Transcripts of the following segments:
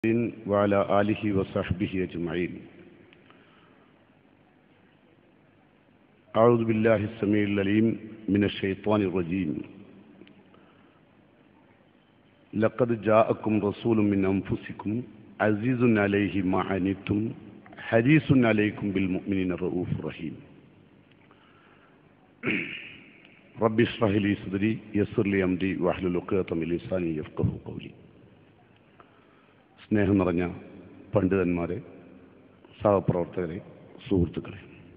وعلى آله وصحبه أجمعين أعوذ بالله السميع العليم من الشيطان الرجيم لقد جاءكم رسول من أنفسكم عزيز عليه ما عنتم حريص عليكم بالمؤمنين الرؤوف الرحيم رب اشرح لي صدري يسر لي أمري واحلل عقدة من لساني يفقهوا قولي സ്നേഹം നിറഞ്ഞ പണ്ഡിതന്മാരെ സഹപ്രവർത്തകരെ സുഹൃത്തുക്കളെ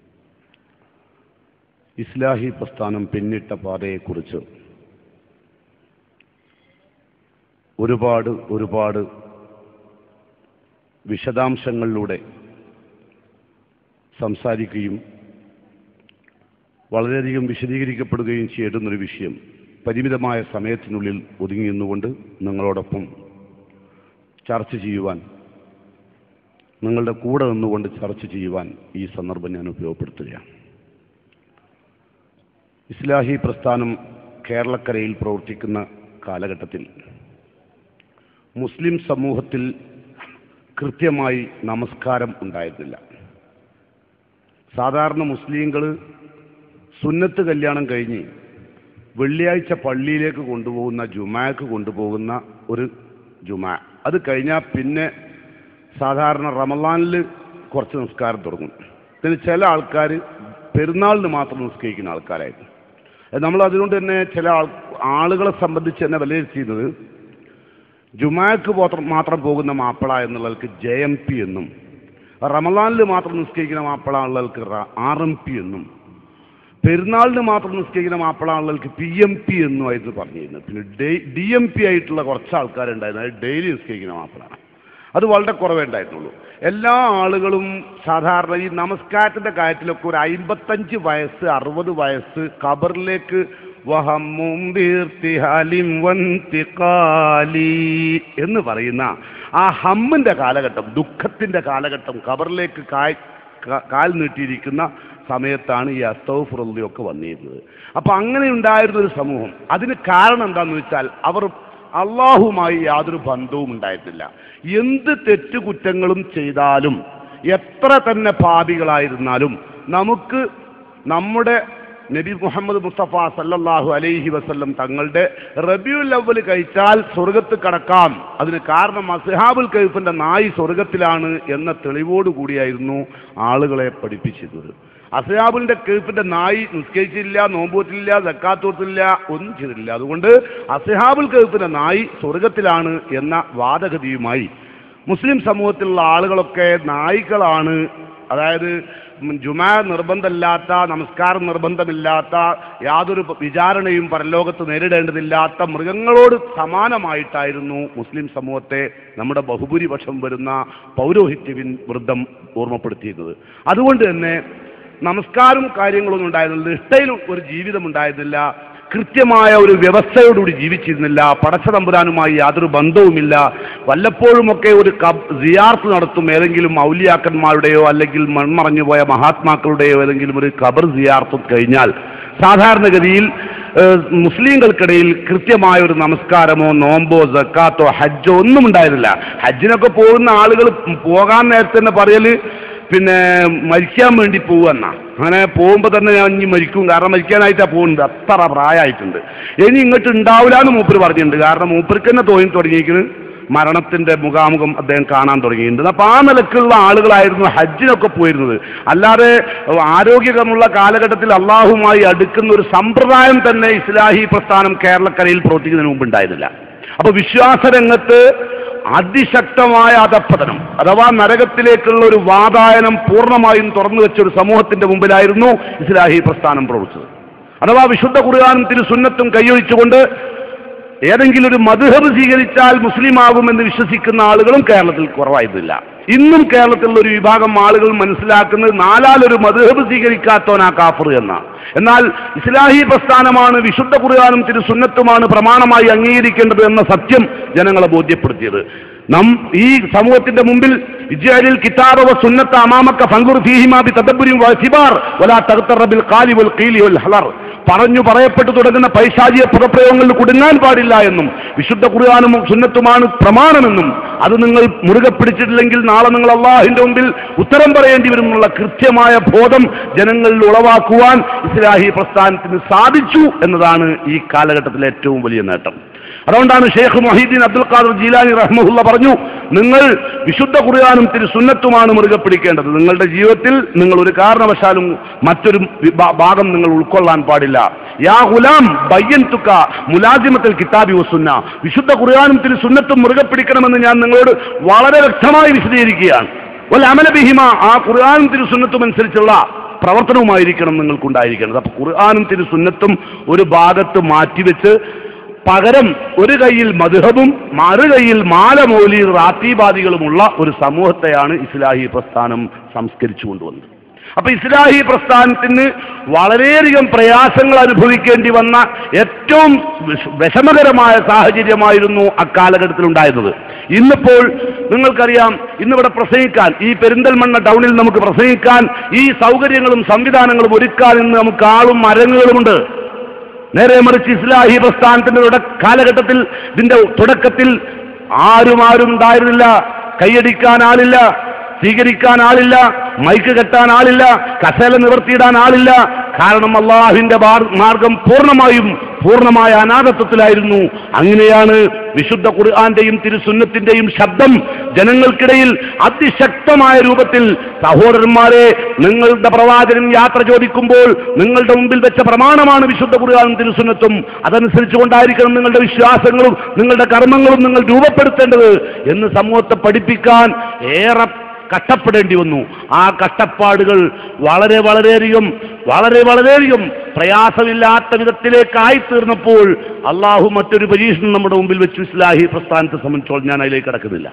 ഇസ്ലാഹി പ്രസ്ഥാനം പിന്നിട്ട പാതയെക്കുറിച്ച് ഒരുപാട് ഒരുപാട് വിശദാംശങ്ങളിലൂടെ സംസാരിക്കുകയും വളരെയധികം വിശദീകരിക്കപ്പെടുകയും ചെയ്യേണ്ടുന്നൊരു വിഷയം പരിമിതമായ സമയത്തിനുള്ളിൽ ഒതുങ്ങി നിന്നുകൊണ്ട് നിങ്ങളോടൊപ്പം ചർച്ച ചെയ്യുവാൻ നിങ്ങളുടെ കൂടെ നിന്നുകൊണ്ട് ചർച്ച ചെയ്യുവാൻ ഈ സന്ദർഭം ഞാൻ ഉപയോഗപ്പെടുത്തുകയാണ് ഇസ്ലാഹി പ്രസ്ഥാനം കേരളക്കരയിൽ പ്രവർത്തിക്കുന്ന കാലഘട്ടത്തിൽ മുസ്ലിം സമൂഹത്തിൽ കൃത്യമായി നമസ്കാരം ഉണ്ടായിരുന്നില്ല സാധാരണ മുസ്ലിങ്ങൾ സുന്നത്ത് കല്യാണം കഴിഞ്ഞ് വെള്ളിയാഴ്ച പള്ളിയിലേക്ക് കൊണ്ടുപോകുന്ന ജുമാക്ക് കൊണ്ടുപോകുന്ന ഒരു ജുമാ അത് കഴിഞ്ഞാൽ പിന്നെ സാധാരണ റമലാനിൽ കുറച്ച് നിസ്കാരം തുടങ്ങും പിന്നെ ചില ആൾക്കാർ പെരുന്നാളിന് മാത്രം നിസ്കരിക്കുന്ന ആൾക്കാരായിരുന്നു നമ്മൾ അതുകൊണ്ട് തന്നെ ചില ആൾ ആളുകളെ സംബന്ധിച്ച് തന്നെ വിലയിരുത്തിയത് ജുമാക്ക് മാത്രം മാത്രം പോകുന്ന മാപ്പിള എന്നുള്ളവർക്ക് ജെ എം പി എന്നും റമലാനിൽ മാത്രം നിസ്കരിക്കുന്ന മാപ്പിള ഉള്ളവർക്ക് ആർ എം പി എന്നും പെരുന്നാളിന് മാത്രം നിസ്കരിക്കുന്ന മാപ്പിള ആളുകൾക്ക് പി എം പി എന്നുമായിരുന്നു പറഞ്ഞിരുന്നത് പിന്നെ ഡി എം പി ആയിട്ടുള്ള കുറച്ച് ആൾക്കാരുണ്ടായിരുന്നു അത് ഡെയിലി നിസ്കരിക്കുന്ന മാപ്പിളാണ് അത് വളരെ കുറവേ ഉണ്ടായിരുന്നുള്ളൂ എല്ലാ ആളുകളും സാധാരണ ഈ നമസ്കാരത്തിൻ്റെ കാര്യത്തിലൊക്കെ ഒരു അമ്പത്തഞ്ച് വയസ്സ് അറുപത് വയസ്സ് ഖബറിലേക്ക് വഹമ്മും ബീർത്തിഹാലിം വന്തിഖാലി എന്ന് പറയുന്ന ആ ഹമ്മിൻ്റെ കാലഘട്ടം ദുഃഖത്തിൻ്റെ കാലഘട്ടം ഖബറിലേക്ക് കായ് കാൽ നീട്ടിയിരിക്കുന്ന സമയത്താണ് ഈ അസ്തൗഫുറൊക്കെ വന്നിരുന്നത് അപ്പം അങ്ങനെ ഉണ്ടായിരുന്ന ഒരു സമൂഹം അതിന് കാരണം എന്താണെന്ന് വെച്ചാൽ അവർ അള്ളാഹുമായി യാതൊരു ബന്ധവും ഉണ്ടായിരുന്നില്ല എന്ത് തെറ്റുകുറ്റങ്ങളും ചെയ്താലും എത്ര തന്നെ പാപികളായിരുന്നാലും നമുക്ക് നമ്മുടെ നബി മുഹമ്മദ് മുസ്തഫ സല്ലല്ലാഹു അലൈഹി വസല്ലം തങ്ങളുടെ റബിയുൽ അവൽ കഴിച്ചാൽ സ്വർഗത്ത് കടക്കാം അതിന് കാരണം അസ്ഹാബുൽ കൈഫിന്റെ നായി സ്വർഗത്തിലാണ് എന്ന തെളിവോട് കൂടിയായിരുന്നു ആളുകളെ പഠിപ്പിച്ചിരുന്നത് അസയാബുലിന്റെ കേപ്പിന്റെ നായി നിസ്കരിച്ചില്ല നോമ്പൂറ്റില്ല സക്കാത്തൂർത്തില്ല ഒന്നും ചെയ്തില്ല അതുകൊണ്ട് അസഹാബുൽ കേപ്പിന്റെ നായി സ്വർഗത്തിലാണ് എന്ന വാദഗതിയുമായി മുസ്ലിം സമൂഹത്തിലുള്ള ആളുകളൊക്കെ നായികളാണ് അതായത് ജുമാ നിർബന്ധമില്ലാത്ത നമസ്കാരം നിർബന്ധമില്ലാത്ത യാതൊരു വിചാരണയും പരലോകത്ത് നേരിടേണ്ടതില്ലാത്ത മൃഗങ്ങളോട് സമാനമായിട്ടായിരുന്നു മുസ്ലിം സമൂഹത്തെ നമ്മുടെ ബഹുഭൂരിപക്ഷം വരുന്ന പൗരോഹിത്യ വൃദ്ധം ഓർമ്മപ്പെടുത്തിയിരുന്നത് അതുകൊണ്ട് തന്നെ നമസ്കാരം കാര്യങ്ങളൊന്നും ഉണ്ടായിരുന്നില്ല നിഷ്ഠയിൽ ഒരു ജീവിതം ഉണ്ടായിരുന്നില്ല കൃത്യമായ ഒരു വ്യവസ്ഥയോടുകൂടി ജീവിച്ചിരുന്നില്ല പടച്ച തമ്പുരാനുമായി യാതൊരു ബന്ധവുമില്ല വല്ലപ്പോഴുമൊക്കെ ഒരു കബ് സിയാർത്ത് നടത്തും ഏതെങ്കിലും ഔലിയാക്കന്മാരുടെയോ അല്ലെങ്കിൽ മൺമറഞ്ഞു പോയ മഹാത്മാക്കളുടെയോ ഏതെങ്കിലും ഒരു ഖബർ സിയാർത്തും കഴിഞ്ഞാൽ സാധാരണഗതിയിൽ മുസ്ലിങ്ങൾക്കിടയിൽ കൃത്യമായ ഒരു നമസ്കാരമോ നോമ്പോ സക്കാത്തോ ഹജ്ജോ ഒന്നും ഉണ്ടായിരുന്നില്ല ഹജ്ജിനൊക്കെ പോകുന്ന ആളുകൾ പോകാൻ നേരത്തെ തന്നെ പറയൽ പിന്നെ മരിക്കാൻ വേണ്ടി പോവുക അങ്ങനെ പോകുമ്പോൾ തന്നെ ഞാൻ ഇനി മരിക്കും കാരണം മരിക്കാനായിട്ടാണ് പോകുന്നത് അത്ര പ്രായമായിട്ടുണ്ട് ഇനി ഇങ്ങോട്ട് ഉണ്ടാവില്ല എന്ന് മൂപ്പർ പറഞ്ഞിട്ടുണ്ട് കാരണം മൂപ്പർക്ക് തന്നെ തോന്നി തുടങ്ങിയിരിക്കുന്നത് മരണത്തിന്റെ മുഖാമുഖം അദ്ദേഹം കാണാൻ തുടങ്ങിയിട്ടുണ്ട് അപ്പോൾ ആ നിലക്കുള്ള ആളുകളായിരുന്നു ഹജ്ജിനൊക്കെ പോയിരുന്നത് അല്ലാതെ ആരോഗ്യകരമുള്ള കാലഘട്ടത്തിൽ അള്ളാഹുമായി അടുക്കുന്ന ഒരു സമ്പ്രദായം തന്നെ ഇസ്ലാഹി പ്രസ്ഥാനം കേരളക്കരയിൽ പ്രവർത്തിക്കുന്നതിന് മുമ്പ് ഉണ്ടായിരുന്നില്ല അപ്പോൾ വിശ്വാസരംഗത്ത് അതിശക്തമായ അധപ്പതനം അഥവാ നരകത്തിലേക്കുള്ള ഒരു വാതായനം പൂർണ്ണമായും തുറന്നു വെച്ച ഒരു സമൂഹത്തിന്റെ മുമ്പിലായിരുന്നു ഇസ്ലാഹി പ്രസ്ഥാനം പ്രവർത്തിച്ചത് അഥവാ വിശുദ്ധ ഖുർആാനും തിരുസുന്നത്തും കൈയൊഴിച്ചുകൊണ്ട് ഏതെങ്കിലും ഒരു മധുഹബ് സ്വീകരിച്ചാൽ മുസ്ലിം ആകുമെന്ന് വിശ്വസിക്കുന്ന ആളുകളും കേരളത്തിൽ കുറവായിരുന്നില്ല ഇന്നും കേരളത്തിലുള്ള ഒരു വിഭാഗം ആളുകൾ മനസ്സിലാക്കുന്നത് നാലാലൊരു മധുഹബ് സ്വീകരിക്കാത്തവനാ കാഫർ എന്ന എന്നാൽ ഇസ്ലാഹി പ്രസ്ഥാനമാണ് വിശുദ്ധ ഖുർആാനും തിരുസുന്നത്തുമാണ് പ്രമാണമായി അംഗീകരിക്കേണ്ടത് എന്ന സത്യം ജനങ്ങളെ ബോധ്യപ്പെടുത്തിയത് നം ഈ സമൂഹത്തിന്റെ മുമ്പിൽ ഇജ്ജാലിൽ കിതാബ വ സുന്നത്ത അമാമക്ക ഫൻഗുർ ഫീഹിമാ ബി തദബ്ബുരിൻ വ ഇസ്തിബാർ വലാ തഗ്തറ ബിൽ ഖാലി വൽ ഖീലി വൽ ഹലർ പറഞ്ഞു പറയപ്പെട്ടു തുടങ്ങുന്ന പൈശാചിക പദപ്രയോഗങ്ങളിൽ കുടുങ്ങാൻ പാടില്ല എന്നും വിശുദ്ധ ഖുർആാനും സുന്നത്തുമാണ് പ്രമാണമെന്നും അത് നിങ്ങൾ മുറുകെ പിടിച്ചിട്ടില്ലെങ്കിൽ നാളെ നിങ്ങൾ അള്ളാഹിന്റെ മുമ്പിൽ ഉത്തരം പറയേണ്ടി വരും എന്നുള്ള കൃത്യമായ ബോധം ജനങ്ങളിൽ ഉളവാക്കുവാൻ ഇസ്ലാഹി പ്രസ്ഥാനത്തിന് സാധിച്ചു എന്നതാണ് ഈ കാലഘട്ടത്തിലെ ഏറ്റവും വലിയ നേട്ടം അതുകൊണ്ടാണ് ഷെയ്ഖ് മൊഹീദ്ദീൻ അബ്ദുൽ ഖാദർ ജീലാനി റഹ്മുല്ല പറഞ്ഞു നിങ്ങൾ വിശുദ്ധ ഖുർആാനും തിരു സുന്നത്തുമാണ് മുറുകെ പിടിക്കേണ്ടത് നിങ്ങളുടെ ജീവിതത്തിൽ നിങ്ങൾ ഒരു കാരണവശാലും മറ്റൊരു വിഭാ- ഭാഗം നിങ്ങൾ ഉൾക്കൊള്ളാൻ പാടില്ല യാ ഗുലാം ബയ്യൻ തുക്ക മുലാജിമത്തിൽ കിതാബി വസുന്ന വിശുദ്ധ ഖുർആാനും തിരു സുന്നത്തും മുറുകെ പിടിക്കണമെന്ന് ഞാൻ നിങ്ങളോട് വളരെ വ്യക്തമായി വിശദീകരിക്കുകയാണ് ഒരു അമല ബിഹിമ ആ ഖുർആാനും തിരു സുന്നത്തും അനുസരിച്ചുള്ള പ്രവർത്തനവുമായിരിക്കണം നിങ്ങൾക്കുണ്ടായിരിക്കുന്നത് അപ്പൊ ഖുർആാനും തിരു സുന്നത്തും ഒരു ഭാഗത്ത് മാറ്റിവെച്ച് പകരം ഒരു കൈയിൽ മധുഹബും മറുകൈയിൽ മാലമൗലി റാത്തീബാദികളുമുള്ള ഒരു സമൂഹത്തെയാണ് ഇസ്ലാഹി പ്രസ്ഥാനം സംസ്കരിച്ചു കൊണ്ടുവന്നത് അപ്പൊ ഇസ്ലാഹി പ്രസ്ഥാനത്തിന് വളരെയധികം പ്രയാസങ്ങൾ അനുഭവിക്കേണ്ടി വന്ന ഏറ്റവും വിഷ- വിഷമകരമായ സാഹചര്യമായിരുന്നു അക്കാലഘട്ടത്തിൽ ഉണ്ടായിരുന്നത് ഇന്നിപ്പോൾ നിങ്ങൾക്കറിയാം ഇന്നിവിടെ പ്രസംഗിക്കാൻ ഈ പെരിന്തൽമണ്ണ ടൗണിൽ നമുക്ക് പ്രസംഗിക്കാൻ ഈ സൗകര്യങ്ങളും സംവിധാനങ്ങളും ഒരുക്കാൻ ഇന്ന് നമുക്ക് ആളും മരങ്ങളുമുണ്ട് നേരെ മറിച്ച് ഇസ്ലാഹി പ്രസ്ഥാനത്തിന്റെ തുട- കാലഘട്ടത്തിൽ ഇതിന്റെ തുടക്കത്തിൽ ആരും ആരും ഉണ്ടായിരുന്നില്ല കൈയടിക്കാൻ ആളില്ല സ്വീകരിക്കാൻ ആളില്ല മൈക്ക് കെട്ടാൻ ആളില്ല കസേല നിവർത്തിയിടാൻ ആളില്ല കാരണം അള്ളാഹിന്റെ മാർ- മാർഗം പൂർണ്ണമായും പൂർണ്ണമായ അനാഥത്വത്തിലായിരുന്നു അങ്ങനെയാണ് വിശുദ്ധ ഖുർആന്റെയും തിരുസുന്നത്തിന്റെയും ശബ്ദം ജനങ്ങൾക്കിടയിൽ അതിശക്തമായ രൂപത്തിൽ സഹോദരന്മാരെ നിങ്ങളുടെ പ്രവാചകൻ യാത്ര ചോദിക്കുമ്പോൾ നിങ്ങളുടെ മുമ്പിൽ വെച്ച പ്രമാണമാണ് വിശുദ്ധ ഖുർആാനും തിരുസുന്നത്തും അതനുസരിച്ച് കൊണ്ടായിരിക്കണം നിങ്ങളുടെ വിശ്വാസങ്ങളും നിങ്ങളുടെ കർമ്മങ്ങളും നിങ്ങൾ രൂപപ്പെടുത്തേണ്ടത് എന്ന് സമൂഹത്തെ പഠിപ്പിക്കാൻ ഏറെ കഷ്ടപ്പെടേണ്ടി വന്നു ആ കഷ്ടപ്പാടുകൾ വളരെ വളരെയധികം വളരെ വളരെയധികം പ്രയാസമില്ലാത്ത വിധത്തിലേക്കായി തീർന്നപ്പോൾ അള്ളാഹു മറ്റൊരു പരീക്ഷണം നമ്മുടെ മുമ്പിൽ വെച്ചു ഇസ്ലാഹി പ്രസ്ഥാനത്തെ സംബന്ധിച്ചോളം ഞാൻ അതിലേക്ക് കടക്കുന്നില്ല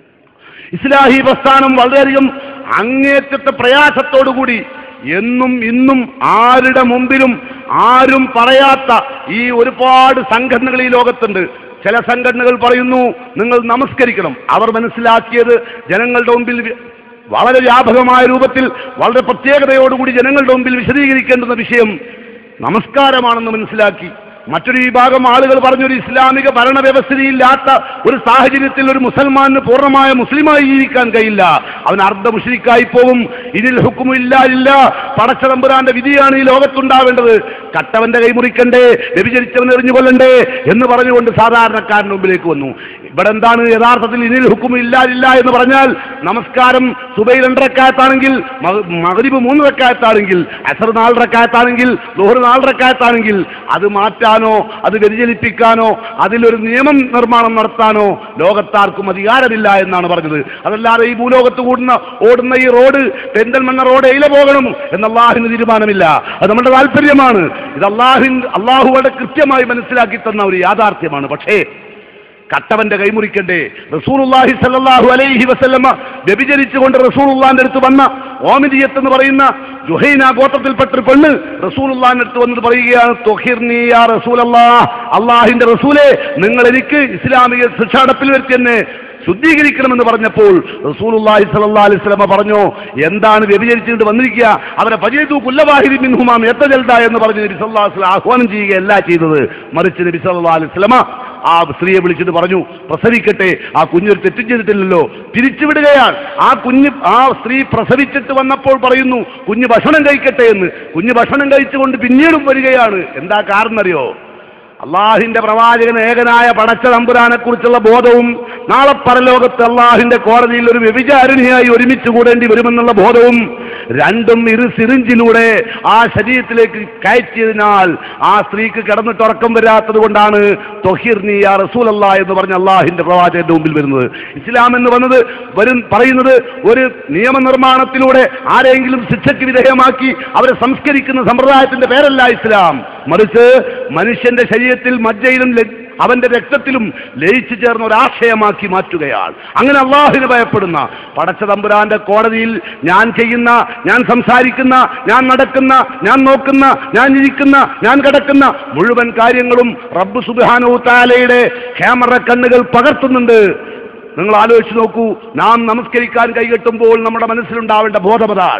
ഇസ്ലാഹി പ്രസ്ഥാനം വളരെയധികം അങ്ങേറ്റത്തെ പ്രയാസത്തോടുകൂടി എന്നും ഇന്നും ആരുടെ മുമ്പിലും ആരും പറയാത്ത ഈ ഒരുപാട് സംഘടനകൾ ഈ ലോകത്തുണ്ട് ചില സംഘടനകൾ പറയുന്നു നിങ്ങൾ നമസ്കരിക്കണം അവർ മനസ്സിലാക്കിയത് ജനങ്ങളുടെ മുമ്പിൽ വി- വളരെ വ്യാപകമായ രൂപത്തിൽ വളരെ പ്രത്യേകതയോടുകൂടി ജനങ്ങളുടെ മുമ്പിൽ വിശദീകരിക്കേണ്ടുന്ന വിഷയം നമസ്കാരമാണെന്ന് മനസ്സിലാക്കി മറ്റൊരു വിഭാഗം ആളുകൾ പറഞ്ഞൊരു ഇസ്ലാമിക ഭരണവ്യവസ്ഥയില്ലാത്ത ഒരു സാഹചര്യത്തിൽ ഒരു മുസൽമാന് പൂർണ്ണമായ മുസ്ലിമായി ജീവിക്കാൻ കഴിയില്ല അവൻ അർദ്ധ മുഷരിക്കായി പോകും ഇതിൽ ഹുക്കുമില്ല ഇല്ല പടച്ചതമ്പുരാന്റെ വിധിയാണ് ഈ ലോകത്തുണ്ടാവേണ്ടത് കട്ടവന്റെ കൈമുറിക്കണ്ടേ വ്യഭിചരിച്ചവൻ എറിഞ്ഞു കൊല്ലണ്ടേ എന്ന് പറഞ്ഞുകൊണ്ട് സാധാരണക്കാരന്റെ മുമ്പിലേക്ക് വന്നു ഇവിടെ എന്താണ് യഥാർത്ഥത്തിൽ ഇനിൽ ഹുക്കുമില്ല ഇല്ല എന്ന് പറഞ്ഞാൽ നമസ്കാരം സുബൈ രണ്ടരക്കായത്താണെങ്കിൽ മകരിബ് മൂന്ന് റക്കായത്താണെങ്കിൽ അസർ നാല് റക്കായത്താണെങ്കിൽ ലോഹർ നാല് റക്കായത്താണെങ്കിൽ അത് മാറ്റാനോ അത് വ്യതിചലിപ്പിക്കാനോ അതിലൊരു നിയമം നിർമ്മാണം നടത്താനോ ലോകത്താർക്കും അധികാരമില്ല എന്നാണ് പറഞ്ഞത് അതല്ലാതെ ഈ ഭൂലോകത്ത് കൂടുന്ന ഓടുന്ന ഈ റോഡ് പെരിന്തൽമണ്ണ റോഡ് എയിലെ പോകണം എന്ന് അള്ളാഹിന് തീരുമാനമില്ല അത് നമ്മുടെ താല്പര്യമാണ് ഇത് അള്ളാഹിൻ അള്ളാഹു വളരെ കൃത്യമായി മനസ്സിലാക്കി തന്ന ഒരു യാഥാർത്ഥ്യമാണ് പക്ഷേ കട്ടവന്റെ കൈമുറിക്കണ്ടേ റസൂലുള്ളാഹി സല്ലല്ലാഹു അലൈഹി വസല്ലമ വ്യഭിചരിച്ചുകൊണ്ട് റസൂലുള്ളാന്റെ അടുത്ത് വന്ന ഓമിദിയത്ത് എന്ന് പറയുന്ന ജുഹൈന ഗോത്രത്തിൽപ്പെട്ട ഒരു പെണ്ണ് റസൂലുള്ളാന്റെ അടുത്ത് വന്നിട്ട് പറയുകയാണ് തൊഹിർനി യാ റസൂലല്ലാഹ് അള്ളാഹിന്റെ റസൂലെ നിങ്ങൾ എനിക്ക് ഇസ്ലാമിക ശിക്ഷാടപ്പിൽ വരുത്തി എന്നെ ശുദ്ധീകരിക്കണമെന്ന് പറഞ്ഞപ്പോൾ റസൂലുള്ളാഹി സ്വല്ലല്ലാഹി അലൈഹി വസല്ലമ പറഞ്ഞു എന്താണ് വ്യഭിചരിച്ചിട്ട് വന്നിരിക്കുക അവരെ പരിചയത്തു കുല്ലവാഹിരി മിൻഹുമാം എത്തജൽദ എന്ന് പറഞ്ഞ് നബി സല്ലല്ലാഹു അലൈഹി വസല്ലം ആഹ്വാനം ചെയ്യുകയല്ല ചെയ്തത് മറിച്ച് നബി സല്ലല്ലാഹു അലൈഹി വസല്ലമ ആ സ്ത്രീയെ വിളിച്ചിട്ട് പറഞ്ഞു പ്രസവിക്കട്ടെ ആ കുഞ്ഞൊരു തെറ്റും ചെയ്തിട്ടില്ലല്ലോ പിരിച്ചുവിടുകയാണ് ആ കുഞ്ഞ് ആ സ്ത്രീ പ്രസവിച്ചിട്ട് വന്നപ്പോൾ പറയുന്നു കുഞ്ഞ് ഭക്ഷണം കഴിക്കട്ടെ എന്ന് കുഞ്ഞ് ഭക്ഷണം കഴിച്ചുകൊണ്ട് പിന്നീടും വരികയാണ് എന്താ കാരണം അറിയോ അള്ളാഹിന്റെ പ്രവാചകൻ ഏകനായ പടച്ച തമ്പുരാനെ കുറിച്ചുള്ള ബോധവും നാളെ പരലോകത്ത് അള്ളാഹിന്റെ കോടതിയിൽ ഒരു വ്യഭിചാരിണിയായി ഒരുമിച്ച് കൂടേണ്ടി വരുമെന്നുള്ള ബോധവും രണ്ടും ഇരു സിറിഞ്ചിലൂടെ ആ ശരീരത്തിലേക്ക് കയറ്റിയതിനാൽ ആ സ്ത്രീക്ക് കിടന്നിട്ട് ഉറക്കം വരാത്തത് കൊണ്ടാണ് തൊഹിർനി യാ റസൂലല്ല എന്ന് പറഞ്ഞ അള്ളാഹിന്റെ പ്രവാചകന്റെ മുമ്പിൽ വരുന്നത് ഇസ്ലാം എന്ന് വന്നത് വരും പറയുന്നത് ഒരു നിയമനിർമ്മാണത്തിലൂടെ ആരെങ്കിലും ശിക്ഷയ്ക്ക് വിധേയമാക്കി അവരെ സംസ്കരിക്കുന്ന സമ്പ്രദായത്തിന്റെ പേരല്ല ഇസ്ലാം മറിച്ച് മനുഷ്യന്റെ ശരീരത്തിൽ മജ്ജയിലും ല- അവന്റെ രക്തത്തിലും ലയിച്ചു ചേർന്ന ഒരാശയമാക്കി മാറ്റുകയാണ് അങ്ങനെ അള്ളാഹിന് ഭയപ്പെടുന്ന പടച്ച തമ്പുരാന്റെ കോടതിയിൽ ഞാൻ ചെയ്യുന്ന ഞാൻ സംസാരിക്കുന്ന ഞാൻ നടക്കുന്ന ഞാൻ നോക്കുന്ന ഞാൻ ഇരിക്കുന്ന ഞാൻ കിടക്കുന്ന മുഴുവൻ കാര്യങ്ങളും റബ്ബ് സുബാനു താലയുടെ ക്യാമറ കണ്ണുകൾ പകർത്തുന്നുണ്ട് നിങ്ങൾ ആലോചിച്ച് നോക്കൂ നാം നമസ്കരിക്കാൻ കൈകെട്ടുമ്പോൾ നമ്മുടെ മനസ്സിലുണ്ടാവേണ്ട ബോധമതാണ്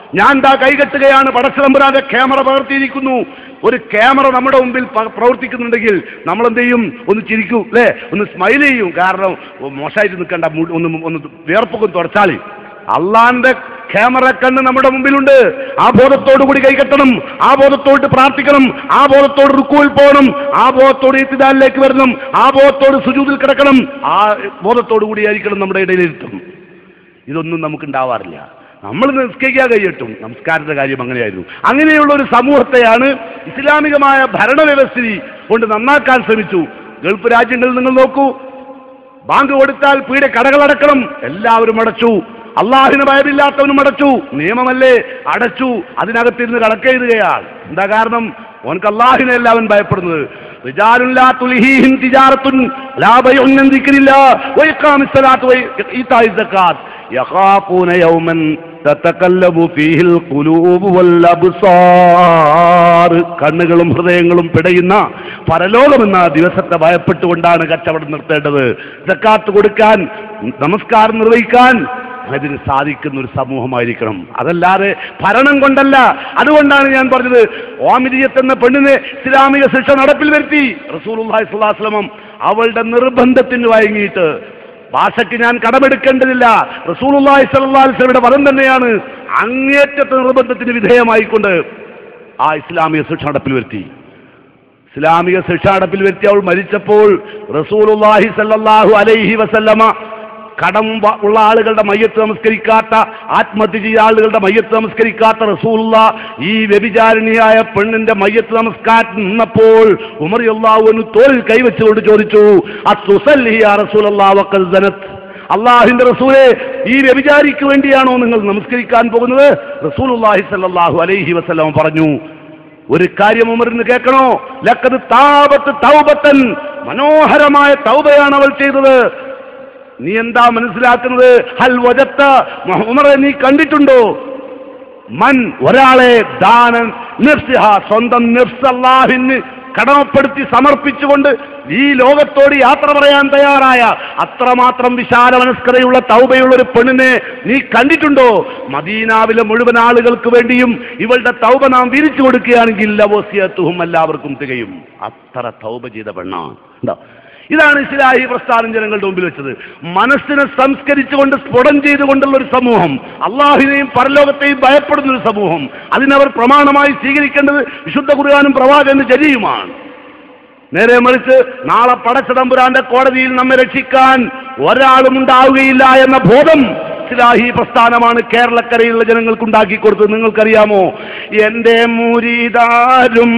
ഞാൻ ദാ കൈകെട്ടുകയാണ് പടച്ചതമ്പുരാന്റെ ക്യാമറ പകർത്തിയിരിക്കുന്നു ഒരു ക്യാമറ നമ്മുടെ മുമ്പിൽ പ- പ്രവർത്തിക്കുന്നുണ്ടെങ്കിൽ നമ്മൾ എന്ത് ചെയ്യും ഒന്ന് ചിരിക്കും അല്ലേ ഒന്ന് സ്മൈൽ ചെയ്യും കാരണം ഓ, മോശമായിട്ട് നിൽക്കണ്ട മു- ഒന്ന് ഒന്ന് വിയർപ്പൊക്കെ തുടച്ചാളി അള്ളാന്റെ ക്യാമറ കണ്ണ് നമ്മുടെ മുമ്പിലുണ്ട് ആ ബോധത്തോടു കൂടി കൈകെട്ടണം ആ ബോധത്തോട് പ്രാർത്ഥിക്കണം ആ ബോധത്തോട് റുക്കുവിൽ പോകണം ആ ബോധത്തോട് ഇത്തിദാലിലേക്ക് വരണം ആ ബോധത്തോട് സുജൂതിൽ കിടക്കണം ആ ബോധത്തോടു കൂടി ആയിരിക്കണം നമ്മുടെ ഇടയിലിരുത്തും ഇതൊന്നും നമുക്ക് ഉണ്ടാവാറില്ല നമ്മൾ നിസ്കരിക്കാൻ കഴിയട്ടും നമസ്കാരത്തിന്റെ കാര്യം അങ്ങനെയായിരുന്നു അങ്ങനെയുള്ള ഒരു സമൂഹത്തെയാണ് ഇസ്ലാമികമായ ഭരണവ്യവസ്ഥിതി കൊണ്ട് നന്നാക്കാൻ ശ്രമിച്ചു ഗൾഫ് രാജ്യങ്ങളിൽ നിങ്ങൾ നോക്കൂ ബാങ്ക് കൊടുത്താൽ പീഡ കടകളടക്കണം എല്ലാവരും അടച്ചു അള്ളാഹിന് ഭയമില്ലാത്തവനും അടച്ചു നിയമമല്ലേ അടച്ചു അതിനകത്തിരുന്ന് കടക്കെഴുതുകയാണ് എന്താ കാരണം ഓനക്ക് അള്ളാഹിനെ അല്ല അവൻ ഭയപ്പെടുന്നത് റിജാലുൻ ലാ തുൽഹീഹിം തിജാറത്തുൻ ലാ ബൈഉൻ അൻ ദിക്രില്ലാ വഇഖാമിസ് സ്വലാത്ത് വഇതാഇ സക്കാത്ത് യഖാഫൂന യൗമൻ തതകല്ലബു ഫീഹിൽ ഖുലൂബു വൽ അബ്സാർ കണ്ണുകളും ഹൃദയങ്ങളും പിടയുന്ന പരലോകമെന്ന ദിവസത്തെ ഭയപ്പെട്ടുകൊണ്ടാണ് കച്ചവടം നിർത്തേണ്ടത് സക്കാത്ത് കൊടുക്കാൻ നമസ്കാരം നിർവഹിക്കാൻ അതിന് സാധിക്കുന്ന ഒരു സമൂഹമായിരിക്കണം അതല്ലാതെ ഭരണം കൊണ്ടല്ല അതുകൊണ്ടാണ് ഞാൻ പറഞ്ഞത് ഓമിരിയത്ത് എന്ന പെണ്ണിനെ ഇസ്ലാമിക ശിക്ഷ നടപ്പിൽ വരുത്തി റസൂലുള്ളാഹി സ്വല്ലല്ലാഹു അലൈഹി വസല്ലം അവളുടെ നിർബന്ധത്തിന് വഴങ്ങിയിട്ട് ഭാഷയ്ക്ക് ഞാൻ കടമെടുക്കേണ്ടതില്ല റസൂലുള്ളാഹി സ്വല്ലല്ലാഹു അലൈഹി വസല്ലമയുടെ പദം തന്നെയാണ് അങ്ങേറ്റത്തെ നിർബന്ധത്തിന് വിധേയമായിക്കൊണ്ട് ആ ഇസ്ലാമിക ശിക്ഷ നടപ്പിൽ വരുത്തി ഇസ്ലാമിക ശിക്ഷ നടപ്പിൽ വരുത്തി അവൾ മരിച്ചപ്പോൾ റസൂലുള്ളാഹി സല്ലല്ലാഹു അലൈഹി വസല്ലമ കടം വ- ഉള്ള ആളുകളുടെ മയ്യത്ത് നമസ്കരിക്കാത്ത ആത്മഹത്യ ചെയ്ത ആളുകളുടെ മയ്യത്ത് നമസ്കരിക്കാത്ത റസൂലുള്ള ഈ വ്യഭിചാരിണിയായ പെണ്ണിന്റെ മയ്യത്ത് നമസ്കാരത്തിൽ നിന്നപ്പോൾ ഉമർ അള്ളാഹുവിന് തോളിൽ കൈവച്ചുകൊണ്ട് ചോദിച്ചു അസുസല്ലിയ റസൂൽ അള്ളാഹിന്റെ റസൂലെ ഈ വ്യഭിചാരിക്ക് വേണ്ടിയാണോ നിങ്ങൾ നമസ്കരിക്കാൻ പോകുന്നത് റസൂലുള്ളാഹി സല്ലല്ലാഹു അലൈഹി വസല്ലം പറഞ്ഞു ഒരു കാര്യം ഉമറിന് കേൾക്കണോ ലക്കത് താപത്ത് തൗബത്തൻ മനോഹരമായ തൗബയാണ് അവൾ ചെയ്തത് നീ എന്താ മനസ്സിലാക്കുന്നത് ഹൽ വജത്ത ഉമറെ നീ കണ്ടിട്ടുണ്ടോ മൻ ഒരാളെ ദാനൻ നിഫ്സിഹ സ്വന്തം നിഫ്സ് അല്ലാഹിന് കടമപ്പെടുത്തി സമർപ്പിച്ചുകൊണ്ട് ഈ ലോകത്തോട് യാത്ര പറയാൻ തയ്യാറായ അത്രമാത്രം വിശാല മനസ്കതയുള്ള തൗബയുള്ള ഒരു പെണ്ണിനെ നീ കണ്ടിട്ടുണ്ടോ മദീനാവിലെ മുഴുവൻ ആളുകൾക്ക് വേണ്ടിയും ഇവളുടെ തൗബ നാം വിരിച്ചു കൊടുക്കുകയാണെങ്കിൽ ലവോസിയത്തുഹും എല്ലാവർക്കും തികയും അത്ര തൗബ ചെയ്ത പെണ്ണാണ് ഉണ്ടോ ഇതാണ് ഇസ്ലാഹി പ്രസ്ഥാനം ജനങ്ങളുടെ മുമ്പിൽ വെച്ചത് മനസ്സിനെ സംസ്കരിച്ചുകൊണ്ട് സ്ഫുടം ചെയ്തുകൊണ്ടുള്ള ഒരു സമൂഹം അള്ളാഹിനെയും പരലോകത്തെയും ഭയപ്പെടുന്ന ഒരു സമൂഹം അതിനവർ പ്രമാണമായി സ്വീകരിക്കേണ്ടത് വിശുദ്ധ കുറുകാനും പ്രവാചകന്റെ ചരിയുമാണ് നേരെ മറിച്ച് നാളെ പടച്ചതമ്പുരാന്റെ കോടതിയിൽ നമ്മെ രക്ഷിക്കാൻ ഒരാളും ഉണ്ടാവുകയില്ല എന്ന ബോധം ഇസ്ലാഹി പ്രസ്ഥാനമാണ് കേരളക്കരയിലുള്ള ജനങ്ങൾക്ക് ഉണ്ടാക്കി കൊടുത്തത് നിങ്ങൾക്കറിയാമോ എന്റെ മുരീതാരും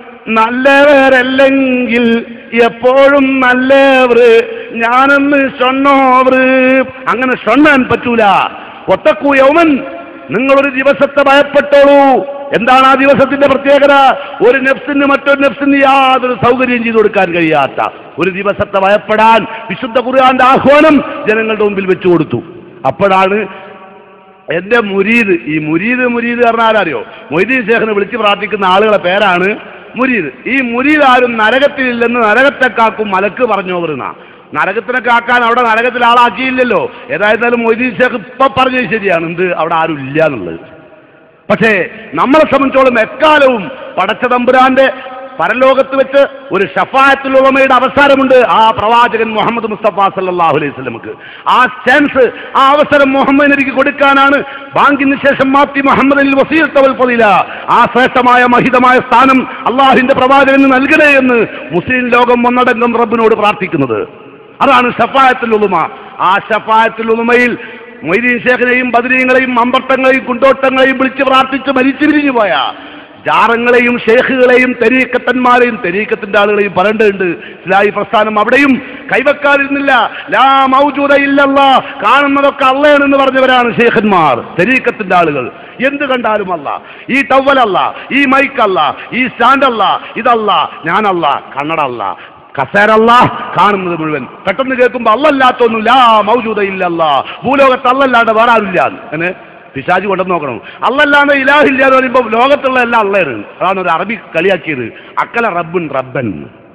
നല്ലവരല്ലെങ്കിൽ എപ്പോഴും നല്ലവർ ഞാനെന്ന് ഷൊണ്ണോവർ അങ്ങനെ ഷൊണ്ണാൻ പറ്റൂല ഒത്തക്കൂ യൗമൻ നിങ്ങളൊരു ദിവസത്തെ ഭയപ്പെട്ടോളൂ എന്താണ് ആ ദിവസത്തിന്റെ പ്രത്യേകത ഒരു നെഫ്സിന് മറ്റൊരു നെഫ്സിന് യാതൊരു സൗകര്യം ചെയ്തു കൊടുക്കാൻ കഴിയാത്ത ഒരു ദിവസത്തെ ഭയപ്പെടാൻ വിശുദ്ധ ഖുർആന്റെ ആഹ്വാനം ജനങ്ങളുടെ മുമ്പിൽ വെച്ചു കൊടുത്തു അപ്പോഴാണ് എന്റെ മുരീദ് ഈ മുരീദ് മുരീദ് പറഞ്ഞാൽ അറിയോ മൊയ്തീൻ ശേഖനെ വിളിച്ച് പ്രാർത്ഥിക്കുന്ന ആളുകളെ പേരാണ് മുരീദ് ഈ മുരീദ് ആരും നരകത്തിലില്ലെന്ന് നരകത്തെ കാക്കും മലക്ക് പറഞ്ഞു വരുന്ന നരകത്തിനെ കാക്കാൻ അവിടെ നരകത്തിൽ ആളാക്കിയില്ലല്ലോ ഏതായിരുന്നാലും മൊയ്തീൻ ശേഖ് ഇപ്പൊ പറഞ്ഞത് ശരിയാണ് എന്ത് അവിടെ ആരും ഇല്ല എന്നുള്ളത് പക്ഷേ നമ്മളെ സംബന്ധിച്ചോളം എക്കാലവും പടച്ചതമ്പുരാന്റെ പരലോകത്ത് വെച്ച് ഒരു ഷഫായത്തുൽ ഉളമയുടെ അവസരമുണ്ട് ആ പ്രവാചകൻ മുഹമ്മദ് മുസ്തഫ സല്ലല്ലാഹു അലൈഹി വസല്ലമക്ക് ആ ചാൻസ് ആ അവസരം മുഹമ്മദ് നബിക്ക് കൊടുക്കാനാണ് ബാങ്കിന് ശേഷം മാറ്റി മുഹമ്മദിൽ വസീർ തവൽ പതില ആ ശ്രേഷ്ഠമായ മഹിതമായ സ്ഥാനം അള്ളാഹിന്റെ പ്രവാചകന് നൽകണേ എന്ന് മുസ്ലിം ലോകം ഒന്നടങ്കം റബ്ബിനോട് പ്രാർത്ഥിക്കുന്നത് അതാണ് ഷഫായത്തുൽ ഉലുമ ആ ഷഫായത്തുൽ ഉലുമയിൽ മൊയ്തീൻ ശേഖനെയും ബദരീങ്ങളെയും അമ്പട്ടങ്ങളെയും കുണ്ടോട്ടങ്ങളെയും വിളിച്ച് പ്രാർത്ഥിച്ച് മരിച്ചു പിരിഞ്ഞു പോയ ജാറങ്ങളെയും ഷേഖുകളെയും തെരീക്കത്തന്മാരെയും തെരീക്കത്തിന്റെ ആളുകളെയും പറയേണ്ടതുണ്ട് ഇസ്ലാഹി പ്രസ്ഥാനം അവിടെയും കൈവക്കാതിരുന്നില്ല ലാ മൗജൂദ ഇല്ലല്ല കാണുന്നതൊക്കെ അള്ളയാണെന്ന് പറഞ്ഞവരാണ് ഷേഖന്മാർ തെരീക്കത്തിന്റെ ആളുകൾ എന്ത് കണ്ടാലും അല്ല ഈ ടവലല്ല ഈ മൈക്കല്ല ഈ സ്റ്റാൻഡല്ല ഇതല്ല ഞാനല്ല കണ്ണടല്ല കസേരല്ല കാണുന്നത് മുഴുവൻ പെട്ടെന്ന് കേൾക്കുമ്പോൾ അല്ലല്ലാത്തൊന്നും ലാ മൗജൂദ ഇല്ലല്ല ഭൂലോകത്ത് അല്ലല്ലാണ്ട് വേറെ ആരുമില്ല അങ്ങനെ പിശാജ് കൊണ്ടെന്ന് നോക്കണം അല്ലല്ലാണ്ട് ഇലാഹില്ല എന്ന് പറയുമ്പോൾ ലോകത്തുള്ള എല്ലാം അള്ളയാണ് അതാണ് ഒരു അറബി കളിയാക്കിയത് അക്കല റബ്ബുൻ റബ്ബൻ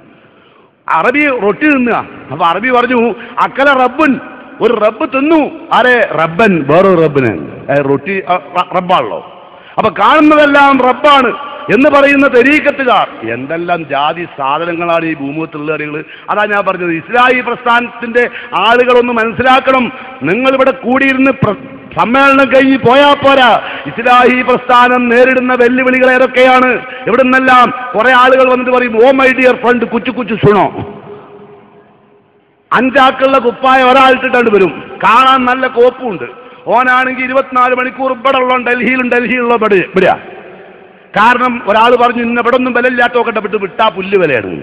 അറബി റൊട്ടി തിന്നുക അപ്പൊ അറബി പറഞ്ഞു അക്കല റബ്ബുൻ ഒരു റബ്ബ് തിന്നു ആരെ റബ്ബൻ വേറൊരു റബ്ബിന് ഏ, റൊട്ടി അ, റ- റബ്ബാണല്ലോ അപ്പൊ കാണുന്നതെല്ലാം റബ്ബാണ് എന്ന് പറയുന്ന തെരീക്കത്തുകാർ എന്തെല്ലാം ജാതി സാധനങ്ങളാണ് ഈ ഭൂമുഖത്തുള്ള അറികൾ അതാ ഞാൻ പറഞ്ഞത് ഇസ്ലാഹി പ്രസ്ഥാനത്തിന്റെ ആളുകളൊന്ന് മനസ്സിലാക്കണം നിങ്ങൾ ഇവിടെ കൂടിയിരുന്ന് പ്ര- സമ്മേളനം കഴിഞ്ഞ് പോയാൽ പോരാ ഇസ്ലാഹി പ്രസ്ഥാനം നേരിടുന്ന വെല്ലുവിളികൾ ഏതൊക്കെയാണ് ഇവിടെ നിന്നെല്ലാം കുറെ ആളുകൾ വന്നിട്ട് പറയും ഓ മൈ ഡിയർ ഫ്രണ്ട് കുച്ചു കുച്ചു സുണോ അഞ്ചാക്കുള്ള കുപ്പായ ഒരാളിട്ടിട്ടുണ്ട് വരും കാണാൻ നല്ല കോപ്പുണ്ട് ഓനാണെങ്കിൽ ഇരുപത്തിനാല് മണിക്കൂർ ഇവിടെ ഉള്ള ഡൽഹിയിലും ഡൽഹിയിലുള്ള ഇവിടെ ഇവിടെയാ കാരണം ഒരാൾ പറഞ്ഞു ഇന്ന് ഇവിടെ ഒന്നും വിലയില്ലാത്ത നോക്കട്ടെ വിട്ട് വിട്ടാ പുല്ല് വിലയാണ്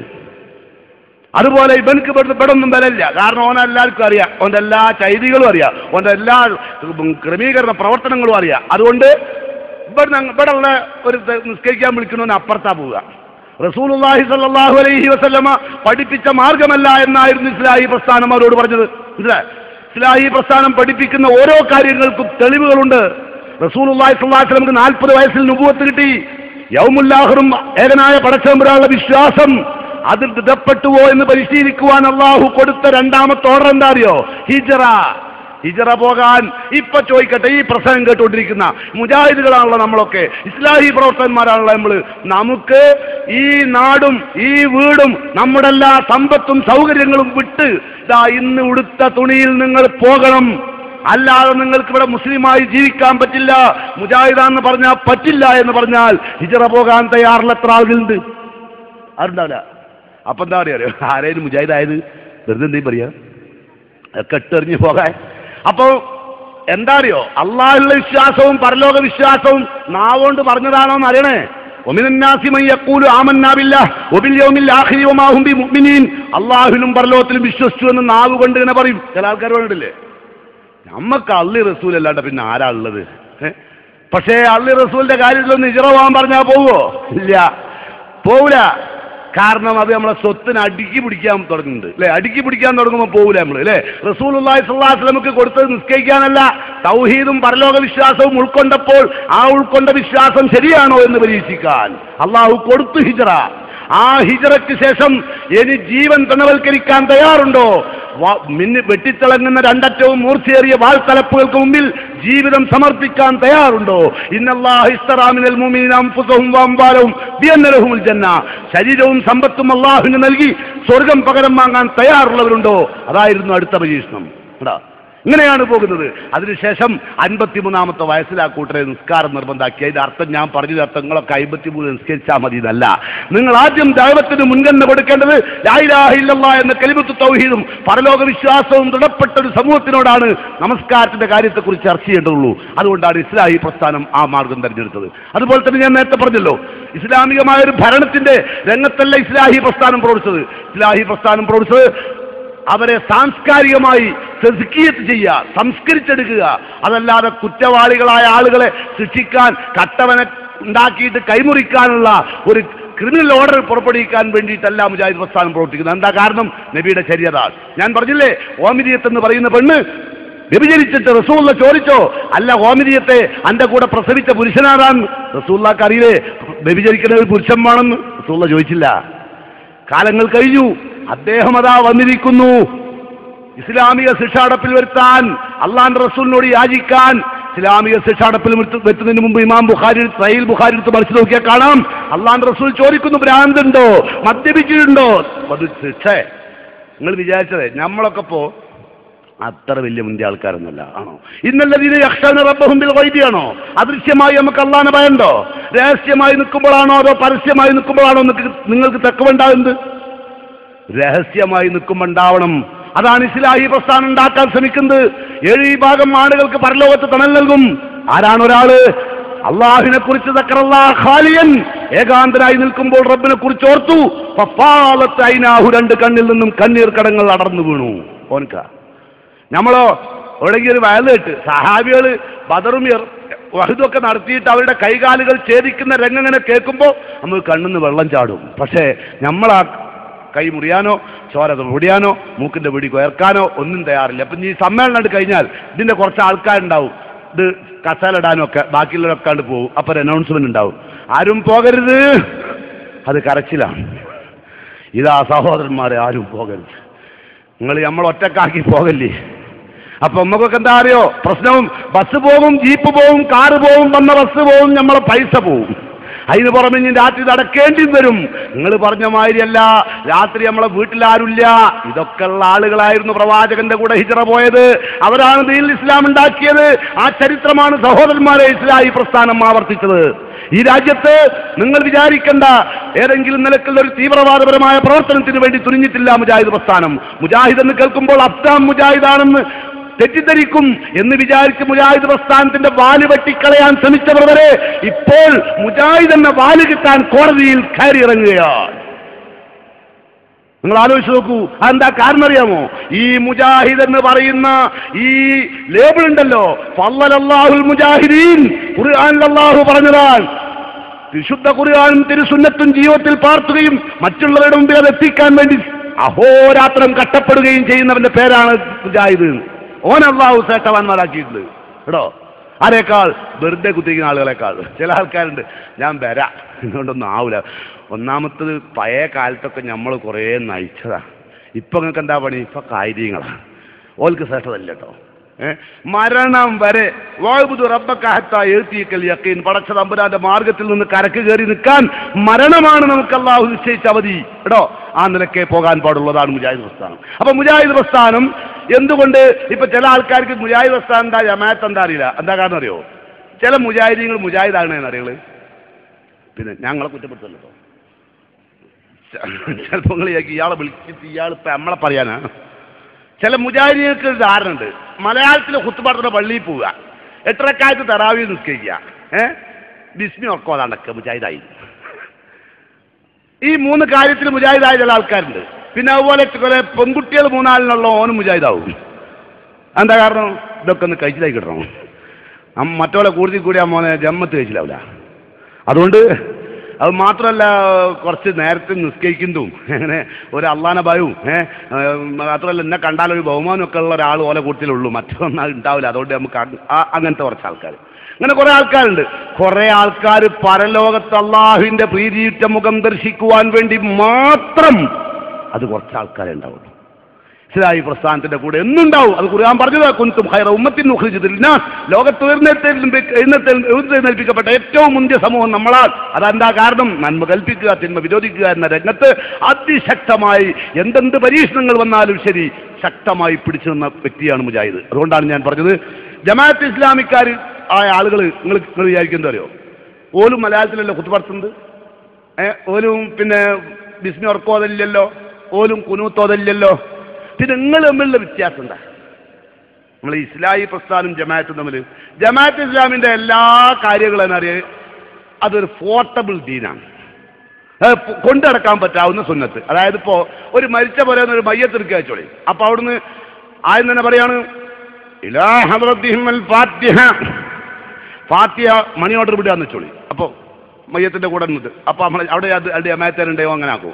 അതുപോലെ ഇവനക്ക് ഇവിടെ ഇവിടെ ഒന്നും വിലയില്ല കാരണം ഓൻ എല്ലാവർക്കും അറിയാം ഓൻ്റെ എല്ലാ ചൈതികളും അറിയാം ഓൻ്റെ എല്ലാ ഉം, ക്രമീകരണ പ്രവർത്തനങ്ങളും അറിയാം അതുകൊണ്ട് ഇവിടെ ഞങ്ങ- ഇവിടെ ഉള്ള ഒരു ത- നിസ്കരിക്കാൻ വിളിക്കണമെന്ന് അപ്പുറത്താ പോവുക റസൂലുള്ളാഹി സ്വല്ലല്ലാഹു അലൈഹി വസല്ലമ പഠിപ്പിച്ച മാർഗമല്ല എന്നായിരുന്നു ഇസ്ലാഹി പ്രസ്ഥാനം അവരോട് പറഞ്ഞത് മനസ്സിലായോ? ഇസ്ലാഹി പ്രസ്ഥാനം പഠിപ്പിക്കുന്ന ഓരോ കാര്യങ്ങൾക്കും തെളിവുകളുണ്ട് റസൂലുള്ളാഹി സ്വല്ലല്ലാഹു അലൈഹി വസല്ലമക്ക് നാൽപ്പത് വയസ്സിൽ നുബുവത്ത് കിട്ടി യൗമുല്ലാഹറും ഏകനായ പടച്ചമ്പുരാനുള്ള വിശ്വാസം അതിൽ ദൃഢപ്പെട്ടുവോ എന്ന് പരിശീലിക്കുവാൻ അള്ളാഹു കൊടുത്ത രണ്ടാമത്തെ ഓർഡർ എന്താ അറിയോ ഹിജറ ഹിജറ പോകാൻ ഇപ്പൊ ചോദിക്കട്ടെ ഈ പ്രസംഗം കേട്ടുകൊണ്ടിരിക്കുന്ന മുജാഹിദുകളാണല്ലോ നമ്മളൊക്കെ ഇസ്ലാഹി പ്രവർത്തകന്മാരാണല്ലോ നമ്മൾ നമുക്ക് ഈ നാടും ഈ വീടും നമ്മുടെ എല്ലാ സമ്പത്തും സൗകര്യങ്ങളും വിട്ട് ഇതാ ഇന്ന് ഉടുത്ത തുണിയിൽ നിങ്ങൾ പോകണം അല്ലാതെ നിങ്ങൾക്ക് ഇവിടെ മുസ്ലിമായി ജീവിക്കാൻ പറ്റില്ല മുജാഹിദാന്ന് പറഞ്ഞാൽ പറ്റില്ല എന്ന് പറഞ്ഞാൽ ഹിജറ പോകാൻ തയ്യാറുള്ള എത്ര ആളുകളുണ്ട് ആരുണ്ടാവില്ല അപ്പൊ എന്താ പറയാ അറിയോ ആരേലും മുജാഹിദായത് വെറുതെ എന്തെങ്കിലും പറയാ ഒക്കെ ഇട്ടെറിഞ്ഞ് പോകാൻ അപ്പോ എന്താ അറിയോ അള്ളാഹുള്ള വിശ്വാസവും പരലോക വിശ്വാസവും നാവുകൊണ്ട് പറഞ്ഞതാണോ എന്ന് അറിയണേ ഒമിനാസിമയ്യൂലു ആമന്നാവില്ല ഒബില്യോമിൽ ആഖിരിയുമാഹും ബി മുഅ്മിനീൻ അള്ളാഹുലും പരലോകത്തിലും വിശ്വസിച്ചു എന്ന് നാവ് കൊണ്ട് ഇങ്ങനെ പറയും ചില ആൾക്കാർ പറഞ്ഞിട്ടില്ലേ നമ്മക്ക് അള്ളി റസൂൽ അല്ലാണ്ട് പിന്നെ ആരാ ഉള്ളത് ഏ? പക്ഷേ അള്ളി റസൂലിന്റെ കാര്യത്തിലൊന്ന് ഇജറ പോകാൻ പറഞ്ഞാൽ പോവോ ഇല്ല പോവില്ല കാരണം അത് നമ്മളെ സ്വത്തിന് അടുക്കി പിടിക്കാൻ തുടങ്ങുന്നുണ്ട് അല്ലെ അടുക്കി പിടിക്കാൻ തുടങ്ങുമ്പോൾ പോവില്ല നമ്മൾ അല്ലെ റസൂൽ നമുക്ക് കൊടുത്തത് നിസ്കരിക്കാനല്ല തൗഹീദും പരലോക വിശ്വാസവും ഉൾക്കൊണ്ടപ്പോൾ ആ ഉൾക്കൊണ്ട വിശ്വാസം ശരിയാണോ എന്ന് പരീക്ഷിക്കാൻ അള്ളാഹു കൊടുത്തു ഹിജറ ആ ഹിജറയ്ക്ക് ശേഷം ഇനി ജീവൻ തണവൽക്കരിക്കാൻ തയ്യാറുണ്ടോ വ- മിന്നി വെട്ടിത്തിളങ്ങുന്ന രണ്ടറ്റവും മൂർച്ചയേറിയ വാൾത്തലപ്പുകൾക്ക് മുമ്പിൽ ജീവിതം സമർപ്പിക്കാൻ തയ്യാറുണ്ടോ ഇന്നല്ലാഹിസ്തറാമിനൽ മുഅ്മിനീന അൻഫുസഹും വഅംവാലഹും ബിഅന്നലഹുമുൽ ജന്ന ശരീരവും സമ്പത്തും അള്ളാഹുവിന് നൽകി സ്വർഗം പകരം വാങ്ങാൻ തയ്യാറുള്ളവരുണ്ടോ അതായിരുന്നു അടുത്ത പരീക്ഷണം കേട്ടോ ഇങ്ങനെയാണ് പോകുന്നത് അതിനുശേഷം അൻപത്തിമൂന്നാമത്തെ വയസ്സിൽ ആ കൂട്ടരെ നിസ്കാരം നിർബന്ധാക്കി അതിന്റെ അർത്ഥം ഞാൻ പറഞ്ഞത് അർത്ഥങ്ങളൊക്കെ അമ്പത്തിമൂന്ന് നിസ്കരിച്ചാൽ മതി എന്നല്ല നിങ്ങൾ ആദ്യം ദൈവത്തിന് മുൻഗണന കൊടുക്കേണ്ടത് ലായിലാഹില്ല എന്ന കലിമത്ത് തൗഹീദും പരലോക വിശ്വാസവും ദൃഢപ്പെട്ട ഒരു സമൂഹത്തിനോടാണ് നമസ്കാരത്തിന്റെ കാര്യത്തെക്കുറിച്ച് ചർച്ച ചെയ്യേണ്ടതുള്ളൂ അതുകൊണ്ടാണ് ഇസ്ലാഹി പ്രസ്ഥാനം ആ മാർഗം തിരഞ്ഞെടുത്തത് അതുപോലെ തന്നെ ഞാൻ നേരത്തെ പറഞ്ഞല്ലോ ഇസ്ലാമികമായ ഒരു ഭരണത്തിന്റെ രംഗത്തല്ല ഇസ്ലാഹി പ്രസ്ഥാനം പ്രവർത്തിച്ചത് ഇസ്ലാഹി പ്രസ്ഥാനം പ്രവർത്തിച്ചത് അവരെ സാംസ്കാരികമായി സെസിക്കിയത്ത് ചെയ്യുക സംസ്കരിച്ചെടുക്കുക അതല്ലാതെ കുറ്റവാളികളായ ആളുകളെ ശിക്ഷിക്കാൻ കട്ടവനെ ഉണ്ടാക്കിയിട്ട് കൈമുറിക്കാനുള്ള ഒരു ക്രിമിനൽ ഓർഡർ പുറപ്പെടുവിക്കാൻ വേണ്ടിയിട്ടല്ല മുജാഹിദ് പ്രസ്ഥാനം പ്രവർത്തിക്കുന്നത് എന്താ കാരണം നബിയുടെ ചര്യത ഞാൻ പറഞ്ഞില്ലേ ഓമിരിയത്ത് എന്ന് പറയുന്ന പെണ്ണ് വ്യഭിചരിച്ചിട്ട് റസൂള്ള ചോദിച്ചോ അല്ല ഓമിരിയത്തെ അന്റെ കൂടെ പ്രസവിച്ച പുരുഷനാരാന്ന് റസൂള്ളക്ക് അറിയില്ലേ വ്യഭിചരിക്കുന്നത് പുരുഷൻ വേണമെന്ന് റസൂള്ള ചോദിച്ചില്ല കാലങ്ങൾ കഴിഞ്ഞു അദ്ദേഹം അതാ വന്നിരിക്കുന്നു ഇസ്ലാമിക ശിക്ഷാടപ്പിൽ വരുത്താൻ അള്ളാന്റെ റസൂലിനോട് യാചിക്കാൻ ഇസ്ലാമിക ശിക്ഷാടപ്പിൽ വരുത്ത- വരുത്തുന്നതിന് മുമ്പ് ഇമാം ബുഖാരി സഹീൽ ബുഖാരി എടുത്ത് മനസ്സിൽ നോക്കിയാൽ കാണാം അള്ളാന്റെ റസൂൽ ചോദിക്കുന്നു ഭ്രാന്തുണ്ടോ മദ്യപിച്ചിട്ടുണ്ടോ അത് ശിക്ഷ നിങ്ങൾ വിചാരിച്ചതേ നമ്മളൊക്കെ ഇപ്പോ അത്ര വലിയ മുന്തിയ ആൾക്കാരൊന്നുമല്ല ആണോ ഇന്നല്ലതിന് യക്ഷാന റബ്ബഹും ബിൽ ഗൈബിയാണോ അദൃശ്യമായി നമുക്ക് അള്ളാനെ ഭയണ്ടോ രഹസ്യമായി നിൽക്കുമ്പോഴാണോ അതോ പരസ്യമായി നിൽക്കുമ്പോഴാണോ നിങ്ങൾക്ക് നിങ്ങൾക്ക് തെക്കുമുണ്ടാകുന്നത് രഹസ്യമായി നിൽക്കുമ്പോണ്ടാവണം അതാണ് ഇസ്ലാഹി പ്രസ്ഥാനം ഉണ്ടാക്കാൻ ശ്രമിക്കുന്നത് ഏഴ് ഈ ഭാഗം ആളുകൾക്ക് പരലോകത്ത് തണൽ നൽകും ആരാണ് ഒരാള് അള്ളാഹിനെ കുറിച്ച് ഖാലിയൻ ഏകാന്തനായി നിൽക്കുമ്പോൾ റബ്ബിനെ കുറിച്ച് ഓർത്തു ഫഫാലത്ത് ഐനാഹു രണ്ട് കണ്ണിൽ നിന്നും കണ്ണീർ കടങ്ങൾ അടർന്നു വീണു ഓൻക നമ്മളോ എവിടെയെങ്കിലും ഒരു വയൽ കേട്ട് സഹാബികൾ ബദറും ഇർ- വഹദൊക്കെ നടത്തിയിട്ട് അവരുടെ കൈകാലുകൾ ഛേദിക്കുന്ന രംഗങ്ങനെ കേൾക്കുമ്പോൾ നമുക്ക് കണ്ണിന്ന് വെള്ളം ചാടും പക്ഷേ നമ്മൾ ആ കൈ മുറിയാനോ ചോര മുടിയാനോ മൂക്കിന്റെ പിടി കുയർക്കാനോ ഒന്നും തയ്യാറില്ല അപ്പം ഈ സമ്മേളനം എടുത്ത് കഴിഞ്ഞാൽ ഇതിന്റെ കുറച്ച് ആൾക്കാരുണ്ടാവും ഇത് കസാലിടാനും ഒക്കെ ബാക്കിയുള്ളവരൊക്കെ കണ്ട് പോകും അപ്പോൾ ഒരു അനൗൺസ്മെന്റ് ഉണ്ടാവും ആരും പോകരുത് അത് കരച്ചിലാണ് ഇതാ സഹോദരന്മാരെ ആരും പോകരുത് നിങ്ങൾ നമ്മൾ ഒറ്റക്കാക്കി പോകല്ലേ അപ്പൊ നമുക്കൊക്കെ എന്താ അറിയോ പ്രശ്നവും ബസ് പോകും ജീപ്പ് പോകും കാറ് പോകും വന്ന ബസ് പോകും നമ്മളെ പൈസ പോവും അതിന് പുറമെ ഇനി രാത്രി നടക്കേണ്ടി വരും നിങ്ങൾ പറഞ്ഞ മാതിരിയല്ല രാത്രി നമ്മളെ വീട്ടിലാരുമില്ല ഇതൊക്കെ ഉള്ള ആളുകളായിരുന്നു പ്രവാചകന്റെ കൂടെ ഹിജറ പോയത് അവരാണ് ദീൻ ഇസ്ലാം ഉണ്ടാക്കിയത് ആ ചരിത്രമാണ് സഹോദരന്മാരെ ഇസ്ലാഹി പ്രസ്ഥാനം ആവർത്തിച്ചത് ഈ രാജ്യത്ത് നിങ്ങൾ വിചാരിക്കേണ്ട ഏതെങ്കിലും നിലക്കുള്ള ഒരു തീവ്രവാദപരമായ പ്രവർത്തനത്തിന് വേണ്ടി തുനിഞ്ഞിട്ടില്ല മുജാഹിദ് പ്രസ്ഥാനം മുജാഹിദ് എന്ന് കേൾക്കുമ്പോൾ അഫ്ഗാൻ മുജാഹിദാണെന്ന് തെറ്റിദ്ധരിക്കും എന്ന് വിചാരിച്ച് മുജാഹിദ് പ്രസ്ഥാനത്തിന്റെ വാല് വെട്ടിക്കളയാൻ ശ്രമിച്ചവർ വരെ ഇപ്പോൾ മുജാഹിദ് എന്ന വാല് കിട്ടാൻ കോടതിയിൽ കയറിയിറങ്ങുകയാണ് നിങ്ങൾ ആലോചിച്ച് നോക്കൂ അതെന്താ കാരണം അറിയാമോ ഈ മുജാഹിദ് എന്ന് പറയുന്ന ഈ ലേബിൾ ഉണ്ടല്ലോ ഫല്ലലല്ലാഹുൽ മുജാഹിദീൻ ഖുർആനിൽ അല്ലാഹു പറഞ്ഞതാണ് വിശുദ്ധ ഖുർആനും തിരുസുന്നത്തും ജീവിതത്തിൽ പാർത്തുകയും മറ്റുള്ളവരുടെ മുമ്പിൽ അത് എത്തിക്കാൻ വേണ്ടി അഹോരാത്രം കഷ്ടപ്പെടുകയും ചെയ്യുന്നവന്റെ പേരാണ് മുജാഹിദ് ഓൻ അള്ളാഹു ശ്രേഷ്ഠവാന്മാരാക്കിയിട്ടുണ്ട് കേട്ടോ ആരേക്കാൾ വെറുതെ കുത്തിക്കുന്ന ആളുകളെക്കാൾ ചില ആൾക്കാരുണ്ട് ഞാൻ വരാം ഇതുകൊണ്ടൊന്നും ആവില്ല ഒന്നാമത്തത് പഴയ കാലത്തൊക്കെ നമ്മൾ കുറേ നയിച്ചതാ ഇപ്പൊ നിങ്ങൾക്ക് എന്താ പണി ഇപ്പൊ കാര്യങ്ങളാണ് ഓൽക്ക് ശ്രേഷ്ഠതല്ല കേട്ടോ ഏ? മരണം വരെ വാഴുബുദു റബ്ബക്കാഹത്ത എഴുത്തിക്കൽ യക്കീൻ പടച്ച തമ്പുരാന്റെ മാർഗത്തിൽ നിന്ന് കരക്ക് കയറി നിൽക്കാൻ മരണമാണ് നമുക്ക് അള്ളാഹു നിശ്ചയിച്ച അവധി കേട്ടോ ആ നിലക്കേ പോകാൻ പാടുള്ളതാണ് മുജാഹിദ് പ്രസ്ഥാനം അപ്പൊ മുജാഹിദ് പ്രസ്ഥാനം എന്തുകൊണ്ട് ഇപ്പൊ ചില ആൾക്കാർക്ക് മുജാഹിദ് പ്രസ്ഥാനം എന്താ ജമാഅത്ത് എന്താ അറിയില്ല എന്താ കാരണം അറിയോ ചില മുജാഹിദീങ്ങൾ മുജാഹിദാണെന്ന് അറിയുള്ളൂ പിന്നെ ഞങ്ങളെ കുറ്റപ്പെടുത്തല്ലോ ചിലപ്പോൾ നിങ്ങൾ വിചാരിക്കും ഇയാളെ വിളിച്ചിട്ട് ഇയാൾ ഇപ്പം നമ്മളെ പറയാനാ ചില മുജാഹിദികൾക്ക് ഒരു ധാരണ ഉണ്ട് മലയാളത്തിൽ കുത്തുപാടത്തിന്റെ പള്ളിയിൽ പോവുക എട്ടരക്കാലത്ത് തറാവി നിസ്കരിക്കുക ഏ ബിസ്മി ഉറക്കോ അതാണ്ടൊക്കെ മുജാഹിദായി ഈ മൂന്ന് കാര്യത്തിൽ മുജാഹിദായ ചില ആൾക്കാരുണ്ട് പിന്നെ അതുപോലെ കുറെ പെൺകുട്ടികൾ മൂന്നാലിനുള്ള ഓനും മുജാഹിദാവും എന്താ കാരണം ഇതൊക്കെ ഒന്ന് കഴിച്ചിലായി കിട്ടണം അം- മറ്റോളെ കൂടുതൽ കൂടി ആ മോനെ ജമ്മത്ത് കഴിച്ചിലാവില്ല അതുകൊണ്ട് അത് മാത്രമല്ല കുറച്ച് നേരത്തെ നിസ്കരിക്കുന്നതും അങ്ങനെ ഒരു അള്ളാന ഭയവും ഏഹ് മാത്രമല്ല എന്നെ കണ്ടാൽ ഒരു ബഹുമാനമൊക്കെ ഉള്ള ഒരാൾ ഓലെ കൂട്ടത്തിലുള്ളൂ മറ്റൊന്നും അത് ഉണ്ടാവില്ല അതുകൊണ്ട് നമുക്ക് അ- ആ- അങ്ങനത്തെ കുറച്ച് ആൾക്കാർ അങ്ങനെ കുറെ ആൾക്കാരുണ്ട് കുറെ ആൾക്കാർ പരലോകത്ത് അള്ളാഹുവിന്റെ പ്രീതിയുറ്റ മുഖം ദർശിക്കുവാൻ വേണ്ടി മാത്രം അത് കുറച്ച് ആൾക്കാരെ ഉണ്ടാവുള്ളൂ ഇസ്ലാഹി പ്രസ്ഥാനത്തിന്റെ കൂടെ എന്നുണ്ടാവും അത് ഖുർആൻ പറഞ്ഞത് കുന്തും ഖൈറ ഉമ്മത്തിൻ ഉഖ്രിജത്തിൽ നാസ് ലോകത്ത് എഴുന്നേൽപ്പിക്കപ്പെട്ട ഏറ്റവും മുന്തിയ സമൂഹം നമ്മളാൽ അതെന്താ കാരണം നന്മ കൽപ്പിക്കുക തിന്മ വിരോധിക്കുക എന്ന രംഗത്ത് അതിശക്തമായി എന്തെന്ത് പരീക്ഷണങ്ങൾ വന്നാലും ശരി ശക്തമായി പിടിച്ചു നിന്ന വ്യക്തിയാണ് മുജാഹിദ് അതുകൊണ്ടാണ് ഞാൻ പറഞ്ഞത് ജമാഅത്ത് ഇസ്ലാമിക്കാർ ആയ ആളുകൾ നിങ്ങൾ നിങ്ങൾ വിചാരിക്കുന്നത് അറിയോ ഓലും മലയാളത്തിലല്ലോ കുത്തുപറത്തുന്നത് ഏ, ഓലും പിന്നെ ബിസ്മി ഉറക്കോതല്ലല്ലോ ഓലും കുനൂത്തോതല്ലല്ലോ പിന്നെ നിങ്ങൾ തമ്മിലുള്ള വ്യത്യാസം എന്താ നമ്മൾ ഇസ്ലാഹി പ്രസ്ഥാനം ജമാഅത്തും തമ്മിൽ ജമാഅത്ത് ഇസ്ലാമിന്റെ എല്ലാ കാര്യങ്ങളും എന്നറിയ അതൊരു ഫോർട്ടബിൾ ദീനാണ് അത് പൊ- കൊണ്ടു നടക്കാൻ പറ്റാവുന്ന സുന്നത്ത് അതായത് ഇപ്പോ ഒരു മരിച്ച പോലെ ഒരു മയ്യത്തെടുക്കുക വെച്ചോളി അപ്പൊ അവിടുന്ന് ആദ്യം തന്നെ പറയാണ് ഇലാ ഹദ്റത്തിഹിം അൽ ഫാത്തിഹ ഫാത്തിഹ മണി ഓർഡർ വിടുകയെന്ന് വെച്ചോളി അപ്പോ മയ്യത്തിന്റെ കൂടെ നിന്നിട്ട് അപ്പൊ നമ്മൾ അവിടെ അത് അവിടെ ജമാഅത്തേനുണ്ടെയോ അങ്ങനെ ആക്കും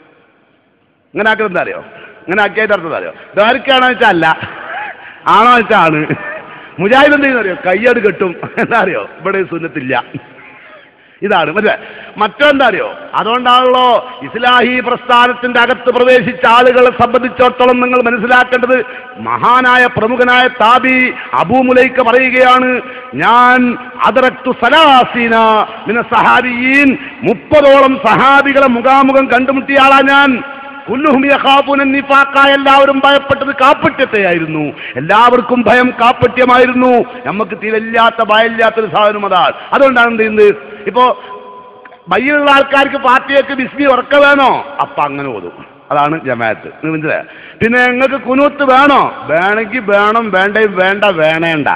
ഇങ്ങനെ ആക്കുന്നത് എന്താ അറിയോ ഇങ്ങനെ ആക്കിയായിട്ട് അർത്ഥം എന്താ അറിയോ ദാരിക്കാണോ വെച്ചാൽ അല്ല ആണോ വെച്ചാൽ ആണ് മുജാഹിദ് എന്ത് ചെയ്യുന്ന അറിയോ കയ്യട് കെട്ടും എന്താ അറിയോ ഇവിടെ സുന്നത്തില്ല ഇതാണ് മറ്റേ മറ്റെന്താ അറിയോ അതുകൊണ്ടാണല്ലോ ഇസ്ലാഹി പ്രസ്ഥാനത്തിന്റെ അകത്ത് പ്രവേശിച്ച ആളുകളെ സംബന്ധിച്ചിടത്തോളം നിങ്ങൾ മനസ്സിലാക്കേണ്ടത് മഹാനായ പ്രമുഖനായ താബി അബൂമുലൈക്ക പറയുകയാണ് ഞാൻ അതറക്തു സലാസീന മിന സഹാബിയീൻ മുപ്പതോളം സഹാബികളെ മുഖാമുഖം കണ്ടുമുട്ടിയ ആളാ ഞാൻ കുല്ലുഹും യഖാഫൂന നിഫാഖ എല്ലാവരും ഭയപ്പെട്ടത് കാപ്പറ്റ്യത്തെയായിരുന്നു എല്ലാവർക്കും ഭയം കാപ്പറ്റ്യമായിരുന്നു നമുക്ക് തീരില്ലാത്ത ഭയമില്ലാത്തൊരു സാധനം അതാണ് അതുകൊണ്ടാണ് എന്ത് ചെയ്യുന്നത് ഇപ്പോ ഭയ്യുള്ള ആൾക്കാർക്ക് പാർട്ടിയൊക്കെ ബിസ്മി ഉറക്ക വേണോ അപ്പൊ അങ്ങനെ ഓതും അതാണ് ജമാഅത്ത് നിങ്ങൾ മനസ്സിലായോ? പിന്നെ നിങ്ങൾക്ക് കുനൂത്ത് വേണോ വേണമെങ്കിൽ വേണം വേണ്ടയും വേണ്ട വേണേണ്ട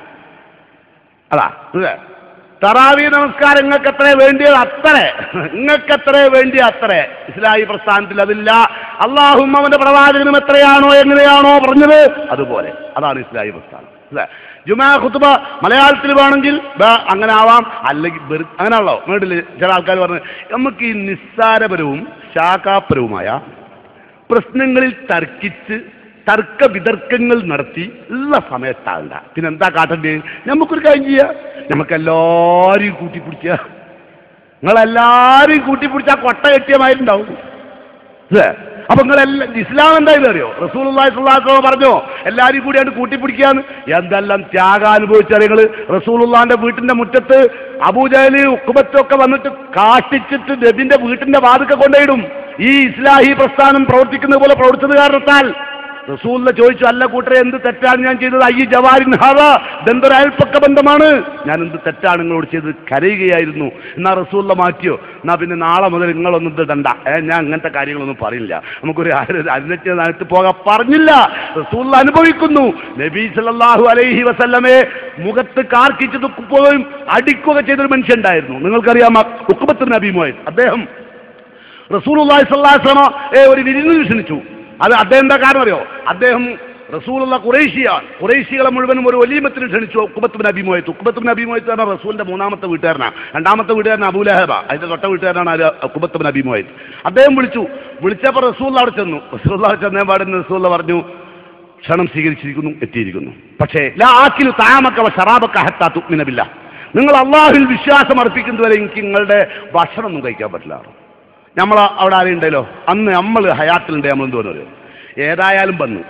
അതാ ഇല്ലേ? തറാവി നമസ്കാരം നിങ്ങൾക്ക് എത്ര വേണ്ടിയത് അത്രേ നിങ്ങൾക്ക് എത്ര വേണ്ടി അത്രേ ഇസ്ലാഹി പ്രസ്ഥാനത്തിൽ അതില്ല അള്ളാഹും അവന്റെ പ്രവാചകനും എത്രയാണോ എങ്ങനെയാണോ പറഞ്ഞത് അതുപോലെ അതാണ് ഇസ്ലാഹി പ്രസ്ഥാനം അല്ലേ ജുമാ ഖുത്ബ മലയാളത്തിൽ വേണമെങ്കിൽ ബ- അങ്ങനെ ആവാം അല്ലെങ്കിൽ വെറു- അങ്ങനെയാണല്ലോ വീട്ടിൽ ചില ആൾക്കാർ പറഞ്ഞു നമുക്ക് ഈ നിസ്സാരപരവും ശാഖാപരവുമായ പ്രശ്നങ്ങളിൽ തർക്കിച്ച് തർക്ക വിതർക്കങ്ങൾ നടത്തി ഉള്ള സമയത്താകണ്ട പിന്നെ എന്താ കാട്ടണ്ടേ നമുക്കൊരു കാര്യം ചെയ്യാം നമുക്കെല്ലാവരെയും കൂട്ടിപ്പിടിക്കുക നിങ്ങളെല്ലാവരെയും കൂട്ടിപ്പിടിച്ചാൽ കൊട്ട കെട്ടിയമായിട്ടുണ്ടാവും അല്ലേ അപ്പൊ നിങ്ങളെല്ലാം ഇസ്ലാം എന്തായാലും അറിയോ റസൂൽ അള്ളാഹി പറഞ്ഞോ എല്ലാവരും കൂടിയാണ് കൂട്ടിപ്പിടിക്കാന്ന് എന്തെല്ലാം ത്യാഗം അനുഭവിച്ചാൽ നിങ്ങൾ റസൂലുള്ളാന്റെ വീട്ടിന്റെ മുറ്റത്ത് അബൂജഹല് ഉക്കുബത്തൊക്കെ വന്നിട്ട് കാട്ടിച്ചിട്ട് നബിന്റെ വീട്ടിന്റെ വാതുക്കെ കൊണ്ടുപോയിടും ഈ ഇസ്ലാഹി പ്രസ്ഥാനം പ്രവർത്തിക്കുന്നത് പോലെ പ്രവർത്തിച്ചത് കാരണത്താൽ റസൂലിനെ ചോദിച്ചു അല്ല കൂട്ടരെ എന്ത് തെറ്റാണ് ഞാൻ ചെയ്തത് അയ്യ ജവാരിൻ ഹാറ ഇതെന്തൊരു അയൽപ്പക്ക ബന്ധമാണ് ഞാൻ എന്ത് തെറ്റാണ് നിങ്ങളോട് ചെയ്തത് കരയുകയായിരുന്നു എന്നാ റസൂലിനെ മാറ്റിയോ എന്നാ പിന്നെ നാളെ മുതൽ നിങ്ങളൊന്നും ഇത് ഇടണ്ട ഏ, ഞാൻ അങ്ങനത്തെ കാര്യങ്ങളൊന്നും പറയില്ല നമുക്കൊരു അതിനകത്ത് പോകാൻ പറഞ്ഞില്ല റസൂൽ അനുഭവിക്കുന്നു നബി സല്ലല്ലാഹു അലൈഹി വസല്ലമെ മുഖത്ത് കാർക്കിച്ച് തുക്കുപോയും അടിക്കുക ചെയ്തൊരു മനുഷ്യൻ ഉണ്ടായിരുന്നു നിങ്ങൾക്കറിയാം ഉക്കുബത്ത് നബി മോയൻ അദ്ദേഹം റസൂലുള്ളാഹി സ്വല്ലല്ലാഹു അലൈഹി വസല്ലമ ഏ, ഒരു വിരുന്നിന് ക്ഷണിച്ചു അത് അദ്ദേഹം എന്താ കാരണം അറിയോ അദ്ദേഹം റസൂലുള്ള കുറേശിയാണ് കുറേശികളെ മുഴുവനും ഒരു ഒലീമത്തിന് ക്ഷണിച്ചു ഉക്കുബത്തുബിൻ അഭിമോയത്ത് ഉക്കുബത്തുബിൻ അഭിമോയത്ത് പറഞ്ഞാൽ റസൂലിന്റെ മൂന്നാമത്തെ വീട്ടുകാരനാണ് രണ്ടാമത്തെ വീട്ടുകാരൻ അബൂലഹബ അതിന്റെ തൊട്ട വീട്ടുകാരനാണ് ആര് ഉക്കുബത്തുബിൻ അഭിമോയത്ത് അദ്ദേഹം വിളിച്ചു വിളിച്ചപ്പോൾ റസൂൽ അവിടെ ചെന്നു റസൂൽ അവിടെ ചെന്നേ പാടുന്ന റസൂൽ പറഞ്ഞു ക്ഷണം സ്വീകരിച്ചിരിക്കുന്നു എത്തിയിരിക്കുന്നു പക്ഷേ ലാ ആക്കിൽ താമക്കവ ഷറാബക്ക ഹത്താ തുക്മിനബില്ല നിങ്ങൾ അള്ളാഹുവിൽ വിശ്വാസം അർപ്പിക്കുന്നതുവരെ എനിക്ക് നിങ്ങളുടെ ഭക്ഷണമൊന്നും കഴിക്കാൻ പറ്റില്ല നമ്മൾ അവിടെ ആരുണ്ടല്ലോ അന്ന് നമ്മൾ ഹയാത്തിലുണ്ട് നമ്മൾ എന്ത് പറഞ്ഞു ഏതായാലും വന്നു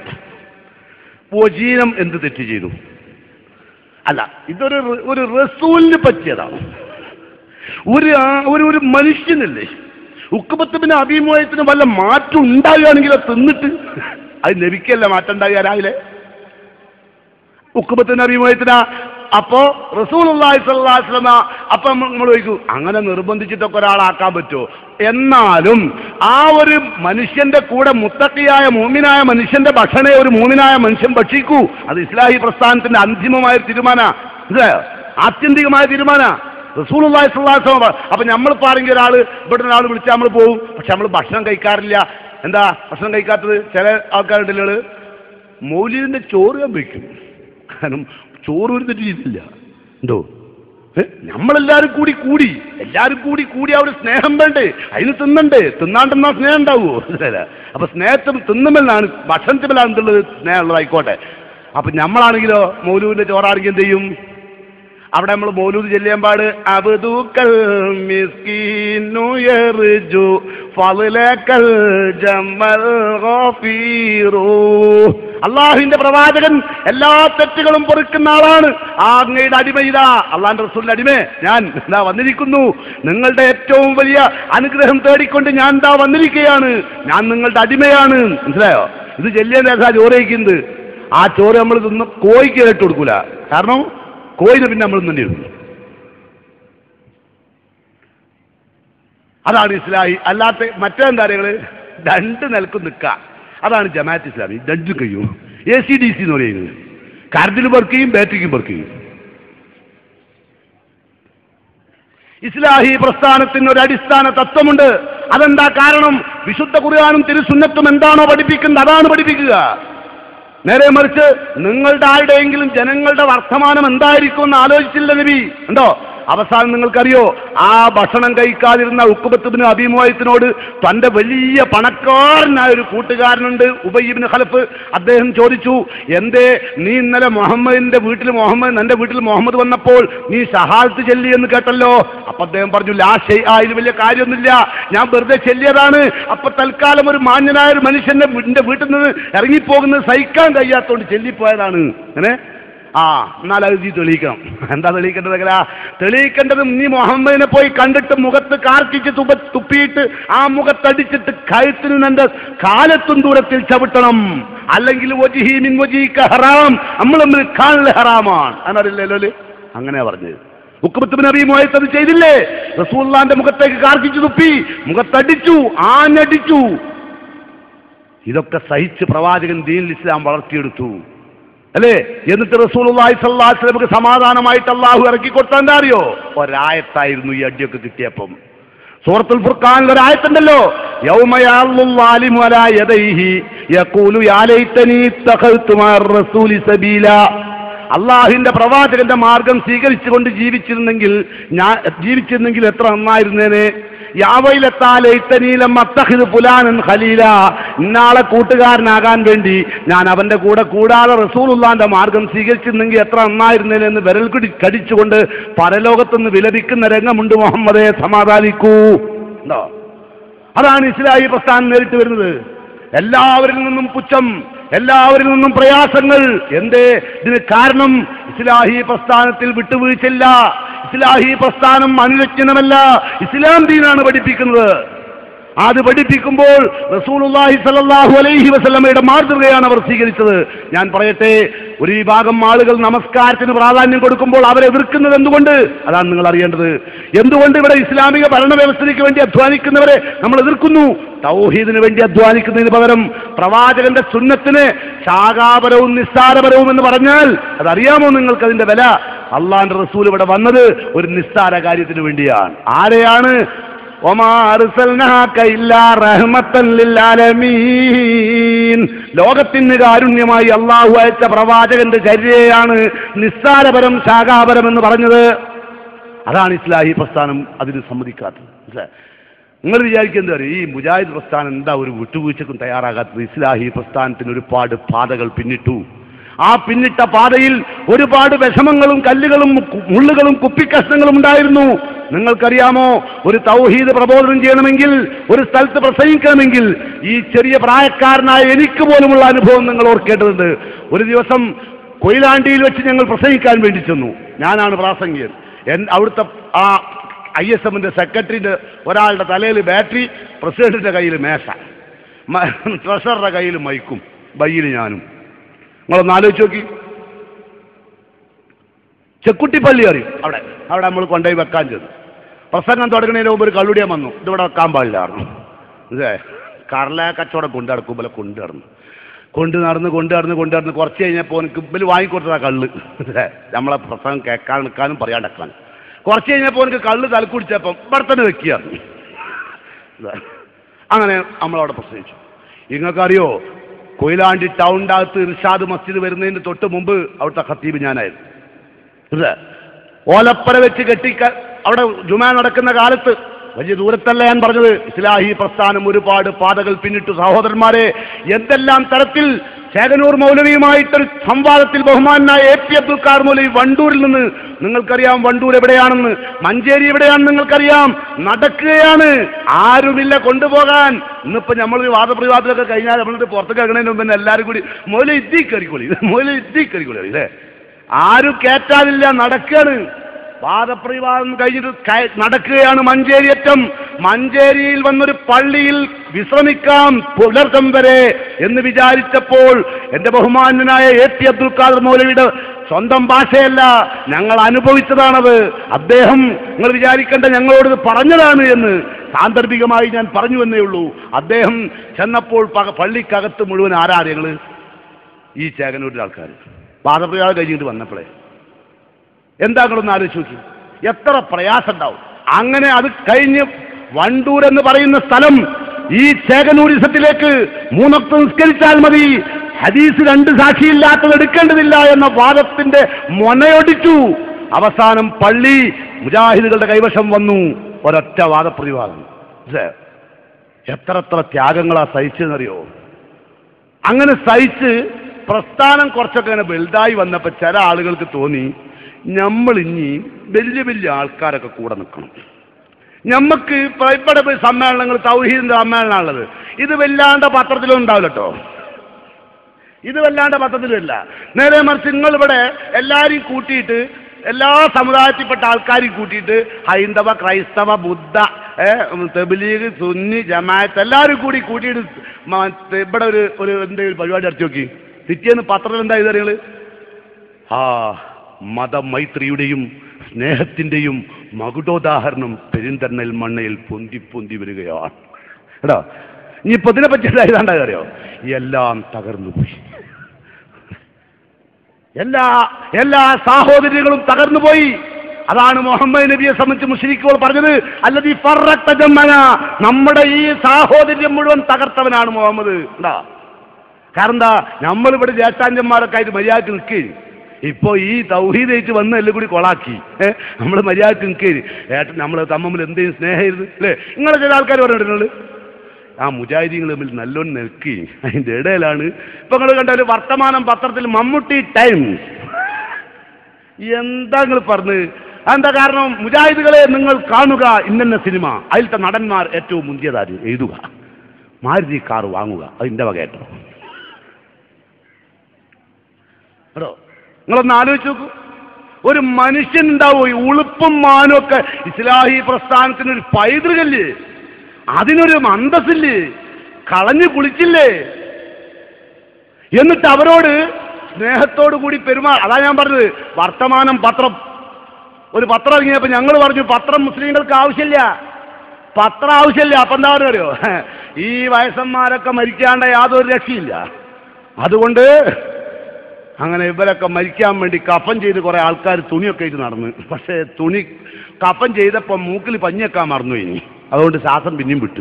വജീനം എന്ത് തെറ്റ് ചെയ്തു അല്ല ഇതൊരു റി- ഒരു റസൂലിന് പറ്റിയതാണ് ഒരു ആ- ഒരു ഒരു മനുഷ്യനല്ലേ ഉക്കുപത്തിന് അഭിമോയത്തിന് വല്ല മാറ്റം ഉണ്ടാകുകയാണെങ്കിൽ അത് തിന്നിട്ട് അത് ലഭിക്കല്ല മാറ്റം ഉണ്ടാകുക രാവിലെ ഉക്കുപത്തിന് അഭിമോയത്തിന അപ്പോ റസൂൽ സ്വല്ലാസ്ലമ അപ്പൊ നമ്മൾ ചോദിക്കും അങ്ങനെ നിർബന്ധിച്ചിട്ടൊക്കെ ഒരാളാക്കാൻ പറ്റുമോ എന്നാലും ആ ഒരു മനുഷ്യന്റെ കൂടെ മുത്തക്കിയായ മൂമിനായ മനുഷ്യന്റെ ഭക്ഷണേ ഒരു മൂമിനായ മനുഷ്യൻ ഭക്ഷിക്കൂ അത് ഇസ്ലാഹി പ്രസ്ഥാനത്തിന്റെ അന്തിമമായ തീരുമാന മനസ്സിലായോ ആത്യന്തികമായ തീരുമാന റസൂൽ സ്വല്ലാസ്ലമ അപ്പൊ നമ്മളിപ്പോ ആരെങ്കിലും ഒരാൾ ഇവിടെ ഒരാൾ വിളിച്ചാൽ നമ്മൾ പോകും പക്ഷെ നമ്മൾ ഭക്ഷണം കഴിക്കാറില്ല എന്താ ഭക്ഷണം കഴിക്കാത്തത് ചില ആൾക്കാരുണ്ടല്ലോ മൗലിദിന്റെ ചോറ് ഞാൻ വയ്ക്കും കാരണം ചോറ് ഒരു തെറ്റ് ചെയ്തില്ല എന്തോ ഏ? നമ്മളെല്ലാരും കൂടി കൂടി എല്ലാരും കൂടി കൂടി അവിടെ സ്നേഹം വേണ്ടേ അതിന് തിന്നണ്ടേ തിന്നാണ്ടെന്നാ സ്നേഹം ഉണ്ടാവുമോ മനസ്സിലായില്ല അപ്പൊ സ്നേഹത്തിൽ തിന്നുമെന്നാണ് ഭക്ഷണത്തിലാണ് എന്തുള്ളത് സ്നേഹമുള്ളതായിക്കോട്ടെ അപ്പൊ നമ്മളാണെങ്കിലോ മൗലൂവിന്റെ ചോറാണെങ്കിൽ എന്ത് ചെയ്യും അവിടെ നമ്മൾ മൗലൂദ് ചെല്ലിയാൻ പാട് അബ്ദുക്കൽ മിസ്കീനു യർജു ഫളലക്കൽ ജമൽ ഗഫീറു അള്ളാഹുവിന്റെ പ്രവാചകൻ എല്ലാ തെറ്റുകളും പൊറുക്കുന്ന ആളാണ് ആ അങ്ങയുടെ അടിമ ഇതാ അള്ളാന്റെ റസൂലിന്റെ അടിമേ ഞാൻ ഇതാ വന്നിരിക്കുന്നു നിങ്ങളുടെ ഏറ്റവും വലിയ അനുഗ്രഹം തേടിക്കൊണ്ട് ഞാൻ ഇതാ വന്നിരിക്കുകയാണ് ഞാൻ നിങ്ങളുടെ അടിമയാണ് മനസ്സിലായോ ഇത് ചെല്ലിയ രസാ ചോറ് കഴിക്കുന്നത് ആ ചോറ് നമ്മൾ തിന്ന് കോഴിക്ക് ഇട്ട് കൊടുക്കൂല കാരണം കോയിന് പിന്നെ നമ്മൾ തന്നെ ഇരുന്നു അതാണ് ഇസ്ലാഹി അല്ലാത്ത മറ്റെന്താ കാര്യങ്ങൾ രണ്ട് നിലക്കും നിൽക്കാം അതാണ് ജമാഅത്ത് ഇസ്ലാമി രണ്ടും കഴിയും എ സി ഡി സി എന്ന് പറയുന്നത് കറണ്ടിന് വർക്ക് ചെയ്യും ബാറ്ററിക്കും വർക്ക് ചെയ്യും ഇസ്ലാഹി പ്രസ്ഥാനത്തിന് ഒരു അടിസ്ഥാന തത്വമുണ്ട് അതെന്താ കാരണം വിശുദ്ധ ഖുർആാനും തിരുസുന്നത്തും എന്താണോ പഠിപ്പിക്കുന്നത് അതാണ് പഠിപ്പിക്കുക നേരെ മറിച്ച് നിങ്ങളുടെ ആരുടെയെങ്കിലും ജനങ്ങളുടെ വർത്തമാനം എന്തായിരിക്കും എന്ന് ആലോചിച്ചില്ല നബി ഉണ്ടോ അവസാനം നിങ്ങൾക്കറിയോ ആ ഭക്ഷണം കഴിക്കാതിരുന്ന ഉക്കുബത്തുബിന് അഭിമോയത്തിനോട് തന്റെ വലിയ പണക്കാരനായ ഒരു കൂട്ടുകാരനുണ്ട് ഉബയ്യബിന് ഖലഫ് അദ്ദേഹം ചോദിച്ചു എന്തേ നീ ഇന്നലെ മുഹമ്മദിന്റെ വീട്ടിൽ മുഹമ്മദ് എന്റെ വീട്ടിൽ മുഹമ്മദ് വന്നപ്പോൾ നീ ഷഹാദത്ത് ചെല്ലി എന്ന് കേട്ടല്ലോ അപ്പൊ അദ്ദേഹം പറഞ്ഞു ലാ ഷെയ് ആ ഇത് വലിയ കാര്യമൊന്നുമില്ല ഞാൻ വെറുതെ ചെല്ലിയതാണ് അപ്പൊ തൽക്കാലം ഒരു മാന്യനായ ഒരു മനുഷ്യന്റെ എന്റെ വീട്ടിൽ നിന്ന് ഇറങ്ങിപ്പോകുന്നത് സഹിക്കാൻ കഴിയാത്തോണ്ട് ചെല്ലിപ്പോയതാണ് അങ്ങനെ ആ എന്നാൽ അത് നീ തെളിയിക്കണം എന്താ തെളിയിക്കേണ്ടത് എങ്ങനാ തെളിയിക്കേണ്ടത് നീ മുഹമ്മദിനെ പോയി കണ്ടിട്ട് മുഖത്ത് കാർക്കിച്ച് തുപ്പ തുപ്പിയിട്ട് ആ മുഖത്തടിച്ചിട്ട് കഴുത്തിന് നിന്റെ കാലത്തും ദൂരത്തിൽ ചവിട്ടണം അല്ലെങ്കിൽ വജിഹി മിൻ വജിഹിക ഹറാം നമ്മൾ തമ്മിൽ കാണൽ ഹറാമാണ് എന്നറിയില്ലല്ലോ അങ്ങനെയാ പറഞ്ഞത് ഉക്കുബത്ത് നബി മോയത്ത് അത് ചെയ്തില്ലേ റസൂള്ളാന്റെ മുഖത്തേക്ക് കാർക്കിച്ചു തുപ്പി മുഖത്തടിച്ചു ആഞ്ഞടിച്ചു ഇതൊക്കെ സഹിച്ച് പ്രവാചകൻ ദീൻ ഇസ്ലാം വളർത്തിയെടുത്തു അല്ലേ എന്നിട്ട് റസൂലുള്ളാഹി സ്വല്ലല്ലാഹു അലൈഹി വസല്ലമക്ക് സമാധാനമായിട്ട് അള്ളാഹു ഇറക്കി കൊടുത്താൽ എന്താ അറിയോ ഒരായത്തായിരുന്നു ഈ അടിയൊക്കെ കിട്ടിയപ്പം സൂറത്തുൽ ഫുർഖാനിൽ ഒരായത്തുണ്ടല്ലോ യൗമയാളുൽ ളാലിമു അലാ യദൈഹി യഖൂലു യാ ലൈതനി ഇത്തഖൽതു മഅർ റസൂലി സബീല അള്ളാഹിന്റെ പ്രവാചകന്റെ മാർഗം സ്വീകരിച്ചുകൊണ്ട് ജീവിച്ചിരുന്നെങ്കിൽ ഞാൻ ജീവിച്ചിരുന്നെങ്കിൽ എത്ര നന്നായിരുന്നേനെ യാവയിലെത്താലൈത്തനീലം അത്തഹിദ് പുലാനൻ ഖലീല ഇന്നാളെ കൂട്ടുകാരനാകാൻ വേണ്ടി ഞാൻ അവന്റെ കൂടെ കൂടാതെ റസൂലുള്ളാന്റെ മാർഗം സ്വീകരിച്ചിരുന്നെങ്കിൽ എത്ര നന്നായിരുന്നേനെന്ന് വിരൽ കുടി കടിച്ചുകൊണ്ട് പരലോകത്തുനിന്ന് വിലപിക്കുന്ന രംഗമുണ്ട് മുഹമ്മദെ സമാധാനിക്കൂ ഉണ്ടോ അതാണ് ഇസ്ലാഹി പ്രസ്ഥാനം നേരിട്ട് വരുന്നത് എല്ലാവരിൽ നിന്നും പുച്ഛം എല്ലാവരിൽ നിന്നും പ്രയാസങ്ങൾ എന്തേ ഇതിന് കാരണം ഇസ്ലാഹി പ്രസ്ഥാനത്തിൽ വിട്ടുവീഴ്ചയില്ല ഇസ്ലാഹി പ്രസ്ഥാനം അനുരജ്ഞനമല്ല ഇസ്ലാം ദീനാണ് പഠിപ്പിക്കുന്നത് അത് പഠിപ്പിക്കുമ്പോൾ റസൂലുള്ളാഹി സ്വല്ലല്ലാഹു അലൈഹി വസല്ലമയുടെ മാതൃകയാണ് അവർ സ്വീകരിച്ചത് ഞാൻ പറയട്ടെ ഒരു വിഭാഗം ആളുകൾ നമസ്കാരത്തിന് പ്രാധാന്യം കൊടുക്കുമ്പോൾ അവരെ എതിർക്കുന്നത് എന്തുകൊണ്ട് അതാണ് നിങ്ങൾ അറിയേണ്ടത് എന്തുകൊണ്ട് ഇവിടെ ഇസ്ലാമിക ഭരണവ്യവസ്ഥയ്ക്ക് വേണ്ടി അധ്വാനിക്കുന്നവരെ നമ്മൾ എതിർക്കുന്നു തൗഹീദിന് വേണ്ടി അധ്വാനിക്കുന്നതിന് പകരം പ്രവാചകന്റെ സുന്നത്തിന് ശാഖാപരവും നിസ്സാരപരവും എന്ന് പറഞ്ഞാൽ അതറിയാമോ നിങ്ങൾക്ക് അതിന്റെ വില അള്ളാന്റെ റസൂൽ ഇവിടെ വന്നത് ഒരു നിസ്സാര കാര്യത്തിന് വേണ്ടിയാണ് ആരെയാണ് وما أرسلناك إلا رحمة للعالمين ലോകത്തിന് കാരുണ്യമായി അള്ളാഹു അയച്ച പ്രവാചകന്റെ ചര്യയാണ് നിസ്സാരപരം ശാഖാപരം എന്ന് പറഞ്ഞത് അതാണ് ഇസ്ലാഹി പ്രസ്ഥാനം അതിന് സമ്മതിക്കാത്തത് മനസ്സിലായോ? നിങ്ങൾ വിചാരിക്കുന്നത് അറിയോ, ഈ മുജാഹിദ് പ്രസ്ഥാനം എന്താ ഒരു വിട്ടുവീഴ്ചക്കും തയ്യാറാകാത്തത് ഇസ്ലാഹി പ്രസ്ഥാനത്തിന് ഒരുപാട് പാതകൾ പിന്നിട്ടു ആ പിന്നിട്ട പാതയിൽ ഒരുപാട് വിഷമങ്ങളും കല്ലുകളും കു- മുള്ളുകളും കുപ്പിക്കഷ്ണങ്ങളും ഉണ്ടായിരുന്നു നിങ്ങൾക്കറിയാമോ ഒരു തൗഹീദ് പ്രബോധനം ചെയ്യണമെങ്കിൽ ഒരു സ്ഥലത്ത് പ്രസംഗിക്കണമെങ്കിൽ ഈ ചെറിയ പ്രായക്കാരനായ എനിക്ക് പോലുമുള്ള അനുഭവം നിങ്ങൾ ഓർക്കേണ്ടതുണ്ട് ഒരു ദിവസം കൊയിലാണ്ടിയിൽ വെച്ച് ഞങ്ങൾ പ്രസംഗിക്കാൻ വേണ്ടി ചെന്നു ഞാനാണ് പ്രാസംഗികൻ എൻ അവിടുത്തെ ആ ഐ എസ് എമ്മിൻ്റെ സെക്രട്ടറിൻ്റെ ഒരാളുടെ തലയിൽ ബാറ്ററി പ്രസിഡന്റിൻ്റെ കയ്യിൽ മേശ മ- ട്രഷറുടെ കയ്യിൽ മൈക്കും ബയ്യിൽ ഞാനും നിങ്ങളൊന്ന് ആലോചിച്ച് നോക്കി ചെക്കുട്ടിപ്പള്ളി അറിയും അവിടെ അവിടെ നമ്മൾ കൊണ്ടുപോയി വെക്കാൻ ചെന്നു പ്രസംഗം തുടങ്ങുന്നതിന് മുമ്പ് ഒരു കള്ളുടിയാൻ വന്നു ഇതിവിടെ വെക്കാൻ പാടില്ലായിരുന്നു ഇതേ കറല കച്ചവടം കൊണ്ടു നടക്കും പോലെ കൊണ്ടു നടന്നു കൊണ്ട് നടന്ന് കൊണ്ട് നടന്ന് കൊണ്ട് നടന്ന് കുറച്ച് കഴിഞ്ഞപ്പോൾ എനിക്ക് ഇവല് വാങ്ങിക്കൊടുത്തതാ കള്ള് ഇതേ നമ്മളെ പ്രസംഗം കേൾക്കാൻ നിൽക്കാനും പറയാണ്ടിരിക്കാനും കുറച്ച് കഴിഞ്ഞപ്പോൾ എനിക്ക് കള്ള് തലക്കുടിച്ചപ്പം ഇവിടെ തന്നെ വെക്കുകയാണ് ഇതാ. അങ്ങനെ നമ്മളവിടെ പ്രസംഗിച്ചു നിങ്ങൾക്കറിയോ കൊയിലാണ്ടി ടൗണിൻ്റെ അകത്ത് ഇർഷാദ് മസ്ജിദ് വരുന്നതിന് തൊട്ട് മുമ്പ് അവിടുത്തെ ഖത്തീബ് ഞാനായിരുന്നു ഇത് ഓലപ്പര വെച്ച് കെട്ടിക്ക അവിടെ ജുമാ നടക്കുന്ന കാലത്ത് വലിയ ദൂരത്തല്ല ഞാൻ പറഞ്ഞത് ഇസ്ലാഹി പ്രസ്ഥാനം ഒരുപാട് പാതകൾ പിന്നിട്ടു സഹോദരന്മാരെ എന്തെല്ലാം തരത്തിൽ ചേകനൂർ മൗലവിയുമായിട്ടൊരു സംവാദത്തിൽ ബഹുമാനായ എ പി അബ്ദുൽ ഖാർ മൗലവി വണ്ടൂരിൽ നിന്ന് നിങ്ങൾക്കറിയാം വണ്ടൂർ എവിടെയാണെന്ന് മഞ്ചേരി എവിടെയാണെന്ന് നിങ്ങൾക്കറിയാം നടക്കുകയാണ് ആരുമില്ല കൊണ്ടുപോകാൻ ഇന്നിപ്പോ നമ്മൾ വാദപ്രതിവാദമൊക്കെ കഴിഞ്ഞാൽ നമ്മളിത് പുറത്തേക്ക് ഇറങ്ങുന്നതിന് മുമ്പ് തന്നെ എല്ലാവരും കൂടി മൊല ഇദ്ദി കറിക്കൊളി മൊല ഇദ്ദി കറിക്കൊളി അല്ലേ ആരും കയറ്റാനില്ല നടക്കുകയാണ് വാദപ്രതിവാദം കഴിഞ്ഞിട്ട് കയ- നടക്കുകയാണ് മഞ്ചേരിയറ്റം മഞ്ചേരിയിൽ വന്നൊരു പള്ളിയിൽ വിശ്രമിക്കാം പുലർത്തം വരെ എന്ന് വിചാരിച്ചപ്പോൾ എന്റെ ബഹുമാന്യനായ എ പി അബ്ദുൽ ഖാദർ മൗലവിയുടെ സ്വന്തം ഭാഷയല്ല ഞങ്ങൾ അനുഭവിച്ചതാണത് അദ്ദേഹം നിങ്ങൾ വിചാരിക്കേണ്ട ഞങ്ങളോട് ഇത് പറഞ്ഞതാണ് എന്ന് സാന്ദർഭികമായി ഞാൻ പറഞ്ഞു എന്നേ ഉള്ളൂ അദ്ദേഹം ചെന്നപ്പോൾ പക- പള്ളിക്കകത്ത് മുഴുവൻ ആരാ ഞങ്ങൾ ഈ ചേകനൂരിലെ ആൾക്കാർ വാദപ്രയോഗം കഴിഞ്ഞിട്ട് വന്നപ്പോഴേ എന്താ നിങ്ങളൊന്ന് ആലോചിച്ച് നോക്കി എത്ര പ്രയാസം ഉണ്ടാവും അങ്ങനെ അത് കഴിഞ്ഞ് വണ്ടൂർ എന്ന് പറയുന്ന സ്ഥലം ഈ ചേകനൂരിസത്തിലേക്ക് മൂന്നൊക്കെ നിസ്കരിച്ചാൽ മതി ഹദീസ് രണ്ട് സാക്ഷിയില്ലാത്തത് എടുക്കേണ്ടതില്ല എന്ന വാദത്തിന്റെ മൊനയൊടിച്ചു അവസാനം പള്ളി മുജാഹിദുകളുടെ കൈവശം വന്നു ഒരൊറ്റ വാദപ്രതിവാദം ഇത് എത്ര എത്ര ത്യാഗങ്ങളാ സഹിച്ചെന്നറിയോ അങ്ങനെ സഹിച്ച് പ്രസ്ഥാനം കുറച്ചൊക്കെ അങ്ങനെ വലുതായി വന്നപ്പോൾ ചില ആളുകൾക്ക് തോന്നി നമ്മൾ ഇനി വലിയ വലിയ ആൾക്കാരൊക്കെ കൂടെ നിൽക്കണം ഞമ്മക്ക് ഇപ്പൊ ഇവിടെ പോയി സമ്മേളനങ്ങൾ തൗഹീദിന്റെ സമ്മേളനമാണുള്ളത് ഇത് വല്ലാണ്ട് പത്രത്തിലൊന്നും ഉണ്ടാവില്ല കേട്ടോ ഇത് വല്ലാണ്ട് പത്രത്തിലുമില്ല നേരെ മറിച്ച് നിങ്ങൾ ഇവിടെ എല്ലാവരെയും കൂട്ടിയിട്ട് എല്ലാ സമുദായത്തിൽപ്പെട്ട ആൾക്കാരെയും കൂട്ടിയിട്ട് ഹൈന്ദവ ക്രൈസ്തവ ബുദ്ധ ഏ, തെബിലീഗ് സുന്നി ജമാഅത്ത് എല്ലാവരും കൂടി കൂട്ടിയിട്ട് മ- ഇവിടെ ഒരു ഒരു എന്തെങ്കിലും പരിപാടി നടത്തി നോക്കി പിറ്റേന്ന് പത്രത്തിൽ എന്താ ഇത് നിങ്ങൾ ആ മതമൈത്രിയുടെയും സ്നേഹത്തിൻ്റെയും മകുടോദാഹരണം പെരിന്തണ്ണൽ മണ്ണയിൽ പൊന്തി പൊന്തി വരികയാണ് എടാ ഇനിയിപ്പോൾ ഇതിനെ പറ്റി ഇതാണ്ടാ അറിയോ എല്ലാം തകർന്നു പോയി എല്ലാ എല്ലാ സാഹോദര്യങ്ങളും തകർന്നു പോയി അതാണ് മുഹമ്മദ് നബിയെ സംബന്ധിച്ച് മുസ്ലിക്കുകൾ പറഞ്ഞത് അല്ലത് ഈ ഫറക്ത ജമ്മന നമ്മുടെ ഈ സാഹോദര്യം മുഴുവൻ തകർത്തവനാണ് മുഹമ്മദ് ഉണ്ടാ കാരണം എന്താ നമ്മളിവിടെ ജ്യേഷ്ഠാന്റന്മാരൊക്കെ ആയിട്ട് മര്യാദക്ക് നിൽക്കുകയും ഇപ്പോൾ ഈ തൗഹീദായിട്ട് വന്ന് എല്ലാം കൂടി കൊളാക്കി ഏഹ് നമ്മൾ മര്യാദക്ക് നിൽക്കുകയും ഏട്ടൻ നമ്മൾ തമ്മിൽ എന്തെങ്കിലും സ്നേഹമായിരുന്നു അല്ലേ നിങ്ങളെ ചില ആൾക്കാർ പറഞ്ഞിട്ടുണ്ട് ആ മുജാഹിദീങ്ങൾ തമ്മിൽ നല്ലോണം നിൽക്കുകയും അതിൻ്റെ ഇടയിലാണ് ഇപ്പൊ നിങ്ങൾ കണ്ടാൽ വർത്തമാനം പത്രത്തിൽ മമ്മൂട്ടി ടൈംസ് എന്താ നിങ്ങൾ പറഞ്ഞത് എന്താ കാരണം മുജാഹിദുകളെ നിങ്ങൾ കാണുക ഇന്ന സിനിമ അതിലത്തെ നടന്മാർ ഏറ്റവും മുന്തിയതാര് എഴുതുക മാരുതി കാർ വാങ്ങുക അതിൻ്റെ വക കേട്ടോ കേട്ടോ നിങ്ങളൊന്ന് ആലോചിച്ച് നോക്കൂ ഒരു മനുഷ്യൻ ഉണ്ടാവോ ഈ ഉളുപ്പും മാനും ഒക്കെ ഇസ്ലാഹി പ്രസ്ഥാനത്തിനൊരു പൈതൃകല്ലേ അതിനൊരു മന്ദസില്ലേ കളഞ്ഞു കുളിച്ചില്ലേ എന്നിട്ട് അവരോട് സ്നേഹത്തോടു കൂടി പെരുമാ അതാ ഞാൻ പറഞ്ഞത് വർത്തമാനം പത്രം ഒരു പത്രം ഇറങ്ങിയപ്പോൾ ഞങ്ങൾ പറഞ്ഞു പത്രം മുസ്ലിങ്ങൾക്ക് ആവശ്യമില്ല പത്രം ആവശ്യമില്ല അപ്പം എന്താ പറയുക അറിയോ ഈ വയസ്സന്മാരൊക്കെ മരിക്കാണ്ട യാതൊരു രക്ഷയില്ല അതുകൊണ്ട് അങ്ങനെ ഇവരൊക്കെ മരിക്കാൻ വേണ്ടി കഫൻ ചെയ്ത് കുറേ ആൾക്കാർ തുണിയൊക്കെ ആയിട്ട് നടന്ന് പക്ഷേ തുണി കഫൻ ചെയ്തപ്പോൾ മൂക്കിൽ പഞ്ഞിയൊക്കെ മറന്നു ഇനി അതുകൊണ്ട് ശ്വാസം പിന്നെയും വിട്ടു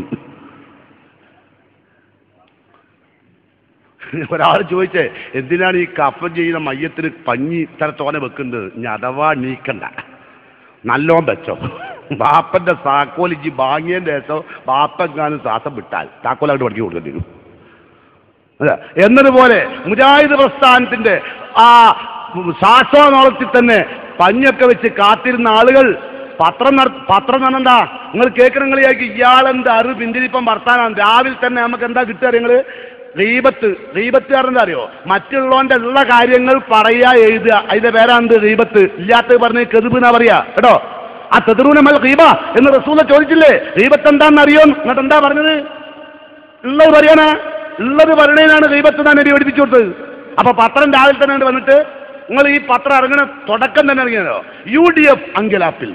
ഒരാൾ ചോദിച്ചേ എന്തിനാണ് ഈ കഫൻ ചെയ്യുന്ന മയ്യത്തിന് പഞ്ഞി ഇത്ര തോനെ വെക്കുന്നത് ഇനി അഥവാ നീക്കണ്ട നല്ലോം വെച്ചോ ബാപ്പന്റെ താക്കോലിജി വാങ്ങിയതിന്റെ ശേഷം ബാപ്പങ്ങാനും ശ്വാസം വിട്ടാൽ താക്കോലായിട്ട് പഠിച്ചു കൊടുക്കേണ്ടി വരും അതെ. എന്നതുപോലെ മുജാഹിദ് പ്രസ്ഥാനത്തിന്റെ ആ ശ്വാസോനോളത്തിൽ തന്നെ പഞ്ഞൊക്കെ വെച്ച് കാത്തിരുന്ന ആളുകൾ പത്രം നട പത്രം എന്താ നിങ്ങൾ കേൾക്കണ നിങ്ങൾ വിചാരിക്കും ഇയാളെന്താ അറിവ് പിന്തിരിപ്പം വർത്താനാണ് രാവിലെ തന്നെ നമുക്ക് എന്താ കിട്ടുക നിങ്ങൾ റീബത്ത് റീബത്ത് കാരണം എന്താ അറിയോ മറ്റുള്ളവന്റെ ഉള്ള കാര്യങ്ങൾ പറയുക എഴുതുക അതിന്റെ പേരാന്ത് റീബത്ത് ഇല്ലാത്തത് പറഞ്ഞ് കെതുബ് എന്നാ പറയാ കേട്ടോ ആ തെതുറൂന മൽ റീബ എന്ന് റസൂല ചോദിച്ചില്ലേ റീബത്ത് എന്താണെന്ന് അറിയോ എന്നിട്ട് എന്താ പറഞ്ഞത് ഉള്ളത് പറയാനാ ഉള്ളത് പറയണേനാണ് ദൈവത്തെ തന്നെ നബി പഠിപ്പിച്ചു കൊടുത്തത് അപ്പൊ പത്രം രാവിലെ തന്നെ അങ്ങട് വന്നിട്ട് നിങ്ങൾ ഈ പത്രം ഇറങ്ങണ തുടക്കം തന്നെ ഇറങ്ങിയതോ യു ഡി എഫ് അങ്കലാപ്പിൽ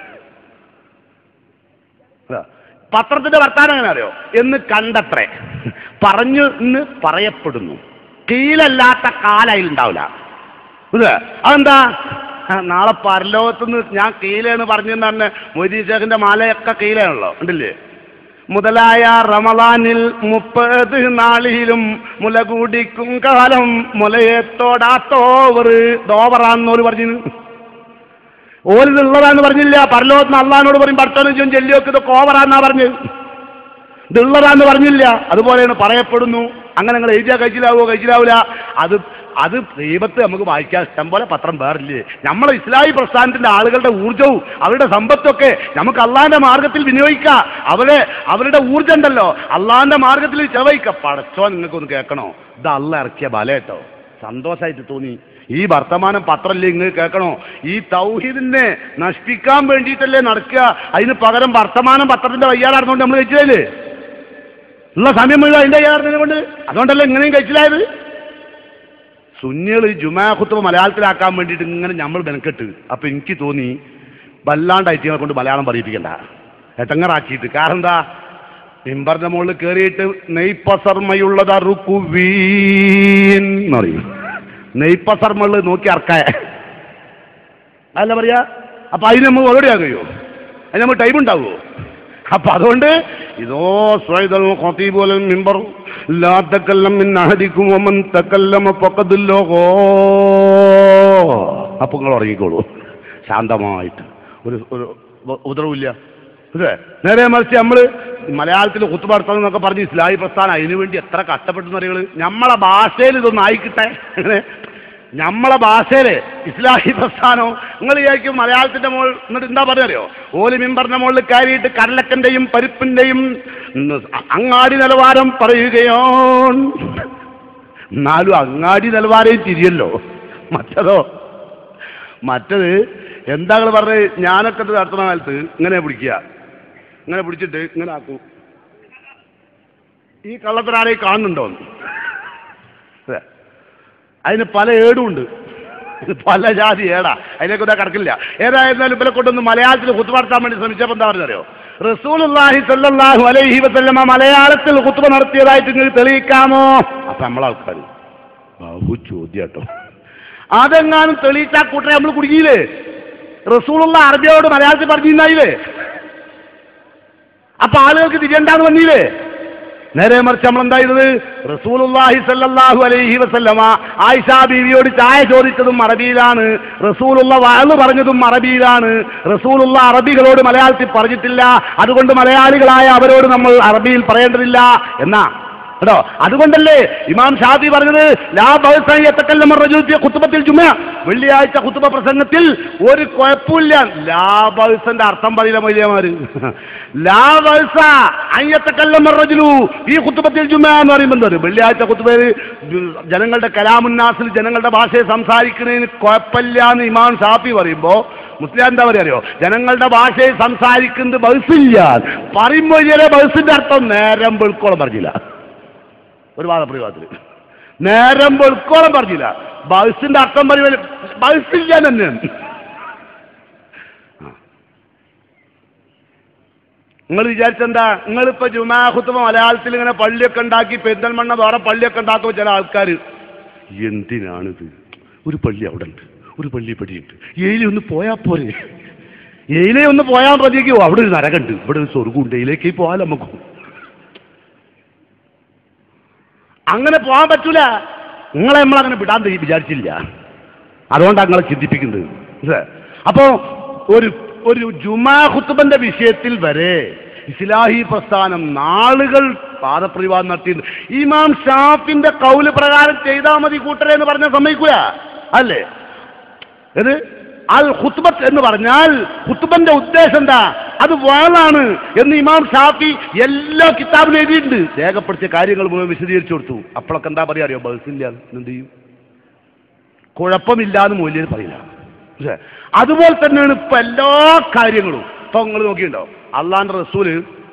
അതാ. പത്രത്തിന്റെ വർത്താനം എങ്ങനെ അറിയോ എന്ന് കണ്ടത്രേ പറഞ്ഞു എന്ന് പറയപ്പെടുന്നു കീലല്ലാത്ത കാലയിൽ ഉണ്ടാവില്ല ഇത് അതെന്താ ആ, നാളെ പരലോകത്തുനിന്ന് ഞാൻ കീലെന്ന് പറഞ്ഞു തന്നെ മൊയ്തീൻ ഷേഖിന്റെ മാലയൊക്കെ കീലാണല്ലോ ഉണ്ടല്ലേ മുതലായ റമദാനിൽ മുപ്പത് നാളിലും മുല കുടിക്കും കാലം മുലയത്തോടാത്തോവർ ദോവറാന്നോര് പറഞ്ഞു ഓരിതുള്ളതാന്ന് പറഞ്ഞില്ല പരലോകത്ത് അള്ളഹാനോട് പറയും ഭർത്താവ് ചോദിച്ചും ചെല്ലിയൊക്കെ ഇതൊക്കെ ഓവറാന്നാ പറഞ്ഞത് ഇതുള്ളതാന്ന് പറഞ്ഞില്ല അതുപോലെയാണ് പറയപ്പെടുന്നു അങ്ങനെ നിങ്ങൾ എഴുതിയാ കഴിച്ചിലാവോ കഴിച്ചിലാവില്ല അത് അത് ദൈവത്തെ നമുക്ക് വായിക്കാൻ ഇഷ്ടം പോലെ പത്രം വേറില്ലേ നമ്മളെ ഇസ്ലാഹി പ്രസ്ഥാനത്തിന്റെ ആളുകളുടെ ഊർജവും അവരുടെ സമ്പത്തൊക്കെ നമുക്ക് അള്ളാന്റെ മാർഗത്തിൽ വിനിയോഗിക്കാം അവരെ അവരുടെ ഊർജം ഉണ്ടല്ലോ അള്ളാന്റെ മാർഗത്തിൽ ചെലവഴിക്കാം പടച്ചോ നിങ്ങൾക്കൊന്ന് കേൾക്കണോ ഇത് അള്ള ഇറക്കിയ ബലേട്ടോ സന്തോഷമായിട്ട് തോന്നി ഈ വർത്തമാനം പത്രമല്ലേ ഇങ്ങ് കേൾക്കണോ ഈ തൗഹീദിനെ നശിപ്പിക്കാൻ വേണ്ടിയിട്ടല്ലേ നടക്കുക അതിന് പകരം വർത്തമാനം പത്രത്തിന്റെ വയ്യാറായിരുന്നുകൊണ്ട് നമ്മൾ കഴിച്ചില്ലേ ഉള്ള സമയം മുഴുവൻ അതിന്റെ വയ്യാറുന്നതിനെ കൊണ്ട് അതുകൊണ്ടല്ലേ ഇങ്ങനെയും കഴിച്ചിലായത് സുന്നികൾ ജുമാ ഖുത്തുബ മലയാളത്തിലാക്കാൻ വേണ്ടിയിട്ട് ഇങ്ങനെ നമ്മൾ മെനക്കെട്ട് അപ്പൊ എനിക്ക് തോന്നി വല്ലാണ്ട് ഐറ്റിങ്ങളെ കൊണ്ട് മലയാളം പറയിപ്പിക്കണ്ട എട്ടങ്ങറാക്കിയിട്ട് കാരണം എന്താ മിമ്പറിന്റെ മുകളിൽ കയറിയിട്ട് നെയ്പ്പസർമ്മയുള്ളത് അറുക്കുവീൻ എന്ന് പറയും നെയ്പ്പസർമ്മകൾ നോക്കി അറക്കായ അതല്ല പറയാ അപ്പൊ അതിന് നമ്മൾ മറുപടി ആകുകയോ അതിന് നമ്മൾ ടൈം ഉണ്ടാവുമോ അപ്പൊ അതുകൊണ്ട് ഇതോ സ്വൈതൽ ഖതീബുൽ മിമ്പർ ലാ തകല്ലം മിൻ അഹദിക്കും വമൻ തകല്ലമ ഫഖദുല്ലഹോ അപ്പൊ നിങ്ങൾ ഉറങ്ങിക്കോളൂ ശാന്തമായിട്ട് ഒരു ഒരു ഉപ- ഉപദ്രവമില്ല അല്ലേ നേരെ മറിച്ച് നമ്മൾ മലയാളത്തിൽ കുത്തുപാർത്തം എന്നൊക്കെ പറഞ്ഞ് ഇസ്ലാഹി പ്രസ്ഥാനം അതിനു വേണ്ടി എത്ര കഷ്ടപ്പെട്ടു അറിയുകൾ നമ്മളെ ഭാഷയിൽ ഇതൊന്നും ആയിക്കിട്ടെ അങ്ങനെ നമ്മളെ ഭാഷയില് ഇസ്ലാഹി പ്രസ്ഥാനവും നിങ്ങൾ വിചാരിക്കും മലയാളത്തിന്റെ മുകൾ എന്നിട്ട് എന്താ പറയാറിയോ ഓലി മിമ്പറിന്റെ മുകളിൽ കയറിയിട്ട് കടലക്കന്റെയും പരിപ്പിന്റെയും ഉം, അങ്ങാടി നിലവാരം പറയുകയോ എന്നാലും അങ്ങാടി നിലവാരം തിരിയല്ലോ മറ്റതോ മറ്റത് എന്താ നിങ്ങൾ പറഞ്ഞത് ഞാനൊക്കെ ഇത് നടത്തുന്ന കാലത്ത് ഇങ്ങനെ പിടിക്കുക ഇങ്ങനെ പിടിച്ചിട്ട് ഇങ്ങനെ ആക്കൂ ഈ കള്ളത്തിനാരെ കാണുന്നുണ്ടോ അതെ. അതിന് പല ഏടുമുണ്ട് പല ജാതി ഏടാ അതിലേക്ക് ഇതാ കിടക്കില്ല ഏതായിരുന്നാലും ഇവരെ കൊണ്ടൊന്ന് മലയാളത്തിൽ കുത്തുപാർത്താൻ വേണ്ടി ശ്രമിച്ചപ്പോൾ എന്താ പറഞ്ഞറിയോ റസൂലുള്ളാഹി സല്ലല്ലാഹു അലൈഹി വസല്ലമ മലയാളത്തിൽ കുത്തുബ നടത്തിയതായിട്ട് നിങ്ങൾക്ക് തെളിയിക്കാമോ അപ്പൊ നമ്മളാൾക്കാർ ബാബു ചോദ്യാട്ടോ അതെങ്ങാനും തെളിയിച്ചാ കൂട്ടരെ നമ്മൾ കുടുങ്ങിയില്ലേ റസൂലുള്ള അറബിയോട് മലയാളത്തിൽ പറഞ്ഞിരുന്നായില്ലേ അപ്പൊ ആളുകൾക്ക് തിരിയണ്ടാന്ന് വന്നില്ലേ നേരെ മറിച്ച് നമ്മൾ എന്തായിരുന്നത് റസൂലുള്ളാഹി സല്ലല്ലാഹു അലൈഹി വസല്ലമ ആയിഷ ബീവിയോട് ചായ ചോദിച്ചതും അറബിയിലാണ് റസൂലുള്ള വാള് പറഞ്ഞതും അറബിയിലാണ് റസൂലുള്ള അറബികളോട് മലയാളത്തിൽ പറഞ്ഞിട്ടില്ല അതുകൊണ്ട് മലയാളികളായ അവരോട് നമ്മൾ അറബിയിൽ പറയേണ്ടതില്ല എന്നാ കേട്ടോ അതുകൊണ്ടല്ലേ ഇമാം ഷാഫി പറഞ്ഞത് ലാ ബഹ്സൻ യതകല്ലമു റജുൽ ഫി ഖുത്ബത്തിൽ ജുമഅ വെള്ളിയാഴ്ച ഖുത്ബ പ്രസംഗത്തിൽ ഒരു കുഴപ്പമില്ല ലാ ബഹ്സന്റെ അർത്ഥം പറയില്ല മൊയ്ലിയമാര് ലാ ബഹ്സ അൻ യതകല്ലമു റജുലു ഫി ഖുത്ബത്തിൽ ജുമഅ എന്ന് പറയുമ്പോൾ എന്താ വെള്ളിയാഴ്ച ഖുത്ബയിൽ ജനങ്ങളുടെ കലാമുന്നാസിൽ ജനങ്ങളുടെ ഭാഷയെ സംസാരിക്കുന്നതിന് കുഴപ്പമില്ല എന്ന് ഇമാം ഷാഫി പറയുമ്പോൾ മുസ്ലിം എന്താ പറയുക അറിയോ ജനങ്ങളുടെ ഭാഷയിൽ സംസാരിക്കുന്നത് ബഹ്സില്ല പറയുമ്പോൾ ചില ബഹ്സിന്റെ അർത്ഥം നേരം വെളുക്കോളം പറഞ്ഞില്ല ഒരു വാദപ്രയോഗത്തിൽ നേരം വെളുക്കോളം പറഞ്ഞില്ല ബഹ്സിന്റെ അർത്ഥം പറയുമ്പോൾ ബഹ്സില്ല തന്നെയാണ് നിങ്ങൾ വിചാരിച്ചെന്താ നിങ്ങളിപ്പോ ജുമാഹുത്തുമ മലയാളത്തിൽ ഇങ്ങനെ പള്ളിയൊക്കെ ഉണ്ടാക്കി പെരിന്തൽമണ്ണ വേറെ പള്ളിയൊക്കെ ഉണ്ടാക്കുമ്പോൾ ചില ആൾക്കാർ എന്തിനാണിത് ഒരു പള്ളി അവിടെ ഉണ്ട് ഒരു പള്ളി പടിയുണ്ട് ഏയിലെ ഒന്ന് പോയാ പോരെ ഏയിലെ ഒന്ന് പോയാൽ മതിയേക്കോ അവിടെ ഒരു നരകമുണ്ട് ഇവിടെ ഒരു സ്വർഗമുണ്ട് ഏയിലേക്ക് പോകാൻ നമുക്ക് അങ്ങനെ പോകാൻ പറ്റൂല നിങ്ങളെ നമ്മളങ്ങനെ വിടാൻ തി- വിചാരിച്ചില്ല അതുകൊണ്ടാണ് നിങ്ങളെ ചിന്തിപ്പിക്കുന്നത് മനസ്സിലായോ? അപ്പോ ഒരു ഒരു ജുമാ ഖുത്തുബന്റെ വിഷയത്തിൽ വരെ ഇസ്ലാഹി പ്രസ്ഥാനം നാളുകൾ പാദപ്രതിവാദം നടത്തിയിട്ടുണ്ട് ഇമാം ഷാഫിന്റെ കൗല് പ്രകാരം ചെയ്താൽ മതി കൂട്ടരെ എന്ന് പറഞ്ഞാൽ സമ്മതിക്കൂല അല്ലേ ഇത് അൽ ഖുത്ബത്ത് എന്ന് പറഞ്ഞാൽ ഖുത്ബന്റെ ഉദ്ദേശം എന്താ അത് വാളാണ് എന്ന് ഇമാം ഷാഫി എല്ലാ കിതാബിലും എഴുതിയിട്ടുണ്ട് രേഖപ്പെടുത്തിയ കാര്യങ്ങൾ മുഴുവൻ വിശദീകരിച്ചു കൊടുത്തു അപ്പോഴൊക്കെ എന്താ പറയാ അറിയോ ബസ്സില്ല എന്ത് ചെയ്യും കുഴപ്പമില്ലാന്ന് മൂല്യം പറയില്ല പക്ഷേ അതുപോലെ തന്നെയാണ് ഇപ്പൊ എല്ലാ കാര്യങ്ങളും ഇപ്പൊ നിങ്ങൾ നോക്കിയിട്ടുണ്ടോ അള്ളാന്റെ റസൂല്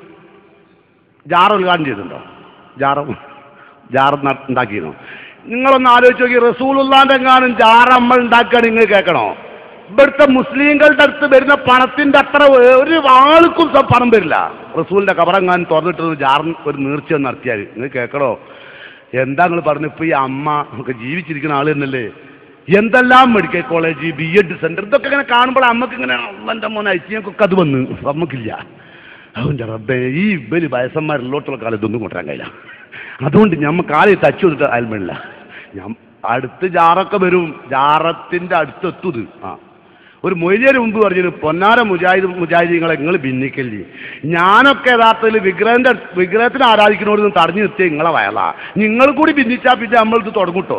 ജാറ ഉദ്ഘാടനം ചെയ്തിട്ടുണ്ടോ ജാറ ജാറ ന- ഉണ്ടാക്കിയിരുന്നോ നിങ്ങളൊന്ന് ആലോചിച്ച് നോക്കി റസൂലുള്ളാന്റെ എങ്ങാനും ജാറ നമ്മൾ ഉണ്ടാക്കാൻ നിങ്ങൾ കേൾക്കണോ ഇവിടുത്തെ മുസ്ലിങ്ങളുടെ അടുത്ത് വരുന്ന പണത്തിന്റെ അത്ര ഒരു ആൾക്കും സ- പണം വരില്ല റസൂലിന്റെ കബറങ്ങാനും തുറന്നിട്ട് ജാർ ഒരു നീർച്ച നടത്തിയാൽ നിങ്ങൾ കേൾക്കണോ എന്താ നിങ്ങൾ പറഞ്ഞു ഇപ്പൊ ഈ അമ്മ ഒക്കെ ജീവിച്ചിരിക്കുന്ന ആള് തന്നെയല്ലേ എന്തെല്ലാം medical college B Ed centre ഇതൊക്കെ ഇങ്ങനെ കാണുമ്പോൾ അമ്മക്ക് ഇങ്ങനെ എൻ്റെ മോനെ ഐറ്റിയൊക്കെ അത് വന്ന് നമുക്കില്ല അവൻ്റെ റബ്ബേ ഈ ഇവര് വയസ്സന്മാരിലോട്ടുള്ള കാലം ഇതൊന്നും കൊണ്ടുവരാൻ കഴിയില്ല അതുകൊണ്ട് ഞമ്മക്ക് ആരെയും തച്ചു കൊടുത്ത അയൽമണില്ല ഞാൻ അടുത്ത് ജാറൊക്കെ വരും ജാറത്തിൻ്റെ അടുത്തെത്തുത് ആ ഒരു മൊയ്ലിയർ മുമ്പ് പറഞ്ഞു പൊന്നാര മുജാഹിദ് മുജാഹിദീങ്ങളെ നിങ്ങൾ ഭിന്നിക്കല്ലേ ഞാനൊക്കെ യഥാർത്ഥത്തിൽ വിഗ്രഹന്റെ വിഗ്രഹത്തിന് ആരാധിക്കുന്നവരൊന്നും തടഞ്ഞു നിർത്തിയ നിങ്ങളെ വയലാ നിങ്ങൾ കൂടി ഭിന്നിച്ചാൽ പിന്നെ നമ്മളിത് തുടങ്ങൂട്ടോ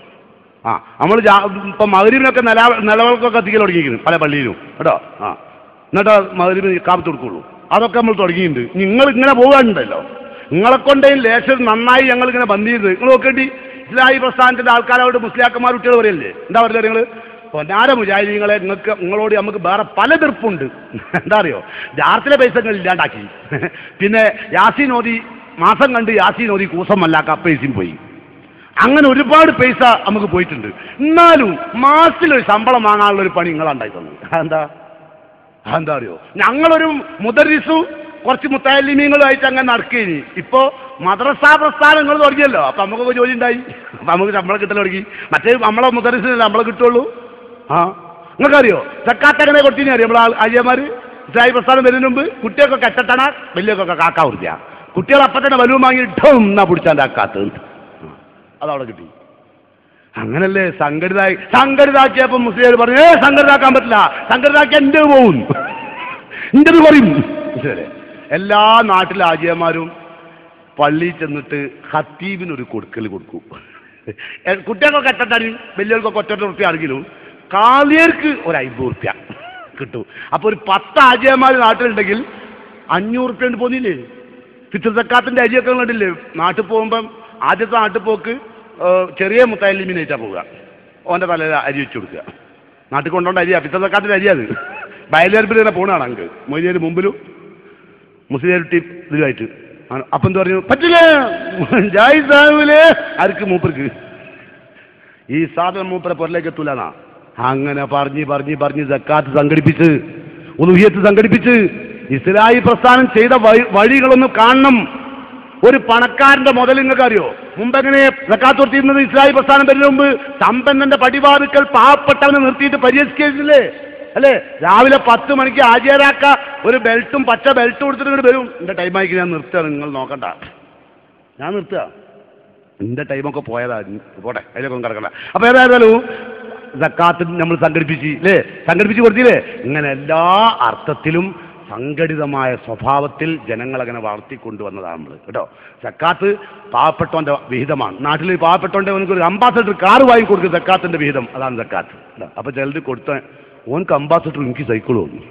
ആ നമ്മൾ ഇപ്പം മകരീബിനൊക്കെ നില നിലവിളക്കൊക്കെ കത്തിക്കൽ തുടങ്ങിയിരിക്കുന്നു പല പള്ളിയിലും കേട്ടോ ആ എന്നിട്ട് മകരീബിന് കാപ്പത്ത് കൊടുക്കുള്ളൂ അതൊക്കെ നമ്മൾ തുടങ്ങിയിട്ടുണ്ട് നിങ്ങൾ ഇങ്ങനെ പോകാനുണ്ടല്ലോ നിങ്ങളെ കൊണ്ടേ ലേശം നന്നായി ഞങ്ങൾ ഇങ്ങനെ ബന്ധ ചെയ്ത് നിങ്ങൾ നോക്കേണ്ടി ഇസ്ലാഹി പ്രസ്ഥാനത്തിന്റെ ആൾക്കാരോട് മുസ്ലിയാക്കന്മാർ കുട്ടികൾ പറയല്ലേ എന്താ പറയുക നിങ്ങൾ പൊന്നാര മുജാഹിദീങ്ങളെ നിങ്ങൾക്ക് നിങ്ങളോട് നമുക്ക് വേറെ പല തീർപ്പുണ്ട് എന്താ അറിയോ ജാർത്തിലെ പൈസ നിങ്ങൾ ഇല്ലാണ്ടാക്കി പിന്നെ യാസീൻ ഓതി മാസം കണ്ട് യാസീൻ ഓതി കൂസമല്ല കപ്പേസിയും പോയി അങ്ങനെ ഒരുപാട് പൈസ നമുക്ക് പോയിട്ടുണ്ട് എന്നാലും മാസത്തിലൊരു ശമ്പളം വാങ്ങാനുള്ള ഒരു പണി നിങ്ങളുണ്ടായി തന്നു എന്താ എന്താ അറിയോ ഞങ്ങളൊരു മുദരിസും കുറച്ച് മുത്താലിമീങ്ങളുമായിട്ട് അങ്ങനെ നടക്കേനി ഇപ്പോ മദ്രസ പ്രസ്ഥാനങ്ങൾ തുടങ്ങിയല്ലോ അപ്പൊ നമുക്കൊക്കെ ജോലി ഉണ്ടായി അപ്പൊ നമുക്ക് ശമ്പളം കിട്ടൽ തുടങ്ങി മറ്റേ നമ്മളെ മുദരിസിനല്ല നമ്മളെ കിട്ടുള്ളൂ ആ നിങ്ങൾക്കറിയോ സക്കാത്ത് എങ്ങനെ കൊടുത്തിനി അറിയോ നമ്മളെ അയ്യമാര് ഇസ്ലായി പ്രസ്ഥാനം വരുന്നതിന് മുമ്പ് കുട്ടികൾക്കൊക്കെ എട്ടട്ടണ വലിയക്കൊക്കെ കാക്ക വൃത്തിയാ കുട്ടികൾ അപ്പം തന്നെ വലുവും വാങ്ങി ഇട്ടും എന്നാ പിടിച്ചാൻ്റെ അക്കാത്ത് അതവിടെ കിട്ടി അങ്ങനല്ലേ സംഘടിതായി സംഘടിതാക്കിയപ്പോ മുസ്ലിം പറഞ്ഞു ഏ സംഘടിതാക്കാൻ പറ്റില്ല സംഘടിതാക്കിയ എൻ്റെ പോവും എൻ്റെ പറയും മനസ്സിലായില്ലേ? എല്ലാ നാട്ടിലെ ആജിയന്മാരും പള്ളിയിൽ ചെന്നിട്ട് ഹത്തീബിനൊരു കൊടുക്കൽ കൊടുക്കും എ, കുട്ടികൾക്കൊക്കെ എട്ടട്ടാണ് വലിയവർക്കൊക്കെ ഒറ്റ റുപ്യ ആണെങ്കിലും കാളിയർക്ക് ഒരു അമ്പത് റുപ്യ കിട്ടും അപ്പൊ ഒരു പത്ത് ആജിയന്മാർ നാട്ടിലുണ്ടെങ്കിൽ അഞ്ഞൂറ് റുപ്യ കൊണ്ട് പോന്നില്ലേ ഫിത്തർ സക്കാത്തിന്റെ അരിയൊക്കെ കണ്ടില്ലേ നാട്ടിൽ പോകുമ്പം ആദ്യത്തെ നാട്ടിൽ പോക്ക് ഏഹ്, ചെറിയ മുത്താലിമിനായിട്ടാണ് പോവുക ഓൻ്റെ തലയിൽ അരി വെച്ച് കൊടുക്കുക നാട്ടിൽ കൊണ്ടുപോണ്ട അരിയാ ഫിത്തർ സക്കാത്തിന്റെ അരിയത് ബയലേർപ്പിൽ ഇങ്ങനെ പോണാണ് അങ്ങ് മൊയ്ലിയർ മുമ്പിലും മുസ്ലിം ടീം ഇതുമായിട്ട് ആ- അപ്പം എന്ത് പറഞ്ഞു പറ്റില്ല ജായി സാഹിബിലെ ആർക്ക് മൂപ്പർക്ക് ഈ സാധനം മൂപ്പരെ പുറലേക്ക് എത്തൂലെന്നാ അങ്ങനെ പറഞ്ഞ് പറഞ്ഞ് പറഞ്ഞ് ജക്കാത്ത് സംഘടിപ്പിച്ച് ഉലുഹിയത്ത് സംഘടിപ്പിച്ച് ഇസ്ലായി പ്രസ്ഥാനം ചെയ്ത വഴി വഴികളൊന്ന് കാണണം ഒരു പണക്കാരന്റെ മുതൽ നിങ്ങൾക്ക് അറിയോ മുമ്പെങ്ങനെ ജക്കാത്ത് കൊടുത്തിരുന്നത് ഇസ്ലായി പ്രസ്ഥാനം വരുന്നതിന് മുമ്പ് സമ്പന്നന്റെ പടിവാതുക്കൾ പാവപ്പെട്ടവനെ നിർത്തിയിട്ട് പരിഹസിക്കുന്നില്ലേ അല്ലേ രാവിലെ പത്ത് മണിക്ക് ആചാരാക്ക ഒരു ബെൽറ്റും പച്ച ബെൽറ്റും കൊടുത്തിട്ട് ഇങ്ങോട്ട് വരും എൻ്റെ ടൈമായിക്ക് ഞാൻ നിർത്തുകയാണ് നിങ്ങൾ നോക്കണ്ട ഞാൻ നിർത്തുക എൻ്റെ ടൈമൊക്കെ പോയതാ ഇനി പോട്ടെ അതിലൊക്കെ ഒന്നും കിടക്കണ്ട അപ്പോൾ ഏതായാലും സക്കാത്ത് നമ്മൾ സംഘടിപ്പിച്ച് അല്ലേ സംഘടിപ്പിച്ച് കൊടുത്തില്ലേ ഇങ്ങനെ എല്ലാ അർത്ഥത്തിലും സംഘടിതമായ സ്വഭാവത്തിൽ ജനങ്ങളങ്ങനെ വളർത്തിക്കൊണ്ടുവന്നതാണ് നമ്മൾ കേട്ടോ സക്കാത്ത് പാവപ്പെട്ടവൻ്റെ വിഹിതമാണ് നാട്ടിൽ പാവപ്പെട്ടവൻ്റെ അവനക്ക് ഒരു അംബാസഡർ കാറ് വാങ്ങി കൊടുക്കും സക്കാത്തിൻ്റെ വിഹിതം അതാണ് സക്കാത്ത് അപ്പോൾ ചിലർ കൊടുത്ത ഓനക്ക് അംബാസഡർ എനിക്ക് സൈക്കിൾ തോന്നി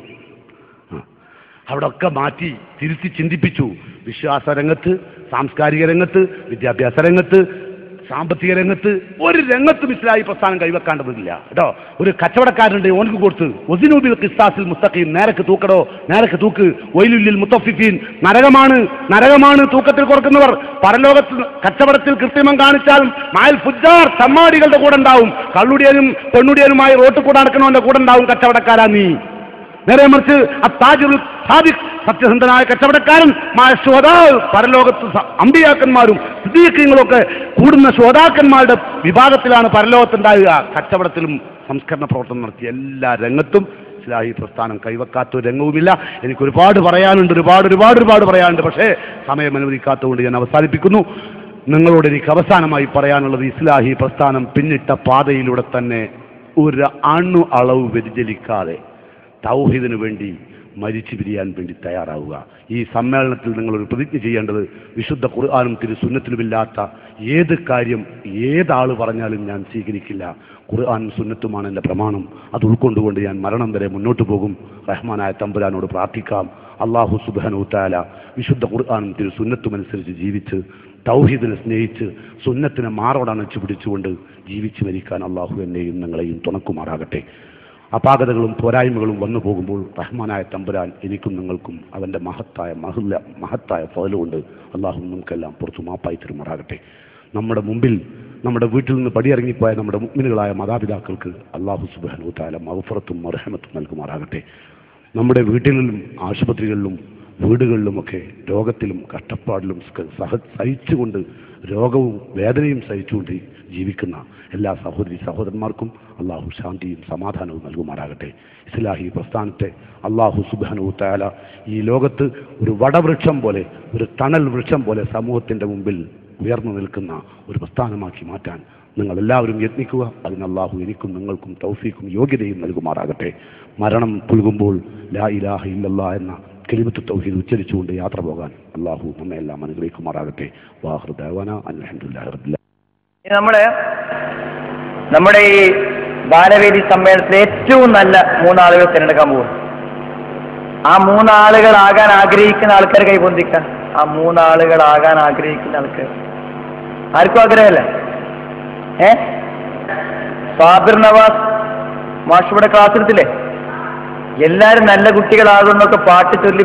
അവിടെ ഒക്കെ മാറ്റി തിരുത്തി ചിന്തിപ്പിച്ചു വിശ്വാസ രംഗത്ത് സാംസ്കാരിക രംഗത്ത് വിദ്യാഭ്യാസ രംഗത്ത് സാമ്പത്തിക രംഗത്ത് ഒരു രംഗത്തും ഇസ്ലാഹി പ്രസ്ഥാനം കൈവെക്കാണ്ടതില്ല കേട്ടോ ഒരു കച്ചവടക്കാരനുണ്ട് ഓനക്ക് കൊടുത്ത് ഒസിനൂബിൽ കിസ്താസിൽ മുസ്തഖീം നേരക്ക് തൂക്കടോ നേരക്ക് തൂക്ക് ഒയിലുല്ലിൽ മുത്തഫിഫീൻ നരകമാണ് നരകമാണ് തൂക്കത്തിൽ കൊടുക്കുന്നവർ പരലോകത്ത് കച്ചവടത്തിൽ കൃത്രിമം കാണിച്ചാൽ മായൽ ഫുജാർ തമ്മാടികളുടെ കൂടെ ഉണ്ടാവും കള്ളുടിയനും പെണ്ണുടിയനുമായി റോട്ടിൽ കൂടെ നടക്കുന്നവന്റെ കൂടെ ഉണ്ടാവും കച്ചവടക്കാരാ നീ നേരെ മറിച്ച് അത്താജുൽ സാദിഖ് സത്യസന്ധനായ കച്ചവടക്കാരൻ മായ ശ്രോതാ പരലോകത്ത് സ- അമ്പിയാക്കന്മാരും സിദ്ധീകങ്ങളും ഒക്കെ കൂടുന്ന ശ്രോതാക്കന്മാരുടെ വിഭാഗത്തിലാണ് പരലോകത്തുണ്ടാകുക കച്ചവടത്തിലും സംസ്കരണ പ്രവർത്തനം നടത്തിയ എല്ലാ രംഗത്തും ഇസ്ലാഹി പ്രസ്ഥാനം കൈവക്കാത്ത ഒരു രംഗവുമില്ല എനിക്ക് ഒരുപാട് പറയാനുണ്ട് ഒരുപാട് ഒരുപാട് ഒരുപാട് പറയാനുണ്ട് പക്ഷേ സമയം അനുവദിക്കാത്തതുകൊണ്ട് ഞാൻ അവസാനിപ്പിക്കുന്നു നിങ്ങളോട് എനിക്ക് അവസാനമായി പറയാനുള്ളത് ഇസ്ലാഹി പ്രസ്ഥാനം പിന്നിട്ട പാതയിലൂടെ തന്നെ ഒരു അണു അളവ് വ്യതിചലിക്കാതെ തൗഹീദിനു വേണ്ടി മരിച്ചു പിരിയാൻ വേണ്ടി തയ്യാറാവുക ഈ സമ്മേളനത്തിൽ നിങ്ങളൊരു പ്രതിജ്ഞ ചെയ്യേണ്ടത് വിശുദ്ധ ഖുർആാനും തിരുസുന്നത്തിലുമില്ലാത്ത ഏത് കാര്യം ഏതാൾ പറഞ്ഞാലും ഞാൻ സ്വീകരിക്കില്ല ഖുർആാനും സുന്നത്തുമാണ് എൻ്റെ പ്രമാണം അത് ഉൾക്കൊണ്ടുകൊണ്ട് ഞാൻ മരണം വരെ മുന്നോട്ട് പോകും റഹ്മാനായ തമ്പുരാനോട് പ്രാർത്ഥിക്കാം അള്ളാഹു സുബാനു താല വിശുദ്ധ ഖുർആാനും തിരുസുന്നത്തും അനുസരിച്ച് ജീവിച്ച് തൗഹീദിനെ സ്നേഹിച്ച് സുന്നത്തിനെ മാറോടണച്ചു പിടിച്ചുകൊണ്ട് ജീവിച്ചു മരിക്കാൻ അള്ളാഹു എന്നെയും നിങ്ങളെയും തുണക്കുമാറാകട്ടെ അപാകതകളും പോരായ്മകളും വന്നു പോകുമ്പോൾ റഹ്മാനായ തമ്പുരാൻ എനിക്കും നിങ്ങൾക്കും അവൻ്റെ മഹത്തായ മഹല്ല മഹത്തായ ഫലമുണ്ട് അള്ളാഹു നമുക്കെല്ലാം പുറത്തു മാപ്പായി തരുമാറാകട്ടെ നമ്മുടെ മുമ്പിൽ നമ്മുടെ വീട്ടിൽ നിന്ന് പടിയിറങ്ങിപ്പോയ നമ്മുടെ മുഗ്മിനുകളായ മാതാപിതാക്കൾക്ക് അള്ളാഹു സുബാനു താല മഹഫറത്തും മർഹമത്തും നൽകുമാറാകട്ടെ നമ്മുടെ വീട്ടിലും ആശുപത്രികളിലും വീടുകളിലുമൊക്കെ രോഗത്തിലും കഷ്ടപ്പാടിലും സ്ക- സഹ സഹിച്ചുകൊണ്ട് രോഗവും വേദനയും സഹിച്ചുകൊണ്ട് ജീവിക്കുന്ന എല്ലാ സഹോദരി സഹോദരന്മാർക്കും അള്ളാഹു ശാന്തിയും സമാധാനവും നൽകുമാറാകട്ടെ ഇസ്ലാഹി പ്രസ്ഥാനത്തെ അള്ളാഹു സുബാനു താല ഈ ലോകത്ത് ഒരു വടവൃക്ഷം പോലെ ഒരു തണൽ വൃക്ഷം പോലെ സമൂഹത്തിൻ്റെ മുമ്പിൽ ഉയർന്നു നിൽക്കുന്ന ഒരു പ്രസ്ഥാനമാക്കി മാറ്റാൻ നിങ്ങൾ എല്ലാവരും യത്നിക്കുക അതിന് അള്ളാഹു എനിക്കും നിങ്ങൾക്കും തൗഫീക്കും യോഗ്യതയും നൽകുമാറാകട്ടെ മരണം പുൽകുമ്പോൾ ലാ ഇലാഹ ഇല്ലല്ലാ എന്ന കെലിമത്ത് തൗഹീദ് ഉച്ചരിച്ചുകൊണ്ട് യാത്ര പോകാൻ അള്ളാഹു നമ്മെ എല്ലാം അനുഗ്രഹിക്കുമാറാകട്ടെ വാഹൃദാന അലഹമുല്ലാ റബ്ബില്ല ഇനി നമ്മള് നമ്മുടെ ഈ ബാലവേദി സമ്മേളനത്തിൽ ഏറ്റവും നല്ല മൂന്നാളുകൾ തിരഞ്ഞെടുക്കാൻ പോകും ആ മൂന്നാളുകളാകാൻ ആഗ്രഹിക്കുന്ന ആൾക്കാർ കൈപൊന്തിക്കാം ആ മൂന്നാളുകളാകാൻ ആഗ്രഹിക്കുന്ന ആൾക്കാർ ആർക്കും ആഗ്രഹമല്ല ഏ സാബിർ നവാസ് മാഷ് ഇവിടെ ക്ലാസ് എടുത്തില്ലേ എല്ലാരും നല്ല കുട്ടികളാകുന്നൊക്കെ പാട്ട് ചൊല്ലി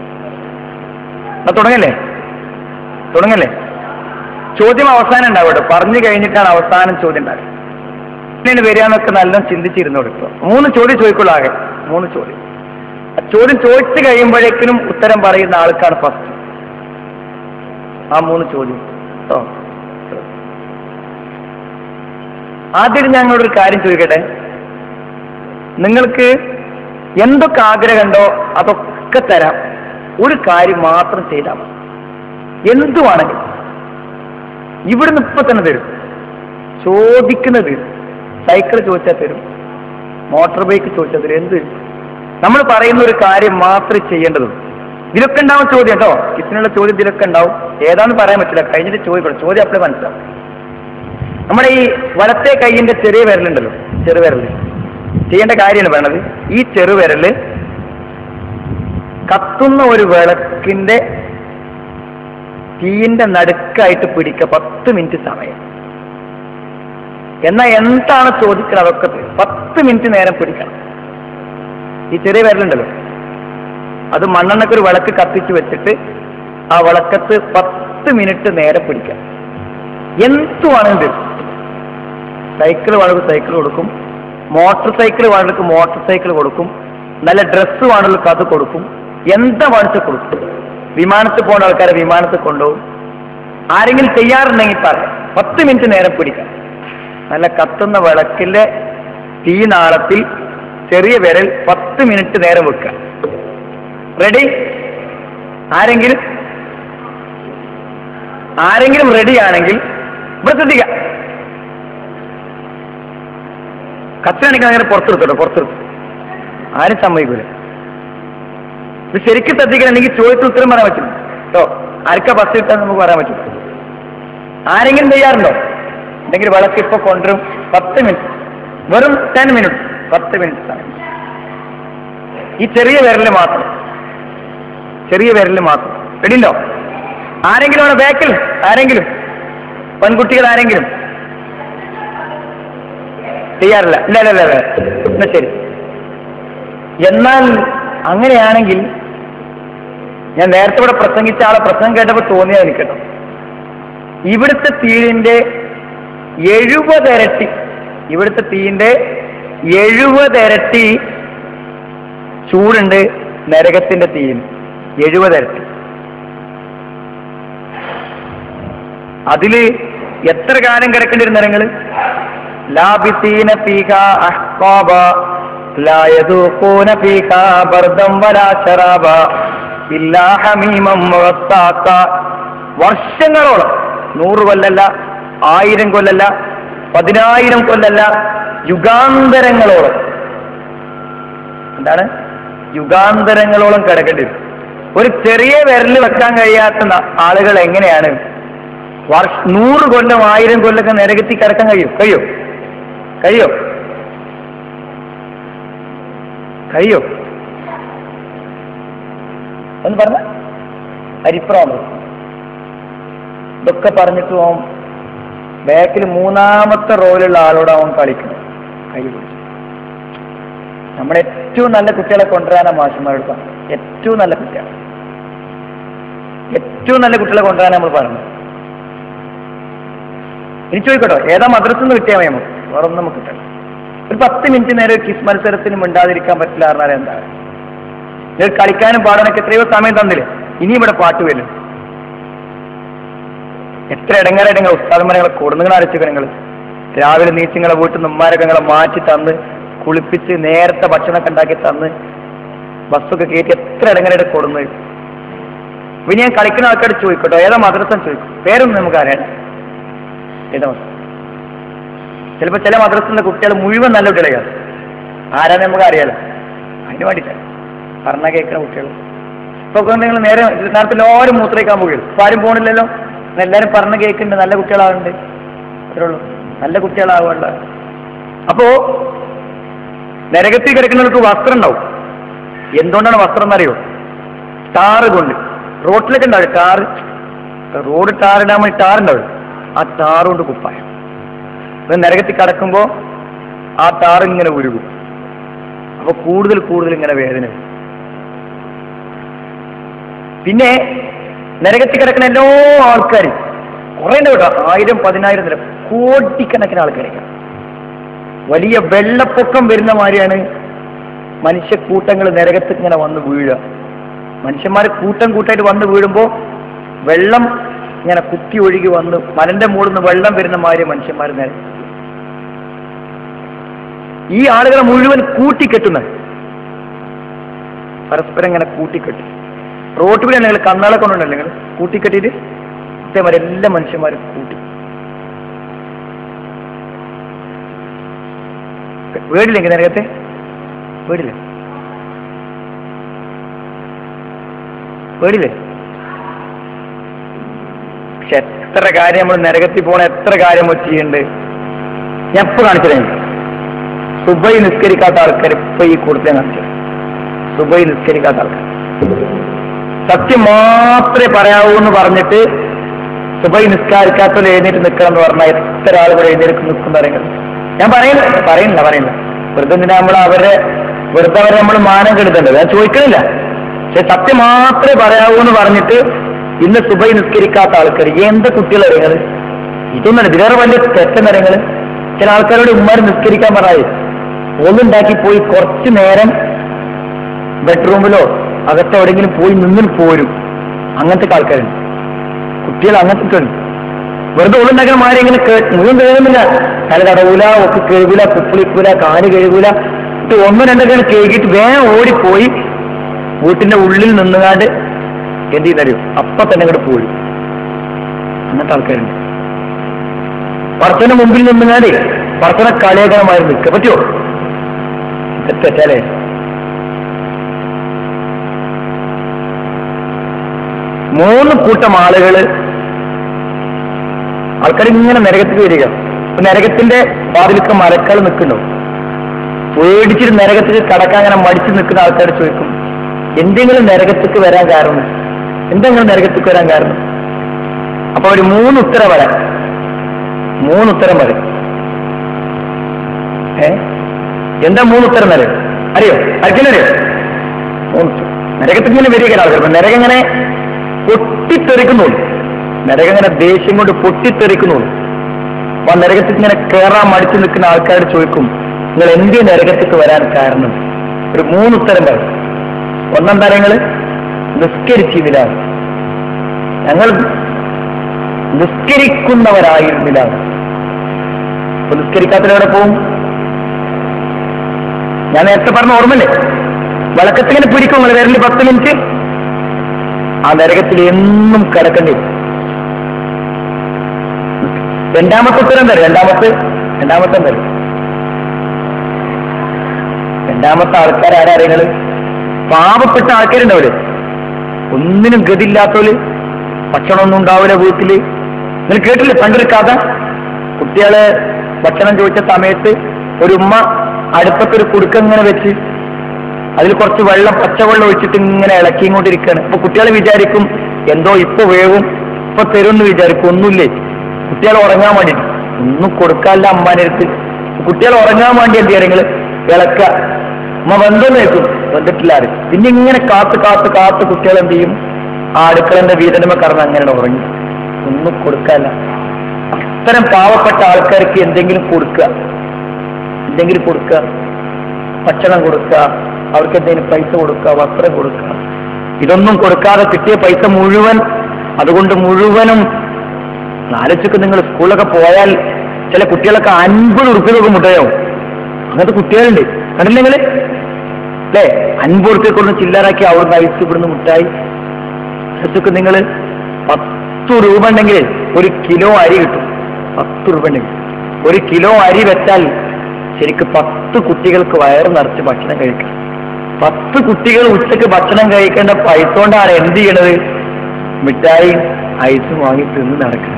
എന്നാ തുടങ്ങല്ലേ തുടങ്ങല്ലേ ചോദ്യം അവസാനം ഉണ്ടാവും കേട്ടോ പറഞ്ഞു കഴിഞ്ഞിട്ടാണ് അവസാനം ചോദ്യം ഉണ്ടാവുക എങ്ങനെയാണ് വരികയെന്നൊക്കെ നല്ല ചിന്തിച്ചിരുന്നു കൊടുക്കുക മൂന്ന് ചോദ്യം ചോദിക്കുള്ളൂ ആകെ മൂന്ന് ചോദ്യം ആ ചോദ്യം ചോദിച്ചു കഴിയുമ്പോഴേക്കിനും ഉത്തരം പറയുന്ന ആൾക്കാണ് ഫസ്റ്റ് ആ മൂന്ന് ചോദ്യം കേട്ടോ ആദ്യം ഞങ്ങളൊരു കാര്യം ചോദിക്കട്ടെ നിങ്ങൾക്ക് എന്തൊക്കെ ആഗ്രഹമുണ്ടോ അതൊക്കെ തരാം ഒരു കാര്യം മാത്രം ചെയ്താൽ മതി എന്തുവാണെങ്കിലും ഇവിടുന്ന് ഇപ്പൊ തന്നെ തരും ചോദിക്കുന്നത് സൈക്കിൾ ചോദിച്ചാൽ തരും മോട്ടോർ ബൈക്ക് ചോദിച്ചാൽ തരും എന്ത് നമ്മൾ പറയുന്ന ഒരു കാര്യം മാത്രമേ ചെയ്യേണ്ടതുള്ളൂ ഇതിലൊക്കെ ഉണ്ടാവും ചോദ്യം കേട്ടോ കിച്ചനുള്ള ചോദ്യം ഇതിലൊക്കെ ഉണ്ടാവും ഏതാന്ന് പറയാൻ പറ്റില്ല കഴിഞ്ഞിട്ട് ചോദിക്കണം ചോദ്യം അപ്പോഴേ മനസ്സിലാവും നമ്മുടെ ഈ വലത്തെ കൈയിന്റെ ചെറിയ വിരലുണ്ടല്ലോ ചെറുവിരല് ചെയ്യേണ്ട കാര്യമാണ് വേണത് ഈ ചെറുവിരല് കത്തുന്ന ഒരു വിളക്കിന്റെ തീയിന്റെ നടുക്കായിട്ട് പിടിക്ക പത്ത് മിനിറ്റ് സമയം എന്നാ എന്താണ് ചോദിക്കുന്നത് അതൊക്കെ തരും. പത്ത് മിനിറ്റ് നേരം പിടിക്കണം ഈ ചെറിയ വിരലുണ്ടല്ലോ അത് മണ്ണെണ്ണക്ക് ഒരു വിളക്ക് കത്തിച്ച് വെച്ചിട്ട് ആ വിളക്കത്ത് പത്ത് മിനിറ്റ് നേരം പിടിക്കാം എന്തുവാണെങ്കിലും തരും സൈക്കിൾ വേണമെങ്കിൽ സൈക്കിൾ കൊടുക്കും മോട്ടോർ സൈക്കിൾ വേണമെങ്കിൽ മോട്ടോർ സൈക്കിൾ കൊടുക്കും നല്ല ഡ്രസ്സ് വേണമെങ്കിൽ അത് കൊടുക്കും എന്താ വേണിച്ച കൊടുക്കും വിമാനത്തിൽ പോകുന്ന ആൾക്കാരെ വിമാനത്തിൽ കൊണ്ടുപോകും ആരെങ്കിലും ചെയ്യാറുണ്ടെങ്കിൽ പറയാം പത്ത് മിനിറ്റ് നേരം പിടിക്കാം നല്ല കത്തുന്ന വിളക്കിന്റെ തീനാളത്തിൽ ചെറിയ വിരൽ പത്ത് മിനിറ്റ് നേരം വെക്കുക റെഡി ആരെങ്കിലും ആരെങ്കിലും റെഡി ആണെങ്കിൽ ഇവിടെ ശ്രദ്ധിക്കാം കത്തണിക്കാൻ അങ്ങനെ പുറത്തെടുത്തോട്ടോ പുറത്തെടുത്തു ആരും സമ്മതിക്കൂല ഇത് ശരിക്കും ശ്രദ്ധിക്കണം എനിക്ക് ചോദിച്ച ഉത്തരം പറയാൻ പറ്റും കേട്ടോ ആർക്കാ ബസ് കിട്ടാൻ നമുക്ക് പറയാൻ പറ്റും ആരെങ്കിലും ചെയ്യാറുണ്ടോ എന്തെങ്കിലും വിളക്ക് ഇപ്പൊ കൊണ്ടുവരും പത്ത് മിനിറ്റ് വെറും ടെൻ മിനിറ്റ് പത്ത് മിനിറ്റ് സമയം ഈ ചെറിയ വിരലിൽ മാത്രം ചെറിയ വിരലിൽ മാത്രം റെഡിയുണ്ടോ ആരെങ്കിലും ആണ് ബാക്കിൽ ആരെങ്കിലും പെൺകുട്ടികൾ ആരെങ്കിലും ചെയ്യാറില്ല ഇല്ല ഇല്ല ഇല്ല ഇല്ല എന്നാ ശരി എന്നാൽ അങ്ങനെയാണെങ്കിൽ ഞാൻ നേരത്തെ ഇവിടെ പ്രസംഗിച്ച ആളെ പ്രസംഗം കേട്ടപ്പോൾ തോന്നിയത് എനിക്ക് കേട്ടോ ഇവിടുത്തെ തീയിന്റെ എഴുപത് ഇരട്ടി ഇവിടുത്തെ തീയിന്റെ എഴുപത് ഇരട്ടി ചൂടുണ്ട് നരകത്തിന്റെ തീയിൽ എഴുപത് ഇരട്ടി അതില് എത്ര കാലം കിടക്കേണ്ടി വരും നരങ്ങള് ലാബിസീന ഫീഹ അഹ്ഖാബ ലാ യദൂഖൂന ഫീഹ ബർദം വലാ ശറാബ ഇല്ലാ ഹമീമം വഗസ്സാഖ വർഷങ്ങളോളം നൂറ് കൊല്ലല്ല ആയിരം കൊല്ലല്ല പതിനായിരം കൊല്ലല്ല യുഗാന്തരങ്ങളോളം എന്താണ് യുഗാന്തരങ്ങളോളം കിടക്കേണ്ടി വരും ഒരു ചെറിയ വിരല് വെക്കാൻ കഴിയാത്ത ന- ആളുകൾ എങ്ങനെയാണ് വർഷ നൂറ് കൊല്ലം ആയിരം കൊല്ലമൊക്കെ നരകത്തി കിടക്കാൻ കഴിയും കഴിയോ കഴിയോ കഴിയോ ഒന്ന് പറഞ്ഞ അരിപ്രാമം ഇതൊക്കെ പറഞ്ഞിട്ട് അവൻ ബാക്കിൽ മൂന്നാമത്തെ റോയിലുള്ള ആളോട് അവൻ കളിക്കണം കൈ പിടിച്ചു നമ്മുടെ ഏറ്റവും നല്ല കുട്ടികളെ കൊണ്ടുവരാനാണ് മാഷന്മാരോട് പറഞ്ഞത് ഏറ്റവും നല്ല കുട്ടികൾ ഏറ്റവും നല്ല കുട്ടികളെ കൊണ്ടുവരാൻ നമ്മൾ പറഞ്ഞു ഇനി ചോദിക്കട്ടോ ഏതാ മദ്രസ നിന്ന് കിട്ടിയാൽ മതി നമുക്ക് വേറെ ഒന്നും നമുക്ക് കിട്ടണം ഒരു പത്ത് മിനിറ്റ് നേരം ഒരു കിസ് മത്സരത്തിന് മിണ്ടാതിരിക്കാൻ പറ്റില്ല പറഞ്ഞാൽ എന്താണ് നിങ്ങൾ കളിക്കാനും പാടാനൊക്കെ എത്രയോ സമയം തന്നില്ലേ ഇനി ഇവിടെ പാട്ട് വരും എത്ര ഇടങ്ങാറായിട്ട് നിങ്ങൾ ഉസ്താദന്മാരെ നിങ്ങളെ കൊടുന്നുകൾ അരച്ചു നിങ്ങൾ രാവിലെ നീച്ചിങ്ങളെ വീട്ടിൽ നിന്ന് ഉമ്മാരൊക്കെ നിങ്ങളെ മാറ്റി തന്ന് കുളിപ്പിച്ച് നേരത്തെ ഭക്ഷണമൊക്കെ ഉണ്ടാക്കി തന്ന് ബസ്സൊക്കെ കയറ്റി എത്ര ഇടങ്ങാറായിട്ട് കൊടുന്നു പിന്നെ ഞാൻ കളിക്കുന്ന ആൾക്കാർ ചോദിക്കട്ടോ ഏതാ മദ്രസ ചോദിക്കും പേരൊന്നും നമുക്ക് അറിയാൻ ഏതാ മദ്രസ ചിലപ്പോൾ ചില മദ്രസയിലെ കുട്ടികൾ മുഴുവൻ നല്ല കുട്ടികളെയാണ് ആരാന്ന് നമുക്ക് അറിയാലോ അതിന് വേണ്ടിയിട്ടാണ് പറഞ്ഞ കേൾക്കുന്ന കുട്ടികൾ ഇപ്പൊ ഒക്കെ നിങ്ങൾ നേരെ നേരത്തെ എല്ലാവരും മൂത്രയ്ക്കാൻ പോകുകയുള്ളൂ ഇപ്പൊ ആരും പോണില്ലല്ലോ ഇന്ന് എല്ലാവരും പറഞ്ഞ് കേൾക്കുന്നുണ്ട് നല്ല കുട്ടികളാവുന്നുണ്ട് അത്രേ ഉള്ളൂ നല്ല കുട്ടികളാവുകയുള്ള അപ്പോ നരകത്തിൽ കിടക്കുന്നവർക്ക് വസ്ത്രം ഉണ്ടാവും എന്തുകൊണ്ടാണ് വസ്ത്രം എന്നറിയോ ടാറ് കൊണ്ട് റോട്ടിലൊക്കെ ഉണ്ടാവും ടാറ് റോഡ് ടാർ ഇടാൻ വേണ്ടി ടാർ ഉണ്ടാവും ആ ടാർ കൊണ്ട് കുപ്പായം ഇത് നരകത്തിൽ കടക്കുമ്പോ ആ ടാർ ഇങ്ങനെ ഉരുകും അപ്പൊ കൂടുതൽ കൂടുതൽ ഇങ്ങനെ വേദന വരും. പിന്നെ നരകത്തിൽ കിടക്കുന്ന എല്ലാ ആൾക്കാരും കുറെ ഉണ്ട് കേട്ടോ ആയിരം പതിനായിരം നില കോടിക്കണക്കിന് ആൾക്കാരൊക്കെ വലിയ വെള്ളപ്പൊക്കം വരുന്ന മാതിരിയാണ് മനുഷ്യക്കൂട്ടങ്ങൾ നരകത്ത് ഇങ്ങനെ വന്ന് വീഴുക മനുഷ്യന്മാർ കൂട്ടം കൂട്ടായിട്ട് വന്ന് വീഴുമ്പോ വെള്ളം ഇങ്ങനെ കുത്തി ഒഴുകി വന്ന് മലന്റെ മുകളിൽ നിന്ന് വെള്ളം വരുന്ന മാതിരി മനുഷ്യന്മാർ നേരെ ഈ ആളുകളെ മുഴുവൻ കൂട്ടിക്കെട്ടുന്നത് പരസ്പരം ഇങ്ങനെ കൂട്ടിക്കെട്ടി റോട്ടിൽ കൂടെ നിങ്ങൾ കണ്ണാളെ കൊണ്ടുണ്ടല്ലോ നിങ്ങൾ കൂട്ടിക്കെട്ടിയിട്ട് ഇതേമാതിരി എല്ലാ മനുഷ്യന്മാരും കൂട്ടി വീടില്ലെങ്കിൽ നരകത്തെ വീടില്ലേ വീടില്ലേ പക്ഷെ എത്ര കാര്യം നമ്മൾ നരകത്തിൽ പോണ എത്ര കാര്യം നമ്മൾ ചെയ്യുന്നുണ്ട് ഞാൻ ഇപ്പൊ കാണിച്ചത് സുബൈ നിസ്കരിക്കാത്ത ആൾക്കാർ ഇപ്പൊ ഈ കൂടുതൽ കാണിച്ചത് സുബൈ നിസ്കരിക്കാത്ത ആൾക്കാർ സത്യം മാത്രമേ പറയാവൂ എന്ന് പറഞ്ഞിട്ട് സുബൈ നിസ്കാരിക്കാത്തവർ എഴുന്നേറ്റ് നിൽക്കണം എന്ന് പറഞ്ഞാൽ എത്ര ആളുകൾ എഴുന്നേറ്റ് നിൽക്കും പറയുന്നത് ഞാൻ പറയുന്നില്ല പറയുന്നില്ല പറയുന്നില്ല വെറുതെ എന്തിനാ നമ്മൾ അവരെ വെറുതെ അവരെ നമ്മൾ മാനം കെടുത്തേണ്ടത് ഞാൻ ചോദിക്കണില്ല പക്ഷെ സത്യം മാത്രമേ പറയാവൂ എന്ന് പറഞ്ഞിട്ട് ഇന്ന് സുബൈ നിസ്കരിക്കാത്ത ആൾക്കാർ എന്ത് കുട്ടികളെ നിങ്ങൾ ഇതൊന്നല്ല ഇതിലേറെ വലിയ തെറ്റെന്ന് നിങ്ങൾ ചില ആൾക്കാരോട് ഉമ്മാർ നിസ്കരിക്കാൻ പറയായി ഒന്നുണ്ടാക്കി പോയി കുറച്ച് നേരം ബെഡ്റൂമിലോ അകത്ത് എവിടെയെങ്കിലും പോയി നിന്നിൽ പോരും അങ്ങനത്തെ ആൾക്കാരുണ്ട് കുട്ടികൾ അങ്ങനത്തെ ഉണ്ട് വെറുതെ ഉള്ളുണ്ടാക്കുന്ന മാറി ഇങ്ങനെ കേ- മുഴുവൻ കേൾക്കുന്നില്ല തല തടവൂല ഒക്കെ കഴുകൂല കുപ്പിളിക്കൂല കാല് കഴുകൂല ഇത് ഒന്നും രണ്ടൊക്കെ കേൾക്കിയിട്ട് വേഗം ഓടിപ്പോയി വീട്ടിന്റെ ഉള്ളിൽ നിന്നുകാണ്ട് എന്ത് ചെയ്യുന്നറിയോ അപ്പൊ തന്നെ ഇങ്ങോട്ട് പോയി അങ്ങനത്തെ ആൾക്കാരുണ്ട് പറച്ചന്റെ മുമ്പിൽ നിന്നുകാണ്ട് പറച്ചനെ കളിയാക്കാമാരി നിൽക്കുക പറ്റുമോ തെറ്റല്ലേ മൂന്ന് കൂട്ടം ആളുകൾ ആൾക്കാർ ഇങ്ങനെ നരകത്തിൽ വരിക അപ്പൊ നരകത്തിന്റെ വാതിലൊക്കെ മരക്കാൾ നിൽക്കുന്നുണ്ടോ പേടിച്ചിട്ട് നരകത്തിൽ കടക്കാൻ അങ്ങനെ മടിച്ചു നിൽക്കുന്ന ആൾക്കാർ ചോദിക്കും എന്തെങ്കിലും നരകത്തേക്ക് വരാൻ കാരണം എന്തെങ്കിലും നരകത്തേക്ക് വരാൻ കാരണം അപ്പൊ ഒരു മൂന്ന് ഉത്തരം വരാം മൂന്ന് ഉത്തരം വരും ഏ എന്താ മൂന്ന് ഉത്തരം വരെ അറിയോ ആർക്കെങ്കിലും അറിയോ മൂന്ന് ഉത്തരം. നരകത്തിൽ ഇങ്ങനെ വരിക ആൾക്കാർ അപ്പൊ നരകം ഇങ്ങനെ പൊട്ടിത്തെറിക്കുന്നുള്ളൂ നരകം ഇങ്ങനെ ദേഷ്യം കൊണ്ട് പൊട്ടിത്തെറിക്കുന്നുള്ളൂ അപ്പൊ ആ നരകത്തിൽ ഇങ്ങനെ കയറാൻ മടിച്ചു നിൽക്കുന്ന ആൾക്കാരോട് ചോദിക്കും നിങ്ങൾ എന്തിയ നരകത്തേക്ക് വരാൻ കാരണം ഒരു മൂന്ന് ഉത്തരം പറയും ഒന്നെന്താ നിങ്ങൾ നിസ്കരിച്ചില്ല ഞങ്ങൾ നിസ്കരിക്കുന്നവരായിരുന്നില്ല അപ്പൊ നിസ്കരിക്കാത്തവരെവിടെ പോവും ഞാൻ നേരത്തെ പറഞ്ഞ ഓർമ്മല്ലേ വിളക്കത്തിങ്ങനെ പിടിക്കും നിങ്ങൾ വിരലിൽ പത്ത് മിനിറ്റ് ആ നരകത്തിൽ എന്നും കിടക്കേണ്ടി വരും രണ്ടാമത്തെ ഉത്തരം തരും രണ്ടാമത്തെ രണ്ടാമത്തെ തരും രണ്ടാമത്തെ ആൾക്കാർ ആരാ നിങ്ങള് പാവപ്പെട്ട ആൾക്കാരുണ്ടാവില്ലേ ഒന്നിനും ഗതിയില്ലാത്തവര് ഭക്ഷണമൊന്നും ഉണ്ടാവില്ല വീട്ടില് നിങ്ങൾ കേട്ടില്ലേ പണ്ടൊരു കഥ കുട്ടികള് ഭക്ഷണം ചോദിച്ച സമയത്ത് ഒരു ഉമ്മ അടുപ്പത്തൊരു കുടുക്ക ഇങ്ങനെ വെച്ച് അതിൽ കുറച്ച് വെള്ളം പച്ചവെള്ളം ഒഴിച്ചിട്ട് ഇങ്ങനെ ഇളക്കിക്കൊണ്ടിരിക്കുകയാണ് അപ്പൊ കുട്ടികൾ വിചാരിക്കും എന്തോ ഇപ്പൊ വേവും ഇപ്പൊ തരുമെന്ന് വിചാരിക്കും ഒന്നുമില്ലേ കുട്ടികൾ ഉറങ്ങാൻ വേണ്ടി ഒന്നും കൊടുക്കാല്ല അമ്മാനടുത്ത് കുട്ടികൾ ഉറങ്ങാൻ വേണ്ടി എന്ത് ചെയ്യണമെങ്കിൽ ഇളക്ക അമ്മ വെന്തെന്ന് വെക്കും വെന്തിട്ടില്ല ആരും പിന്നെ ഇങ്ങനെ കാത്ത് കാത്ത് കാത്ത് കുട്ടികൾ എന്ത് ചെയ്യും ആ അടുക്കളന്റെ വീതനമ കറന്ന് അങ്ങനെ ഉറങ്ങി ഒന്നും കൊടുക്കാല്ല അത്തരം പാവപ്പെട്ട ആൾക്കാർക്ക് എന്തെങ്കിലും കൊടുക്കുക എന്തെങ്കിലും കൊടുക്കുക ഭക്ഷണം കൊടുക്കുക അവർക്ക് എന്തെങ്കിലും പൈസ കൊടുക്കുക വസ്ത്രം കൊടുക്കുക ഇതൊന്നും കൊടുക്കാതെ കിട്ടിയ പൈസ മുഴുവൻ അതുകൊണ്ട് മുഴുവനും ആലോചിക്ക് നിങ്ങൾ സ്കൂളിലൊക്കെ പോയാൽ ചില കുട്ടികളൊക്കെ അൻപത് ഉറുപ്പ്യൊക്കെ മുട്ടയാവും അങ്ങനത്തെ കുട്ടികളുണ്ട് കണ്ടില്ല നിങ്ങൾ അല്ലേ അൻപത് ഉറുപ്പ്യൊക്കെ ചില്ലറാക്കി അവിടുന്ന് ഐസ് ഇവിടുന്ന് മുട്ടായി ആലോചിക്ക് നിങ്ങൾ പത്ത് രൂപ ഉണ്ടെങ്കിൽ ഒരു കിലോ അരി കിട്ടും പത്ത് രൂപ ഉണ്ടെങ്കിൽ ഒരു കിലോ അരി വെച്ചാൽ ശരിക്കും പത്ത് കുട്ടികൾക്ക് വയറ് നിറച്ച് ഭക്ഷണം കഴിക്കാം പത്ത് കുട്ടികൾ ഉച്ചക്ക് ഭക്ഷണം കഴിക്കേണ്ട പൈസ കൊണ്ടാണ് എന്ത് ചെയ്യണത് മിഠായി ഐസും വാങ്ങി തിന്ന് നടക്കുന്നത്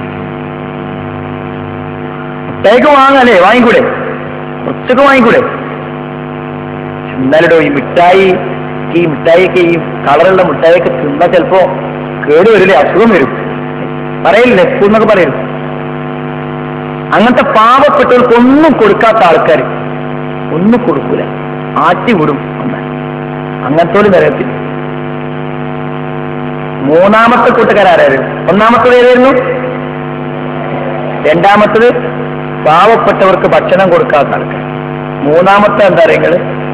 മിഠായിക്ക് വാങ്ങാല്ലേ വാങ്ങിക്കൂടെ കുറച്ചൊക്കെ വാങ്ങിക്കൂടെ എന്നാലിടോ ഈ മിഠായി ഈ മിഠായിയൊക്കെ ഈ കളറുള്ള മിഠായിയൊക്കെ തിന്നാൽ ചിലപ്പോ കേട് വരില്ലേ അസുഖം വരും പറയില്ലേ സ്കൂൾ എന്നൊക്കെ പറയും അങ്ങനത്തെ പാവപ്പെട്ടവർക്ക് ഒന്നും കൊടുക്കാത്ത ആൾക്കാർ ഒന്നും കൊടുക്കൂല ആട്ടി വിടും എന്നാൽ അങ്ങനത്തെ ഒരു നിരത്തിൽ മൂന്നാമത്തെ കൂട്ടുകാരാരായിരുന്നു ഒന്നാമത്തത് ഏതായിരുന്നു രണ്ടാമത്തത് പാവപ്പെട്ടവർക്ക് ഭക്ഷണം കൊടുക്കാത്ത ആൾക്കാർ മൂന്നാമത്തെ എന്താ പറയുന്നത്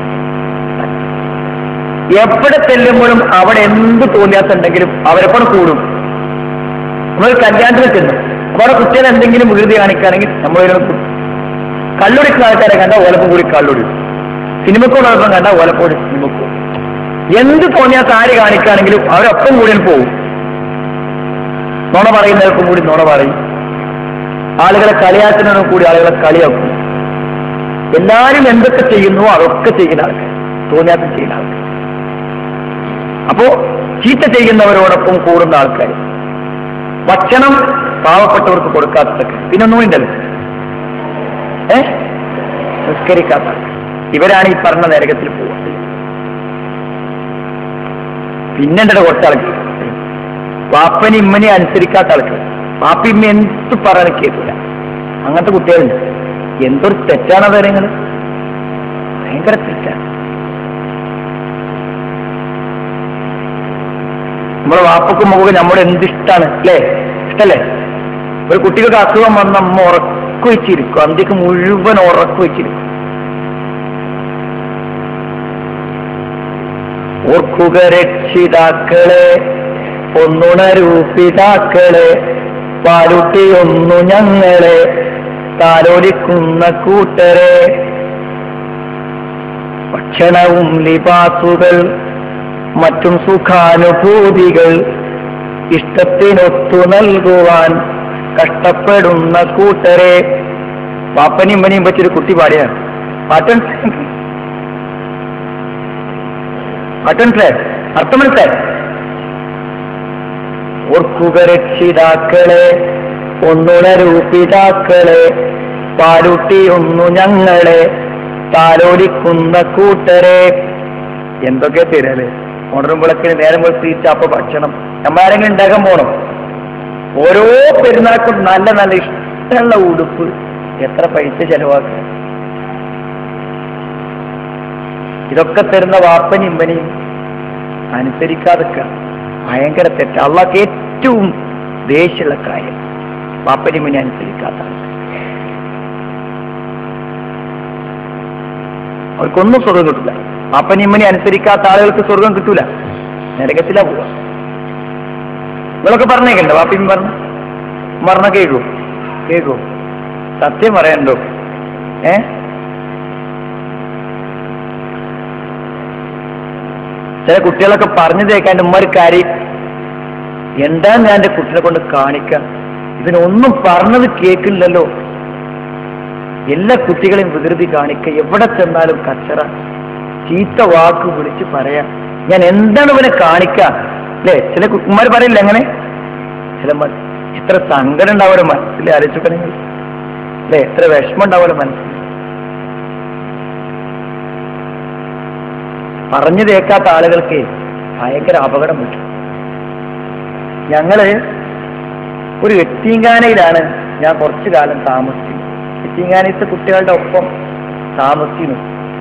എവിടെ ചെല്ലുമ്പോഴും അവിടെ എന്ത് തോന്നിയാത്തുണ്ടെങ്കിലും അവരെപ്പോഴും കൂടും നമ്മൾ കല്യാണത്തിന് ചെന്നു അപ്പൊ അവിടെ കുട്ടികൾ എന്തെങ്കിലും വികൃതി കാണിക്കുകയാണെങ്കിൽ നമ്മൾ ഇതിനൊക്കെ കള്ളുടിക്കുന്ന ആൾക്കാരെ കണ്ട ഓലപ്പം കൂടി കള്ളുടി സിനിമക്കോടൊപ്പം കണ്ട ഓലപ്പോടി സിനിമക്കോ എന്ത് തോന്നിയാത്ത ആര് കാണിക്കുകയാണെങ്കിലും അവരൊപ്പം കൂടി പോകും നുണ പറയുന്നവർക്കും കൂടി നുണ പറയും ആളുകളെ കളിയാക്കുന്നതിനും കൂടി ആളുകളെ കളിയാക്കും എല്ലാവരും എന്തൊക്കെ ചെയ്യുന്നുവോ അതൊക്കെ ചെയ്യുന്ന ആൾക്കാർ തോന്നിയാത്ത ചെയ്യുന്ന ആൾക്കാർ അപ്പോ ചീത്ത ചെയ്യുന്നവരോടൊപ്പം കൂടുന്ന ആൾക്കാർ ഭക്ഷണം പാവപ്പെട്ടവർക്ക് കൊടുക്കാത്തതൊക്കെ പിന്നൊന്നും ഉണ്ടല്ലോ ഏ നിസ്കരിക്കാത്ത ആൾക്കാർ. ഇവരാണ് ഈ പറഞ്ഞ നരകത്തിൽ പോവുക പിന്നെന്റെ കുറച്ച് ആൾക്കാർ വാപ്പനി ഇമ്മനെ അനുസരിക്കാത്ത ആൾക്കാർ വാപ്പ ഇമ്മ എന്ത് പറയാൻ കേൾക്കില്ല അങ്ങനത്തെ കുട്ടികളുണ്ട് എന്തൊരു തെറ്റാണ് കാര്യങ്ങൾ ഭയങ്കര തെറ്റാണ് നമ്മുടെ വാപ്പക്കും മുഖം നമ്മുടെ എന്തിഷ്ടാണ് അല്ലേ ഇഷ്ടല്ലേ ഒരു കുട്ടികൾക്ക് അസുഖം വന്ന അമ്മ ഉറക്കു വെച്ചിരിക്കും അന്ത്യക്ക് മുഴുവൻ ഉറക്കു വെച്ചിരിക്കും ഓർക്കുക രക്ഷിതാക്കളെ ഒന്നുണരൂ പിതാക്കളെ പാലുട്ടിയൊന്നു ഞങ്ങളെ താലോലിക്കുന്ന കൂട്ടരെ ഭക്ഷണവും ലിപാസുകൾ മറ്റും സുഖാനുഭൂതികൾ ഇഷ്ടത്തിനൊത്തു നൽകുവാൻ കഷ്ടപ്പെടുന്ന കൂട്ടരെ പാപ്പനെയും പനിയും പറ്റിയൊരു കുട്ടി പാടിയാണ് പാട്ടൻ പാട്ട് മനസ്സിലായി അർത്ഥം മനസ്സിലായി ഓർക്കുക രക്ഷിതാക്കളെ ഒന്നുണരൂ പിതാക്കളെ പാലൂട്ടിയൊന്നു ഞങ്ങളെ താലോലിക്കുന്ന കൂട്ടരെ എന്തൊക്കെ തരല് ഉണരുമ്പോഴൊക്കെ നേരം വെളുത്തിയിട്ട് അപ്പൊ ഭക്ഷണം നമ്മാരെങ്കിലും ഉണ്ടാക്കാൻ പോണം ഓരോ പെരുന്നാൾക്കും നല്ല നല്ല ഇഷ്ടമുള്ള ഉടുപ്പ് എത്ര പൈസ ചെലവാക്കുക ഇതൊക്കെ തരുന്ന വാപ്പനും ഇമ്പനെയും അനുസരിക്കാതൊക്കെ ഭയങ്കര തെറ്റ് അള്ളാഹ് ഏറ്റവും ദേഷ്യമുള്ള കാര്യം വാപ്പനും ഇമ്പനെ അനുസരിക്കാത്ത ആൾക്കാർ. അവർക്കൊന്നും സ്വർഗം കിട്ടില്ല വാപ്പനും ഇമ്മനെ അനുസരിക്കാത്ത ആളുകൾക്ക് സ്വർഗം കിട്ടൂല നരകത്തിലാ പോവാ നിങ്ങളൊക്കെ പറഞ്ഞേക്കണ്ട വാപ്പിയും പറഞ്ഞു പറഞ്ഞ കേൾക്കൂ കേൾക്കൂ സത്യം പറയണ്ടോ ഏ ചില കുട്ടികളൊക്കെ പറഞ്ഞു തേക്കാൻ ഉമ്മഒരു കാര്യം എന്താ ഞാൻ എന്റെ കുട്ടിനെ കൊണ്ട് കാണിക്കാം ഇതിനൊന്നും പറഞ്ഞത് കേൾക്കില്ലല്ലോ എല്ലാ കുട്ടികളെയും വികൃതി കാണിക്കുക എവിടെ ചെന്നാലും കച്ചറ ചീത്ത വാക്ക് വിളിച്ച് പറയാം ഞാൻ എന്താണ് ഇവനെ കാണിക്കുക അല്ലേ ചില കുമാർ പറയില്ല അങ്ങനെ ചില മ- എത്ര സങ്കടം ഉണ്ടാവും മനസ്സിൽ ആലോചിക്കണെങ്കിൽ അല്ലേ എത്ര വിഷമം ഉണ്ടാവും മനസ്സിൽ പറഞ്ഞു തേക്കാത്ത ആളുകൾക്ക് ഭയങ്കര അപകടം പറ്റും ഞങ്ങള് ഒരു എത്തീങ്കാനയിലാണ് ഞാൻ കുറച്ചു കാലം താമസിച്ചത് എത്തീങ്കാനത്തെ കുട്ടികളുടെ ഒപ്പം താമസിക്കുന്നു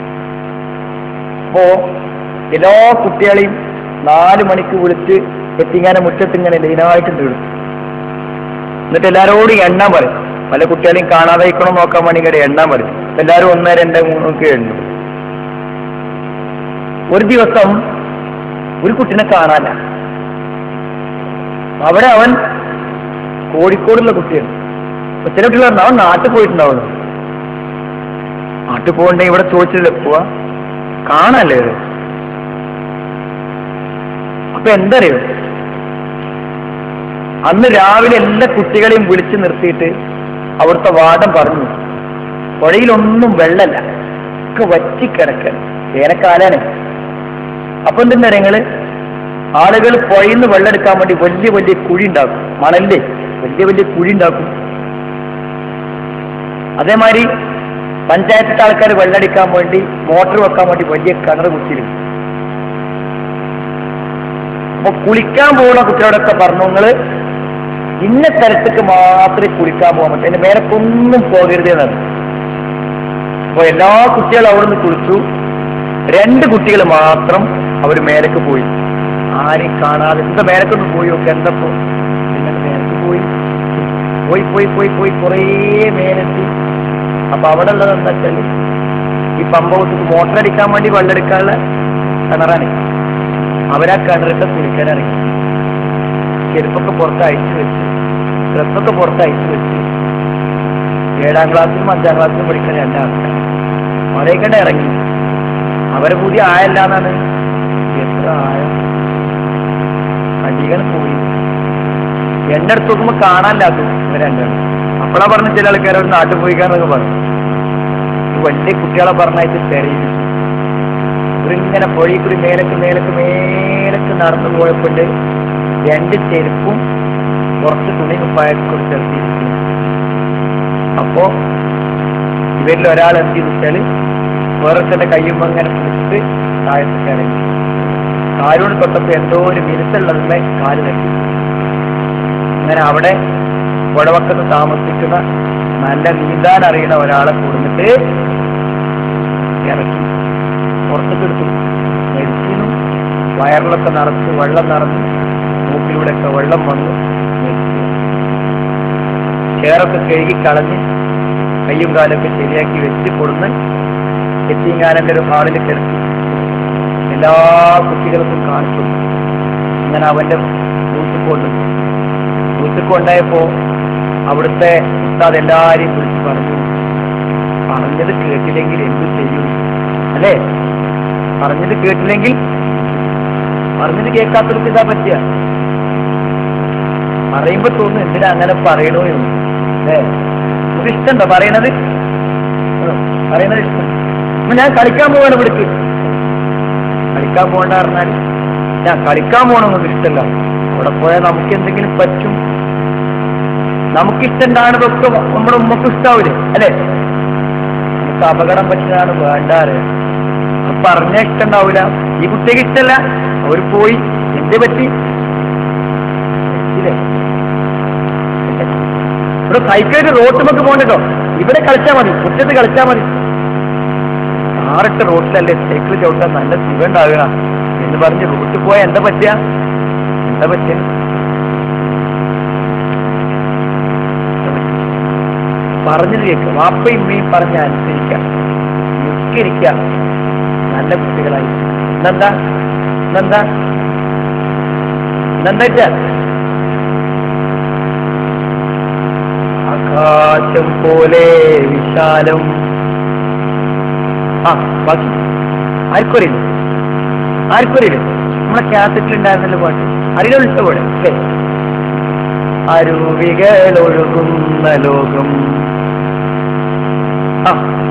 അപ്പോ എല്ലാ കുട്ടികളെയും നാല് മണിക്ക് വിളിച്ച് എത്തിങ്ങാന മുറ്റത്ത് ഇങ്ങനെ ലൈനായിട്ട് തീടും എന്നിട്ട് എല്ലാരോടും എണ്ണാൻ പറയും പല കുട്ടികളെയും കാണാതെ ഇരിക്കണം നോക്കാൻ വേണ്ടി ഇങ്ങനെ എണ്ണാൻ പറയും എല്ലാവരും ഒന്ന് രണ്ട് മൂന്നൊക്കെ എണ്ണും ഒരു ദിവസം ഒരു കുട്ടിനെ കാണാനില്ല അവിടെ അവൻ കോഴിക്കോടുള്ള കുട്ടിയാണ് അപ്പൊ ചില കുട്ടികൾ പറഞ്ഞു അവൻ നാട്ടിൽ പോയിട്ടുണ്ടാവുന്നു നാട്ടിൽ പോകണ്ടേ ഇവിടെ ചോദിച്ചില്ല പോവാ കാണാല്ലേ ഇത്? അപ്പൊ എന്തറിയോ അന്ന് രാവിലെ എല്ലാ കുട്ടികളെയും വിളിച്ചു നിർത്തിയിട്ട് അവിടുത്തെ വാദം പറഞ്ഞു പുഴയിലൊന്നും വെള്ളമല്ല ഒക്കെ വറ്റിക്കിടക്കാണ് വേനൽക്കാലാണ് അപ്പൊ എന്തിനാ നിങ്ങള് ആളുകൾ പുഴയിൽ നിന്ന് വെള്ളം എടുക്കാൻ വേണ്ടി വലിയ വലിയ കുഴി ഉണ്ടാക്കും മണലിലെ വലിയ വലിയ കുഴി ഉണ്ടാക്കും അതേമാതിരി പഞ്ചായത്തിലെ ആൾക്കാർ വെള്ളടിക്കാൻ വേണ്ടി മോട്ടോർ വെക്കാൻ വേണ്ടി വലിയ കിണർ കുത്തിയിരും അപ്പൊ കുളിക്കാൻ പോകുന്ന കുട്ടികളോടൊക്കെ പറഞ്ഞു നിങ്ങള് ഇന്ന സ്ഥലത്തേക്ക് മാത്രമേ കുളിക്കാൻ പോകാൻ പറ്റൂ അതിന്റെ മേലക്കൊന്നും പോകരുത് എന്നാണ് അപ്പൊ എല്ലാ കുട്ടികളും അവിടെ നിന്ന് കുളിച്ചു രണ്ട് കുട്ടികൾ മാത്രം അവർ മേലേക്ക് പോയി ആരെയും കാണാതെ എന്താ മേലക്കൊന്ന് പോയി നോക്കി എന്തപ്പോ നിങ്ങൾ മേലേക്ക് പോയി പോയി പോയി പോയി പോയി കുറേ മേലെത്തി അപ്പൊ അവിടെ ഉള്ളത് എന്താ വെച്ചാല് ഈ പമ്പ കൊടുത്ത് മോട്ടർ അടിക്കാൻ വേണ്ടി വെള്ളമെടുക്കാനുള്ള കിണറാണ് അവരാ കിണറിട്ട് കുളിക്കാൻ ഇറങ്ങി ചെരുപ്പൊക്കെ പുറത്ത് അയച്ചു വെച്ച് ഡ്രസ്സൊക്കെ പുറത്ത് അയച്ചു വെച്ച് ഏഴാം ക്ലാസ്സിലും അഞ്ചാം ക്ലാസ്സിലും പഠിക്കുന്ന രണ്ടാൾക്കാർ അവരേക്കണ്ട ഇറങ്ങി അവരെ കൂടി ആയല്ല എന്നാണ് എത്ര ആയം അടികൾ പോയി എണ്ണ എടുത്ത് നോക്കുമ്പോ കാണാനില്ലാത്ത ഇവർ രണ്ടാണ് അപ്പോഴാ പറഞ്ഞ ചില ആൾക്കാർ ഒരു നാട്ടിൽ പോയിക്കാന്നൊക്കെ പറഞ്ഞു ഈ വലിയ കുട്ടികളെ പറഞ്ഞായിട്ട് തെരയിപ്പിച്ചു ഇവരിങ്ങനെ പൊഴി കൂടി മേലക്ക് മേലക്ക് മേലക്ക് നടന്നു പോയപ്പോണ്ട് രണ്ട് ചെരുപ്പും കുറച്ച് തുണി കുപ്പായൊക്കെ കൊടുത്തെടുത്തിരിക്കും അപ്പോ ഇവരിൽ ഒരാൾ എന്ത് ചെയ്തു വെച്ചാല് വേറൊരുത്തന്റെ കയ്യുമ്പോ അങ്ങനെ പിടിച്ച് താഴത്തേക്ക് ഇറങ്ങി കാലോട് തൊട്ടപ്പോ എന്തോ ഒരു മിനുത്തുള്ളതിന്റെ കാല് തട്ടി അങ്ങനെ അവിടെ പുഴവക്കത്ത് താമസിക്കുന്ന നല്ല നീന്താൻ അറിയുന്ന ഒരാളെ കൊടുത്തിട്ട് ഇറക്കി പുറത്തേക്ക് എടുത്തു മെഡിസിനും വയറിലൊക്കെ നിറച്ച് വെള്ളം നിറഞ്ഞ് മൂക്കിലൂടെയൊക്കെ വെള്ളം വന്നു ചേറൊക്കെ കഴുകി കളഞ്ഞ് കയ്യും കാലൊക്കെ ശരിയാക്കി വെച്ച് കൊടുന്ന് എത്തിങ്ങാനന്റെ ഒരു ഹാളിൽ കിടത്തി എല്ലാ കുട്ടികൾക്കും കാണിച്ചു അങ്ങനെ അവന്റെ ബൂത്ത് കൊണ്ട് ബൂത്ത് കൊണ്ടായപ്പോ അവിടുത്തെ ഉസ്താദ് എല്ലാരെയും വിളിച്ച് പറഞ്ഞു പറഞ്ഞത് കേട്ടില്ലെങ്കിൽ എന്ത് ചെയ്യും അല്ലേ പറഞ്ഞത് കേട്ടില്ലെങ്കിൽ പറഞ്ഞത് കേൾക്കാത്തവർക്ക് ഇതാ പറ്റിയ പറയുമ്പോ തോന്നുന്നു എന്തിനാ അങ്ങനെ പറയണോ എന്ന് അല്ലേ ഒരു ഇഷ്ടണ്ടോ പറയണത് ഉം, പറയണത് ഇഷ്ടം അപ്പൊ ഞാൻ കളിക്കാൻ പോവാണ് ഇവിടേക്ക് കളിക്കാൻ പോകണ്ട പറഞ്ഞാൽ ഞാൻ കളിക്കാൻ പോകണം നിങ്ങൾക്ക് ഇഷ്ടമല്ല അവിടെ പോയാൽ നമുക്ക് എന്തെങ്കിലും പറ്റും നമുക്കിഷ്ടണ്ടാണതൊക്കെ നമ്മുടെ ഉമ്മക്ക് ഇഷ്ടാവൂലേ അല്ലേ നമുക്ക് അപകടം പറ്റുന്നതാണ് വേണ്ടാറ് അത് പറഞ്ഞ ഇഷ്ടണ്ടാവൂല ഈ കുട്ടിക്ക് ഇഷ്ടല്ല അവർ പോയി എന്തേ പറ്റി പറ്റില്ലേ? ഇവിടെ സൈക്കിളിൽ റോട്ടുമൊക്കെ പോകണ്ടോ ഇവിടെ കളിച്ചാൽ മതി മുറ്റത്ത് കളിച്ചാൽ മതി ആറിട്ട് റോട്ടിലല്ലേ സൈക്കിൾ ചവിട്ടാൻ നല്ല സുഖം ഉണ്ടാവുക എന്ന് പറഞ്ഞ് റോട്ടിൽ പോയാൽ എന്താ പറ്റുക എന്താ പറ്റുക പറഞ്ഞത് കേൾക്കുക വാപ്പയും ഉമ്മയും പറഞ്ഞ അനുസരിക്കാം നിസ്കരിക്കുക നല്ല കുട്ടികളായി ഇന്നെന്താ ഇന്നെന്താ ഇന്നെന്താ വെച്ചാ ആകാശം പോലെ വിശാലം ആ ബാക്കി ആർക്കും അറിയില്ല ആർക്കും അറിയില്ല നമ്മളെ കാസറ്റിൽ ഉണ്ടായിരുന്നല്ലോ പാട്ട് അറിയില്ല പോലെ അല്ലേ അരുവികൾ ഒഴുകുന്ന ലോകം ആ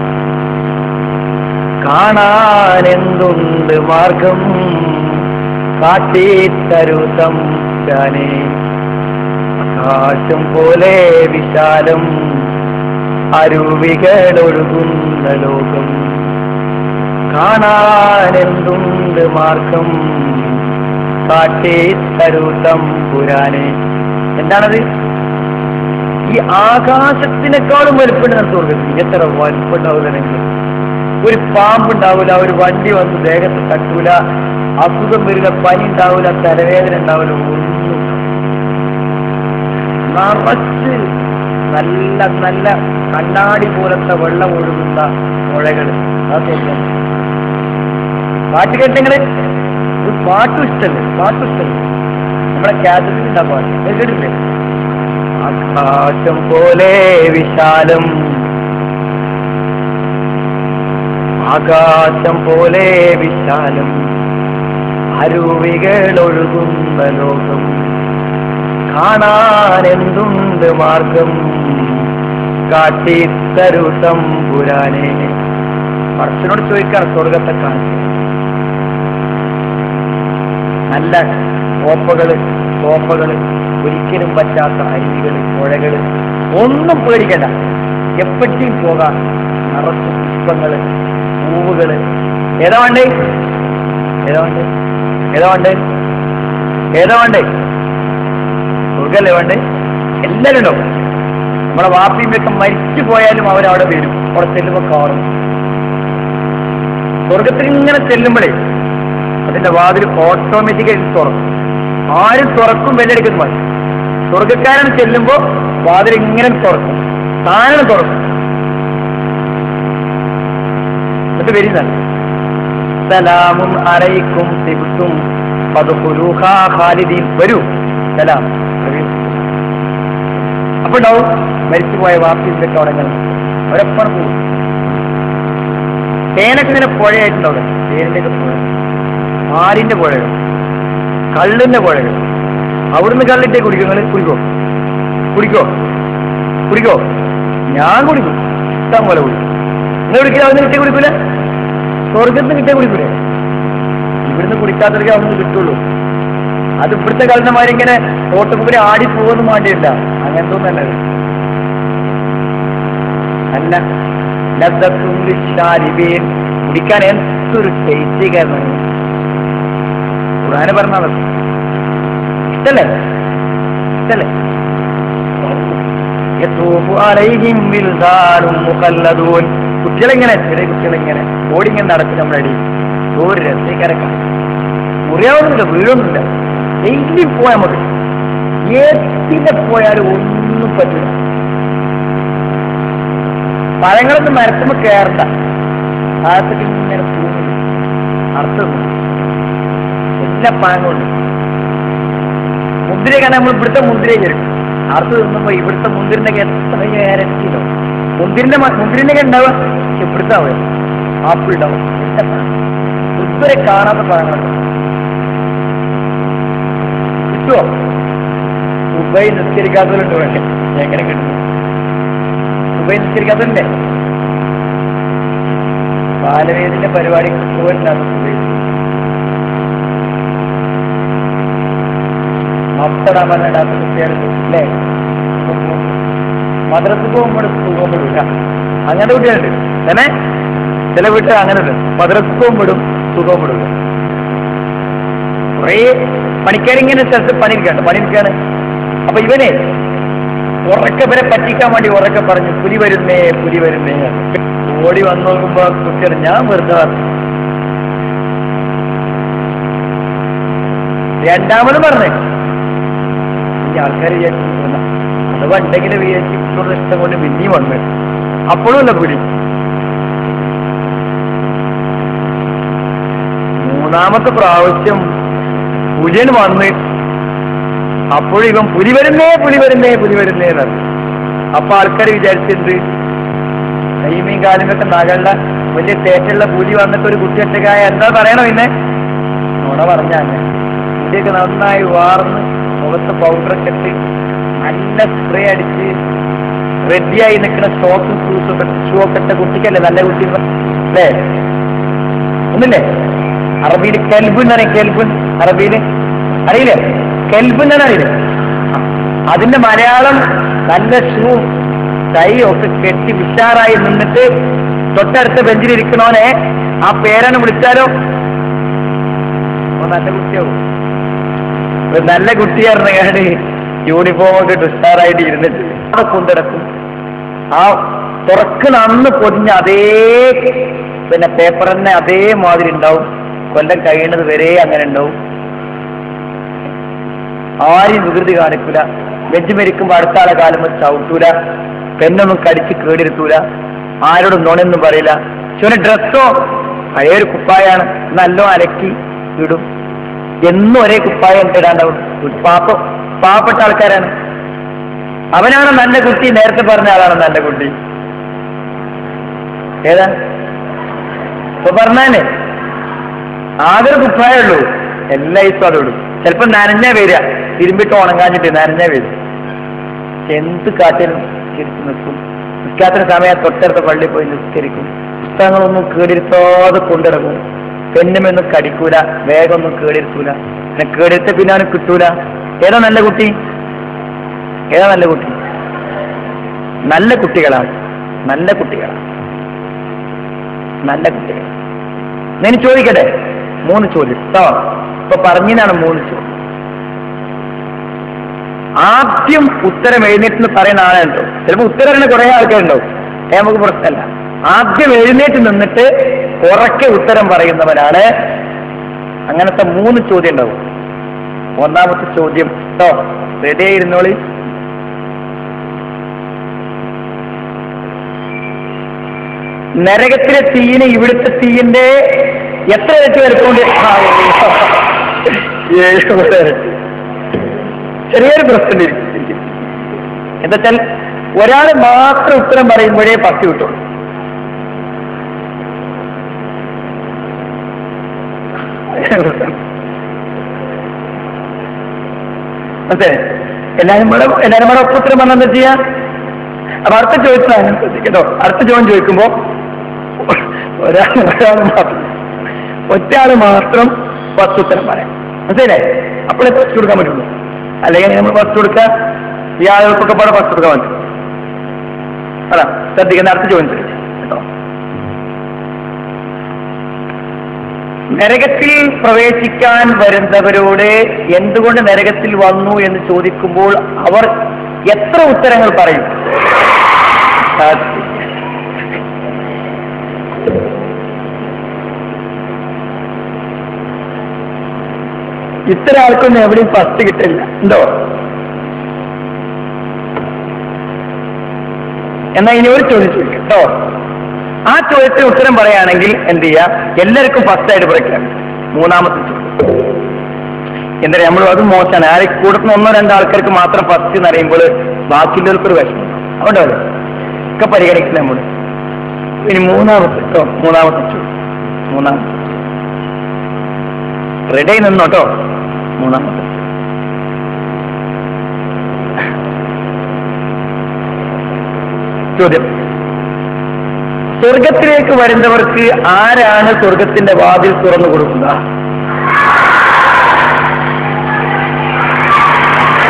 കാണാൻ എന്തുണ്ട് മാർഗം കാട്ടിത്തരുതം ഞാനേ ആകാശം പോലെ വിശാലം അരുവികൾ ഒഴുകുന്ന ലോകം കാണാൻ എന്തുണ്ട് മാർഗം കാട്ടിത്തരുതം പുരാനെ എന്താണത് ഈ ആകാശത്തിനേക്കാളും വലുപ്പമുണ്ട് നമുക്ക് സ്വർഗത്തിൽ എത്ര വലുപ്പുണ്ടാവില്ലെങ്കിൽ ഒരു പാമ്പുണ്ടാവില്ല ഒരു വണ്ടി വന്ന് ദേഹത്ത് തട്ടൂല അസുഖം വരില്ല പനി ഉണ്ടാവില്ല തലവേദന ഉണ്ടാവില്ല ഒന്നും നിറച്ച് നല്ല നല്ല കണ്ണാടി പോലത്തെ വെള്ളം ഒഴുകുന്ന മുഴകൾ അതൊക്കെ പാട്ട് കേട്ടിങ്ങള് ഒരു പാട്ടും ഇഷ്ടമല്ലേ പാട്ടും ഇഷ്ടമല്ലേ നമ്മളെ കാസറ്റിന്റെ പാട്ട് ഇത് കേട്ടില്ലേ ആകാശം പോലെ വിശാലം ആകാശം പോലെ വിശാലം അരുവികൾ ഒഴുകുന്ന ലോകം കാണാൻ എന്തുണ്ട് മാർഗം കാട്ടിത്തരുതം പുരാനെ പറച്ചനോട് ചോദിക്കാറ് സ്വർഗത്തെ കാണിച്ചു നല്ല ഓപ്പകള് സോപ്പകള് ഒരിക്കലും പറ്റാത്ത അരുവികൾ പുഴകള് ഒന്നും പേടിക്കണ്ട എപ്പോഴും പോകാം നിറച്ച് പുഷ്പങ്ങള് പൂവുകള് ഏതാ വേണ്ടേ ഏതാ വേണ്ടേ ഏതാ വേണ്ടേ ഏതാ വേണ്ടേ സുഖല്ലേ വേണ്ടേ എല്ലാവരും ഉണ്ടാവും നമ്മളെ വാപ്പിയൊക്കെ മരിച്ചു പോയാലും അവരവിടെ വരും അവിടെ ചെല്ലുമ്പോൾ കാണും സ്വർഗത്തിൽ ഇങ്ങനെ ചെല്ലുമ്പോഴേ അതിന്റെ വാതിൽ ഓട്ടോമാറ്റിക്കായിട്ട് തുറക്കും ആരും തുറക്കും വെല്ലടിക്കുന്നു മതി സ്വർഗക്കാരൻ ചെല്ലുമ്പോ വാതിൽ ഇങ്ങനെ തുറക്കും താനും തുറക്കും എന്നിട്ട് വരുന്നതാണ് സലാമും അലൈക്കും തിബുത്തും പതുഹുലൂഹാ ഖാലിദീൻ വരൂ സലാം അപ്പൊ ഉണ്ടാവും മരിച്ചുപോയ വാപ്പിന്റെ കവടങ്ങൾ അവരെപ്പം പോകും തേനൊക്കെ ഇങ്ങനെ പുഴയായിട്ടുണ്ടാവും തേനിന്റെ ഒക്കെ പുഴ ആരിന്റെ പുഴകൾ കള്ളിന്റെ പുഴകൾ അവിടുന്ന് കള്ളിട്ടേ കുടിക്കും നിങ്ങൾ കുടിക്കോ കുടിക്കോ കുടിക്കോ ഞാൻ കുടിക്കും ഇഷ്ടം പോലെ കുടിക്കും നിങ്ങൾ കുടിക്കില്ല അവിടുന്ന് കിട്ടിയ കുടിക്കൂല സ്വർഗത്ത് കിട്ടിയ കുടിക്കൂലേ ഇവിടുന്ന് കുടിക്കാത്തവർക്ക് അവിടുന്ന് കിട്ടുള്ളൂ അത് ഇവിടുത്തെ കള്ളന്മാർ ഇങ്ങനെ തോട്ടുപുരി ആടി പോകുന്നു വേണ്ടിയില്ല അങ്ങനത്തെ ഒന്നല്ല അല്ല ലദ്ദത്തുല്ലിശാരിബീൻ കുടിക്കാൻ എന്തൊരു ടേസ്റ്റ് കാരണം ഖുർആന് പറഞ്ഞാൽ ഇഷ്ടല്ലേ ഇഷ്ടല്ലേ യതൂബു അലൈഹിം വിൽദാനും മുഖല്ലദൂൻ കുട്ടികളിങ്ങനെ ചെറിയ കുട്ടികളിങ്ങനെ ഓടിങ്ങനെ നടത്തി നമ്മുടെ അടി ഒരു രസീകരക്ക മുറിയാവുന്നില്ല വീഴൊന്നുമില്ല ഡെയിലി പോയാൽ മതി ഏതിനെ പോയാലും ഒന്നും പറ്റില്ല പഴങ്ങളൊന്നും മരത്തുമ്പോ കയറണ്ട താഴത്തേക്ക് ഇങ്ങനെ ഭൂമി അർത്ഥം എല്ലാ പഴങ്ങളും മുന്തിരി കാണാൻ നമ്മൾ ഇവിടുത്തെ മുന്തിരി കയറും അടുത്ത് നിന്നപ്പോ ഇവിടുത്തെ മുന്തിരിന്റെ എത്ര ഇരട്ടിയിലോ മുന്തിരിന്റെ മ- മുന്തിരിന്റെ ഒക്കെ ഉണ്ടാവുക പക്ഷെ ഇവിടുത്തെ ആവുക ആപ്പിൾ ഉണ്ടാവും എല്ലാ പഴം. ഇതുവരെ കാണാത്ത പഴങ്ങളുണ്ട് കിട്ടുമോ ഉബൈ നിസ്കരിക്കാത്തവരുണ്ട് വേണ്ടേ എങ്ങനെ കിട്ടും ഉബൈ നിസ്കരിക്കാത്തവരുണ്ടേ ബാലവേദിന്റെ പരിപാടിക്ക് പോയിട്ടാണ് ഉബൈ മുട്ടടാൻ പറഞ്ഞിടാത്ത കുട്ടികൾ അല്ലേ മദ്രസ പോകുമ്പോൾ സുഖപ്പെടുക അങ്ങനെ കുട്ടികളുണ്ട് തന്നെ ചില വീട്ടിൽ അങ്ങനെ ഉണ്ട് മദ്രസ പോകുമ്പോഴും സുഖപ്പെടുക കുറേ പണിക്കാരിങ്ങനെ സ്ഥലത്ത് പണിയിരിക്കാണ് പണിയിരിക്കാണ് അപ്പൊ ഇവനെ ഉറക്കെ വരെ പറ്റിക്കാൻ വേണ്ടി ഉറക്കെ പറഞ്ഞു പുലി വരുന്നേ പുലി വരുന്നേ ഓടി വന്നു നോക്കുമ്പോ കുട്ടികൾ ഞാൻ വെറുതെ പറഞ്ഞു രണ്ടാമത് പറഞ്ഞു ഈ ആൾക്കാർ വിചാരിച്ചു അഥവാ ഉണ്ടെങ്കിലും വിചാരിച്ചിട്ടുള്ള ഇഷ്ടം കൊണ്ട് പിന്നെയും വന്നു അപ്പോഴും അല്ല പുലി മൂന്നാമത്തെ പ്രാവശ്യം പുലിയൻ വന്ന് അപ്പോഴും ഇവൻ പുലി വരുന്നേ പുലി വരുന്നേ പുലി വരുന്നേ എന്നാണ് അപ്പൊ ആൾക്കാർ വിചാരിച്ചിട്ടുണ്ട് കൈമീൻ കാലുമൊക്കെ നകളുടെ വലിയ തേറ്റുള്ള പുലി വന്നിട്ട് ഒരു കുട്ടി ഒറ്റക്കായ എന്താ പറയണോ പിന്നെ നുണ പറഞ്ഞാല് മുടിയൊക്കെ നന്നായി വാർന്ന് മുഖത്ത് പൗഡറൊക്കെ ഇട്ട് നല്ല സ്പ്രേ അടിച്ച് റെഡിയായി നിൽക്കുന്ന ഷോക്കും ഷൂസും ഷൂ ഒക്കെ ഇട്ട കുട്ടിക്കല്ലേ നല്ല കുട്ടി അല്ലേ ഒന്നില്ലേ അറബിയിൽ കെൽബ് എന്ന് പറയും കെൽബ് അറബിയിൽ അറിയില്ലേ കെൽബ് എന്നാണ് അറിയില്ലേ ആ, അതിന്റെ മലയാളം നല്ല ഷൂ ടൈ ഒക്കെ കെട്ടി വിഷാറായി നിന്നിട്ട് തൊട്ടടുത്ത ബെഞ്ചിലിരിക്കണോനെ ആ പേരാണ് വിളിച്ചാലോ അപ്പൊ നല്ല കുട്ടിയാവും ഒരു നല്ല കുട്ടിയായിരുന്നെങ്കിൽ യൂണിഫോം ഒക്കെ ഇട്ട് ഉഷാറായിട്ട് ഇരുന്നിട്ട് അവിടെ കൊണ്ടിടക്കും ആ തുറക്കണ അന്ന് പൊതിഞ്ഞ അതേ പിന്നെ പേപ്പർ തന്നെ അതേമാതിരി ഉണ്ടാവും കൊല്ലം കഴിയുന്നത് വരെ അങ്ങനെ ഉണ്ടാവും ആരെയും വികൃതി കാണിക്കൂല വെജ് മരിക്കുമ്പോ അടുത്ത ആളെ കാലം ചവിട്ടൂല പെണ്ണൊന്നും കടിച്ച് കേടിരുത്തൂല ആരോടും നുണയൊന്നും പറയില്ല ശിവന് ഡ്രസ്സോ പഴയ ഒരു കുപ്പായാണ് നല്ലോ അലക്കി ഇടും എന്നും ഒരേ കുപ്പായം ഇടാണ്ടാവും പാപ്പ പാവപ്പെട്ട ആൾക്കാരാണ് അവനാണ് നല്ല കുട്ടി നേരത്തെ പറഞ്ഞ ആളാണ് നല്ല കുട്ടി ഏതാ ഇപ്പൊ പറഞ്ഞാലേ ആകെ ഒരു കുപ്പായേ ഉള്ളൂ എല്ലാ ദിവസവും അതോടും ചിലപ്പോ നനഞ്ഞ വരിക തിരുമ്പിട്ട് ഉണങ്ങാഞ്ഞിട്ട് നനഞ്ഞ വരും എന്ത് കാറ്റിലും തിരിച്ചു നിൽക്കും നിൽക്കാത്ത സമയം തൊട്ടടുത്ത പള്ളിയിൽ പോയി നിസ്കരിക്കും പുസ്തകങ്ങളൊന്നും കേടിരുത്താതെ കൊണ്ടിടക്കും പെണ്ണുമൊന്നും കടിക്കൂല വേഗമൊന്നും കേടിരുത്തൂല പിന്നെ കേടിരുത്ത പിന്നെ അവന് കിട്ടൂല ഏതാ നല്ല കുട്ടി ഏതാ നല്ല കുട്ടി നല്ല കുട്ടികളാണ് നല്ല കുട്ടികളാണ് നല്ല കുട്ടികൾ ഞാൻ ചോദിക്കട്ടെ മൂന്ന് ചോദ്യം കേട്ടോ ഇപ്പൊ പറഞ്ഞതാണ് മൂന്ന് ചോദ്യം ആദ്യം ഉത്തരം എഴുന്നേറ്റ് പറയുന്ന ആളുണ്ടോ ചിലപ്പോൾ ഉത്തരം അറിയുന്ന കുറെ ആൾക്കാരുണ്ടാവും ഏ നമുക്ക് പ്രശ്നമല്ല ആദ്യം എഴുന്നേറ്റ് നിന്നിട്ട് ഉറക്കെ ഉത്തരം പറയുന്നവനാണ് അങ്ങനത്തെ മൂന്ന് ചോദ്യം ഉണ്ടാവും ഒന്നാമത്തെ ചോദ്യം കേട്ടോ റെഡി ആയിരുന്നോളി നരകത്തിലെ തീയിന് ഇവിടുത്തെ തീയിന്റെ എത്ര ഇരട്ടി വരച്ചുകൊണ്ട് ഏഴ് മുതൽ ഇരട്ടി. ചെറിയൊരു പ്രശ്നം എന്താ വെച്ചാൽ ഒരാൾ മാത്രം ഉത്തരം പറയുമ്പോഴേ പത്ത് കിട്ടുള്ളൂ അതെ എല്ലാരും കൂടെ എല്ലാരും കൂടെ ഒപ്പം ഉത്തരം പറഞ്ഞാൽ എന്താ ചെയ്യാ അപ്പൊ അടുത്ത ചോദിച്ചാൽ അങ്ങനെ ശ്രദ്ധിക്കട്ടോ അടുത്ത ചോദ്യം ചോദിക്കുമ്പോ ഒരാൾ ഒരാൾ മാത്രം ഒറ്റയാള് മാത്രം ഫസ്റ്റ് ഉത്തരം പറയാം മനസ്സിലെ അപ്പോഴേ ഫസ്റ്റ് കൊടുക്കാൻ പറ്റുള്ളൂ അല്ലെങ്കിൽ നമ്മൾ ഫസ്റ്റ് കൊടുക്കുക ഈ ആളുകൾക്കൊക്കെ പാടെ ഫസ്റ്റ് കൊടുക്കാൻ പറ്റും അതാ ശ്രദ്ധിക്കുന്ന അടുത്ത ചോദ്യം ചോദിച്ചു കേട്ടോ നരകത്തിൽ പ്രവേശിക്കാൻ വരുന്നവരോട് എന്തുകൊണ്ട് നരകത്തിൽ വന്നു എന്ന് ചോദിക്കുമ്പോൾ അവർ എത്ര ഉത്തരങ്ങൾ പറയും ഇത്ര ആൾക്കൊന്നും എവിടെയും ഫസ്റ്റ് കിട്ടില്ല ഉണ്ടോ എന്നാ ഇനി ഒരു ചോദ്യം ചോദിക്കാം കേട്ടോ ആ ചോദ്യത്തിന് ഉത്തരം പറയുകയാണെങ്കിൽ എന്ത് ചെയ്യാ എല്ലാവർക്കും ഫസ്റ്റ് ആയിട്ട് പറയ്ക്കാം മൂന്നാമത്തെ ചോദ്യം എന്താ പറയാ നമ്മൾ അത് മോശമാണ് ആരെ കൂടത്തുന്ന ഒന്നോ രണ്ടോ ആൾക്കാർക്ക് മാത്രം ഫസ്റ്റ് എന്ന് അറിയുമ്പോൾ ബാക്കിയുള്ളവർക്കൊരു വിഷമം അതുകൊണ്ടല്ലേ ഒക്കെ പരിഗണിക്കുന്ന നമ്മൾ ഇനി മൂന്നാമത്തെ കേട്ടോ മൂന്നാമത്തെ ചോദ്യം മൂന്നാമത്തെ റെഡി നിന്നോട്ടോ മൂന്നാമത്തെ ചോദ്യം സ്വർഗത്തിലേക്ക് വരുന്നവർക്ക് ആരാണ് സ്വർഗത്തിന്റെ വാതിൽ തുറന്നു കൊടുക്കുക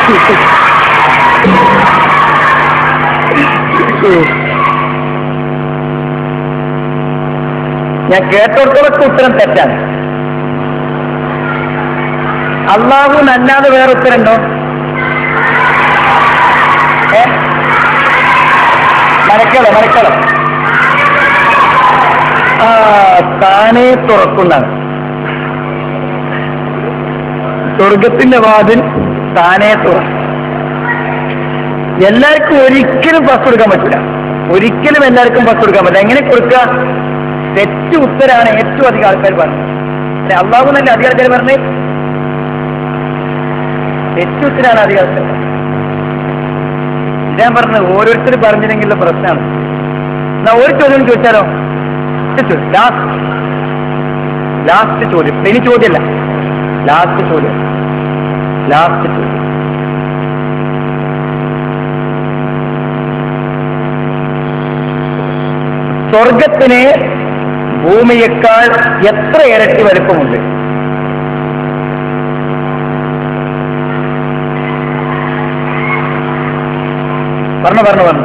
ഞാൻ കേട്ടോടത്തൊക്കെ ഉത്തരം തെറ്റാണ് അള്ളാഹുനല്ലാതെ വേറെ ഉത്തരണ്ടോ ഏ മരക്കളോ മരക്കളോ ആ താനേ തുറക്കുന്നതാണ് സ്വർഗത്തിന്റെ വാതിൽ താനേ തുറക്കും എല്ലാവർക്കും ഒരിക്കലും ബസ് കൊടുക്കാൻ പറ്റില്ല ഒരിക്കലും എല്ലാവർക്കും ബസ് കൊടുക്കാൻ പറ്റില്ല എങ്ങനെ കൊടുക്കുക തെറ്റ് ഉത്തരാണ് ഏറ്റവും അധികം ആൾക്കാർ പറഞ്ഞത് അള്ളാഹു നല്ല അധികം ആൾക്കാർ പറഞ്ഞത് തെറ്റ് ഉത്തരാണ് അധികം ആൾക്കാർ പറഞ്ഞത്. ഞാൻ പറഞ്ഞത് ഓരോരുത്തർ പറഞ്ഞില്ലെങ്കിലുള്ള പ്രശ്നമാണ് എന്നാ ഒരു ചോദ്യം ചോദിച്ചാലോ ലാസ്റ്റ് ലാസ്റ്റ് ചോദ്യം ഇനി ചോദ്യമല്ല ലാസ്റ്റ് ചോദ്യം ലാസ്റ്റ് ചോദ്യം സ്വർഗത്തിന് ഭൂമിയേക്കാൾ എത്ര ഇരട്ടി വലുപ്പമുണ്ട് പറഞ്ഞു പറഞ്ഞു പറഞ്ഞു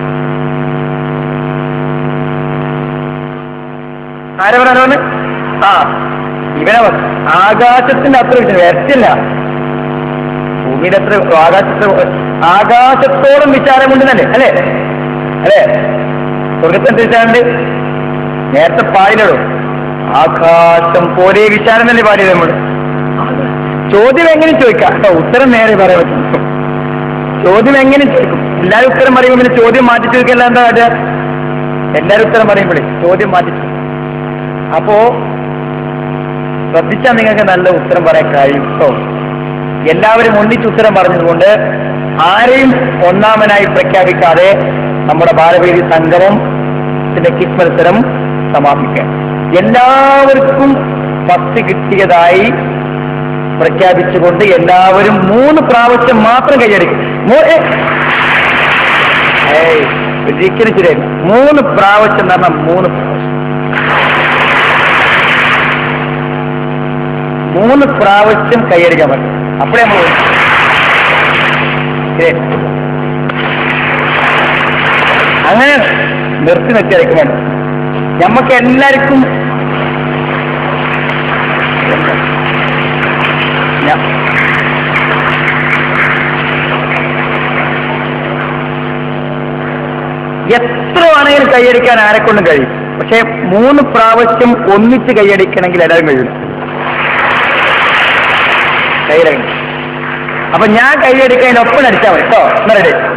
ആരെ പറയാനാണ് ആ ഇവനെ പറ. ആകാശത്തിന്റെ അത്ര വിഷയം വരത്തില്ല ഭൂമിയുടെ അത്ര ആകാശത്ത് ആകാശത്തോളം വിചാരമുണ്ടെന്നല്ലേ അല്ലേ അല്ലേ സ്വർഗത്തിന് വിചാരമുണ്ട് നേരത്തെ പാടിലോ ആകാശം പോലെ വിചാരം തന്നെ പാടിയത് നമ്മൾ ചോദ്യം എങ്ങനെ ചോദിക്കാം കേട്ടോ ഉത്തരം നേരെ പറയാൻ പറ്റും ചോദ്യം എങ്ങനെ ചോദിക്കും എല്ലാവരും ഉത്തരം പറയുമ്പോൾ പിന്നെ ചോദ്യം മാറ്റി ചോദിക്കല്ല എന്താ കാട്ടുക എല്ലാവരും ഉത്തരം പറയുമ്പോഴേ ചോദ്യം മാറ്റി ചോദിക്കും അപ്പോ ശ്രദ്ധിച്ചാൽ നിങ്ങൾക്ക് നല്ല ഉത്തരം പറയാൻ കഴിയും കേട്ടോ എല്ലാവരും ഒന്നിച്ച് ഉത്തരം പറഞ്ഞതുകൊണ്ട് ആരെയും ഒന്നാമനായി പ്രഖ്യാപിക്കാതെ നമ്മുടെ ബാലവേദി സംഗമം കിസ് മത്സരം സമാപിക്കാം എല്ലാവർക്കും ഫസ്റ്റ് കിട്ടിയതായി പ്രഖ്യാപിച്ചുകൊണ്ട് എല്ലാവരും മൂന്ന് പ്രാവശ്യം മാത്രം കൈയടിക്കും മൂ- ഏ, ഏയ് ഒരിക്കലും ശരിയായില്ല മൂന്ന് പ്രാവശ്യം എന്ന് പറഞ്ഞാൽ മൂന്ന് പ്രാവശ്യം മൂന്ന് പ്രാവശ്യം കൈയടിക്കാൻ പറ്റും അപ്പോഴേ നമ്മൾ ശരി. അങ്ങനെ നിർത്തി നിർത്തി അടയ്ക്കും വേണ്ട നമുക്ക് എല്ലാവർക്കും ഞാ- എത്ര വേണമെങ്കിലും കൈയടിക്കാൻ ആരെക്കൊണ്ടും കഴിയും പക്ഷെ മൂന്ന് പ്രാവശ്യം ഒന്നിച്ച് കൈയടിക്കണമെങ്കിൽ എല്ലാവരും കഴിയില്ല കൈയടങ്ങി അപ്പൊ ഞാൻ കൈയടിക്കാൻ ഒപ്പം അടിച്ചാൽ മതി കേട്ടോ എന്നാ റെഡി